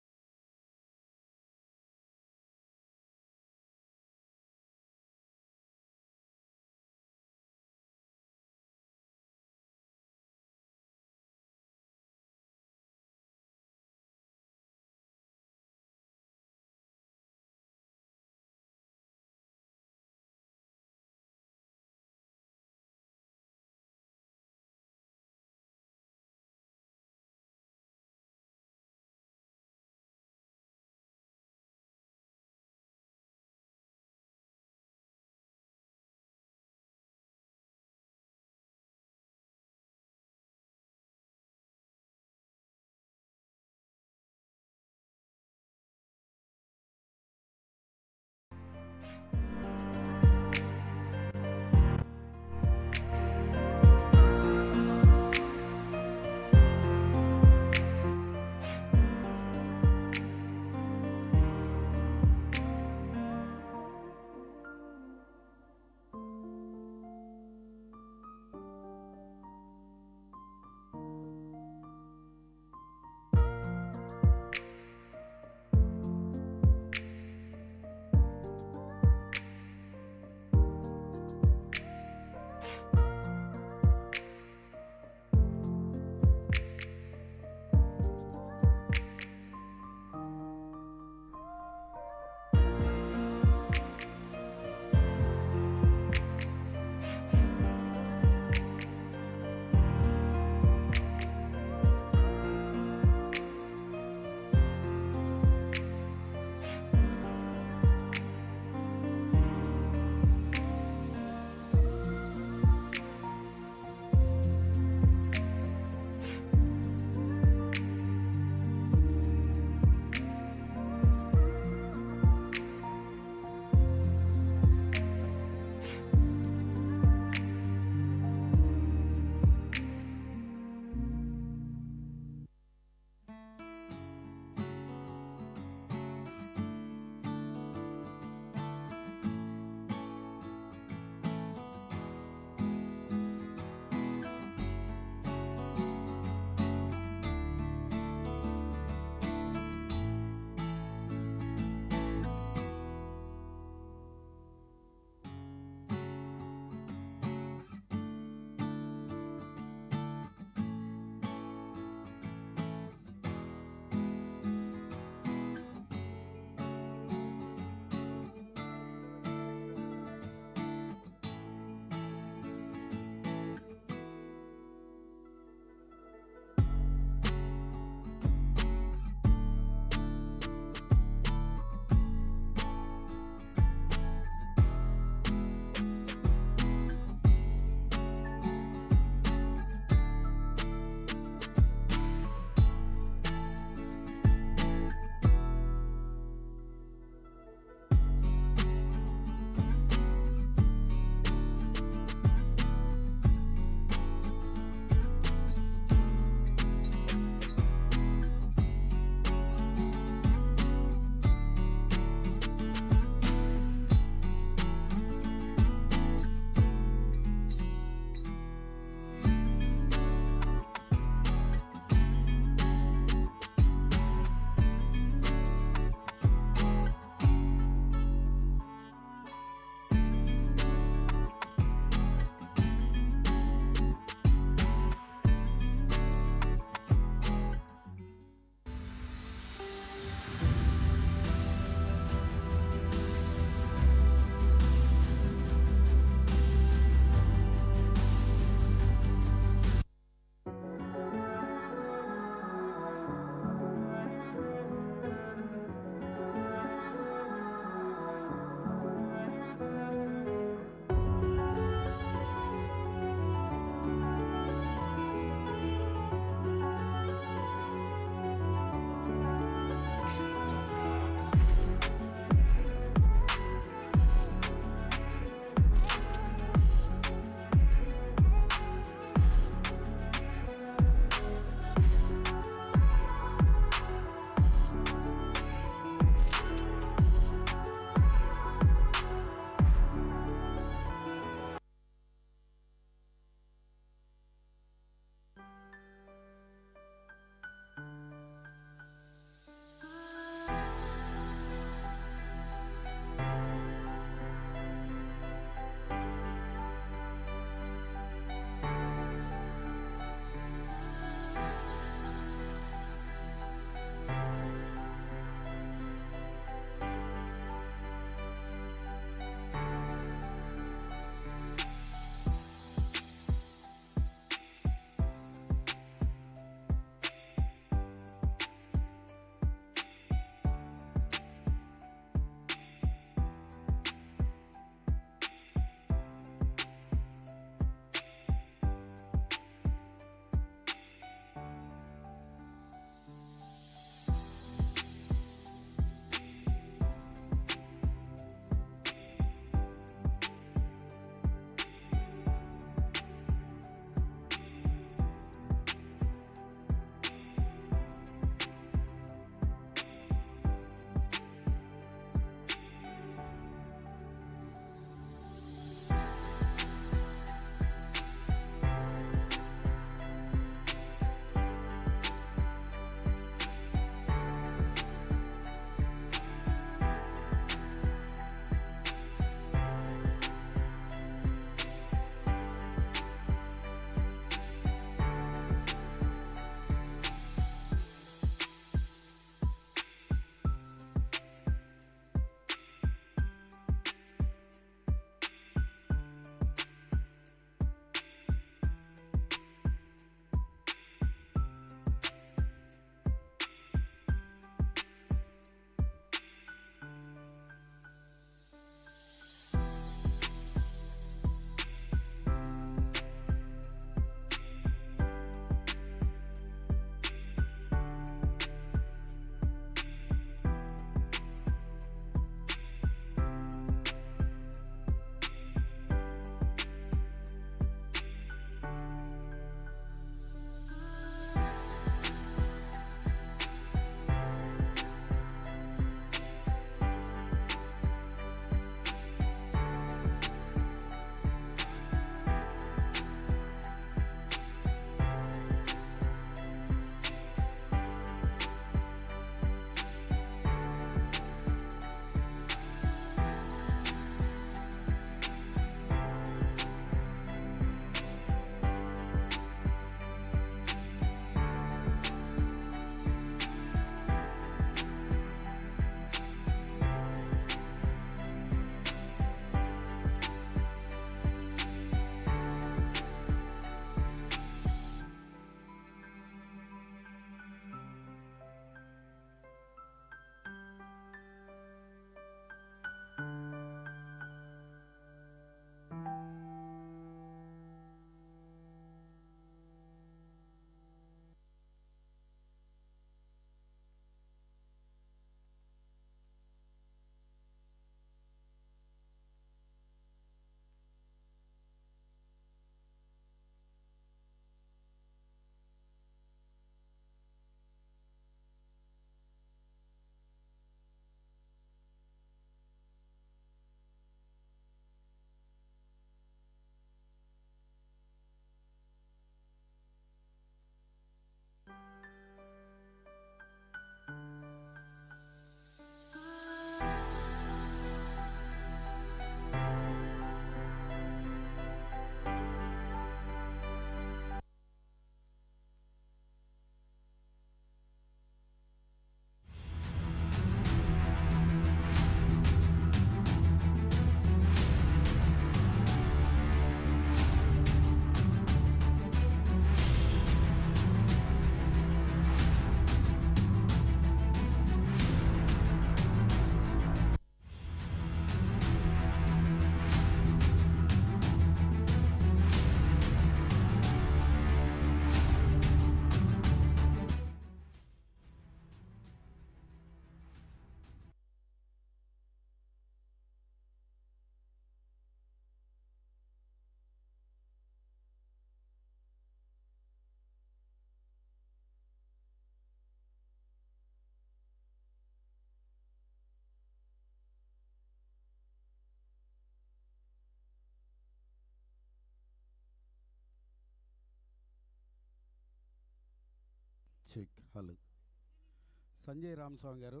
చెక్ హలో సంజయ్ రామస్వామి గారు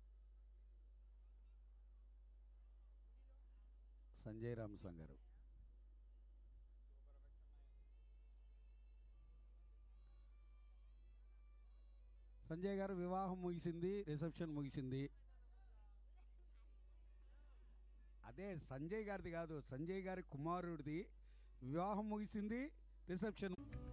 సంజయ్ రామస్వామి గారు సంజయ్ గారు వివాహం ముగిసింది రిసెప్షన్ ముగిసింది అదే సంజయ్ గారిది కాదు సంజయ్ గారి కుమారుడిది వివాహం ముగిసింది రిసెప్షన్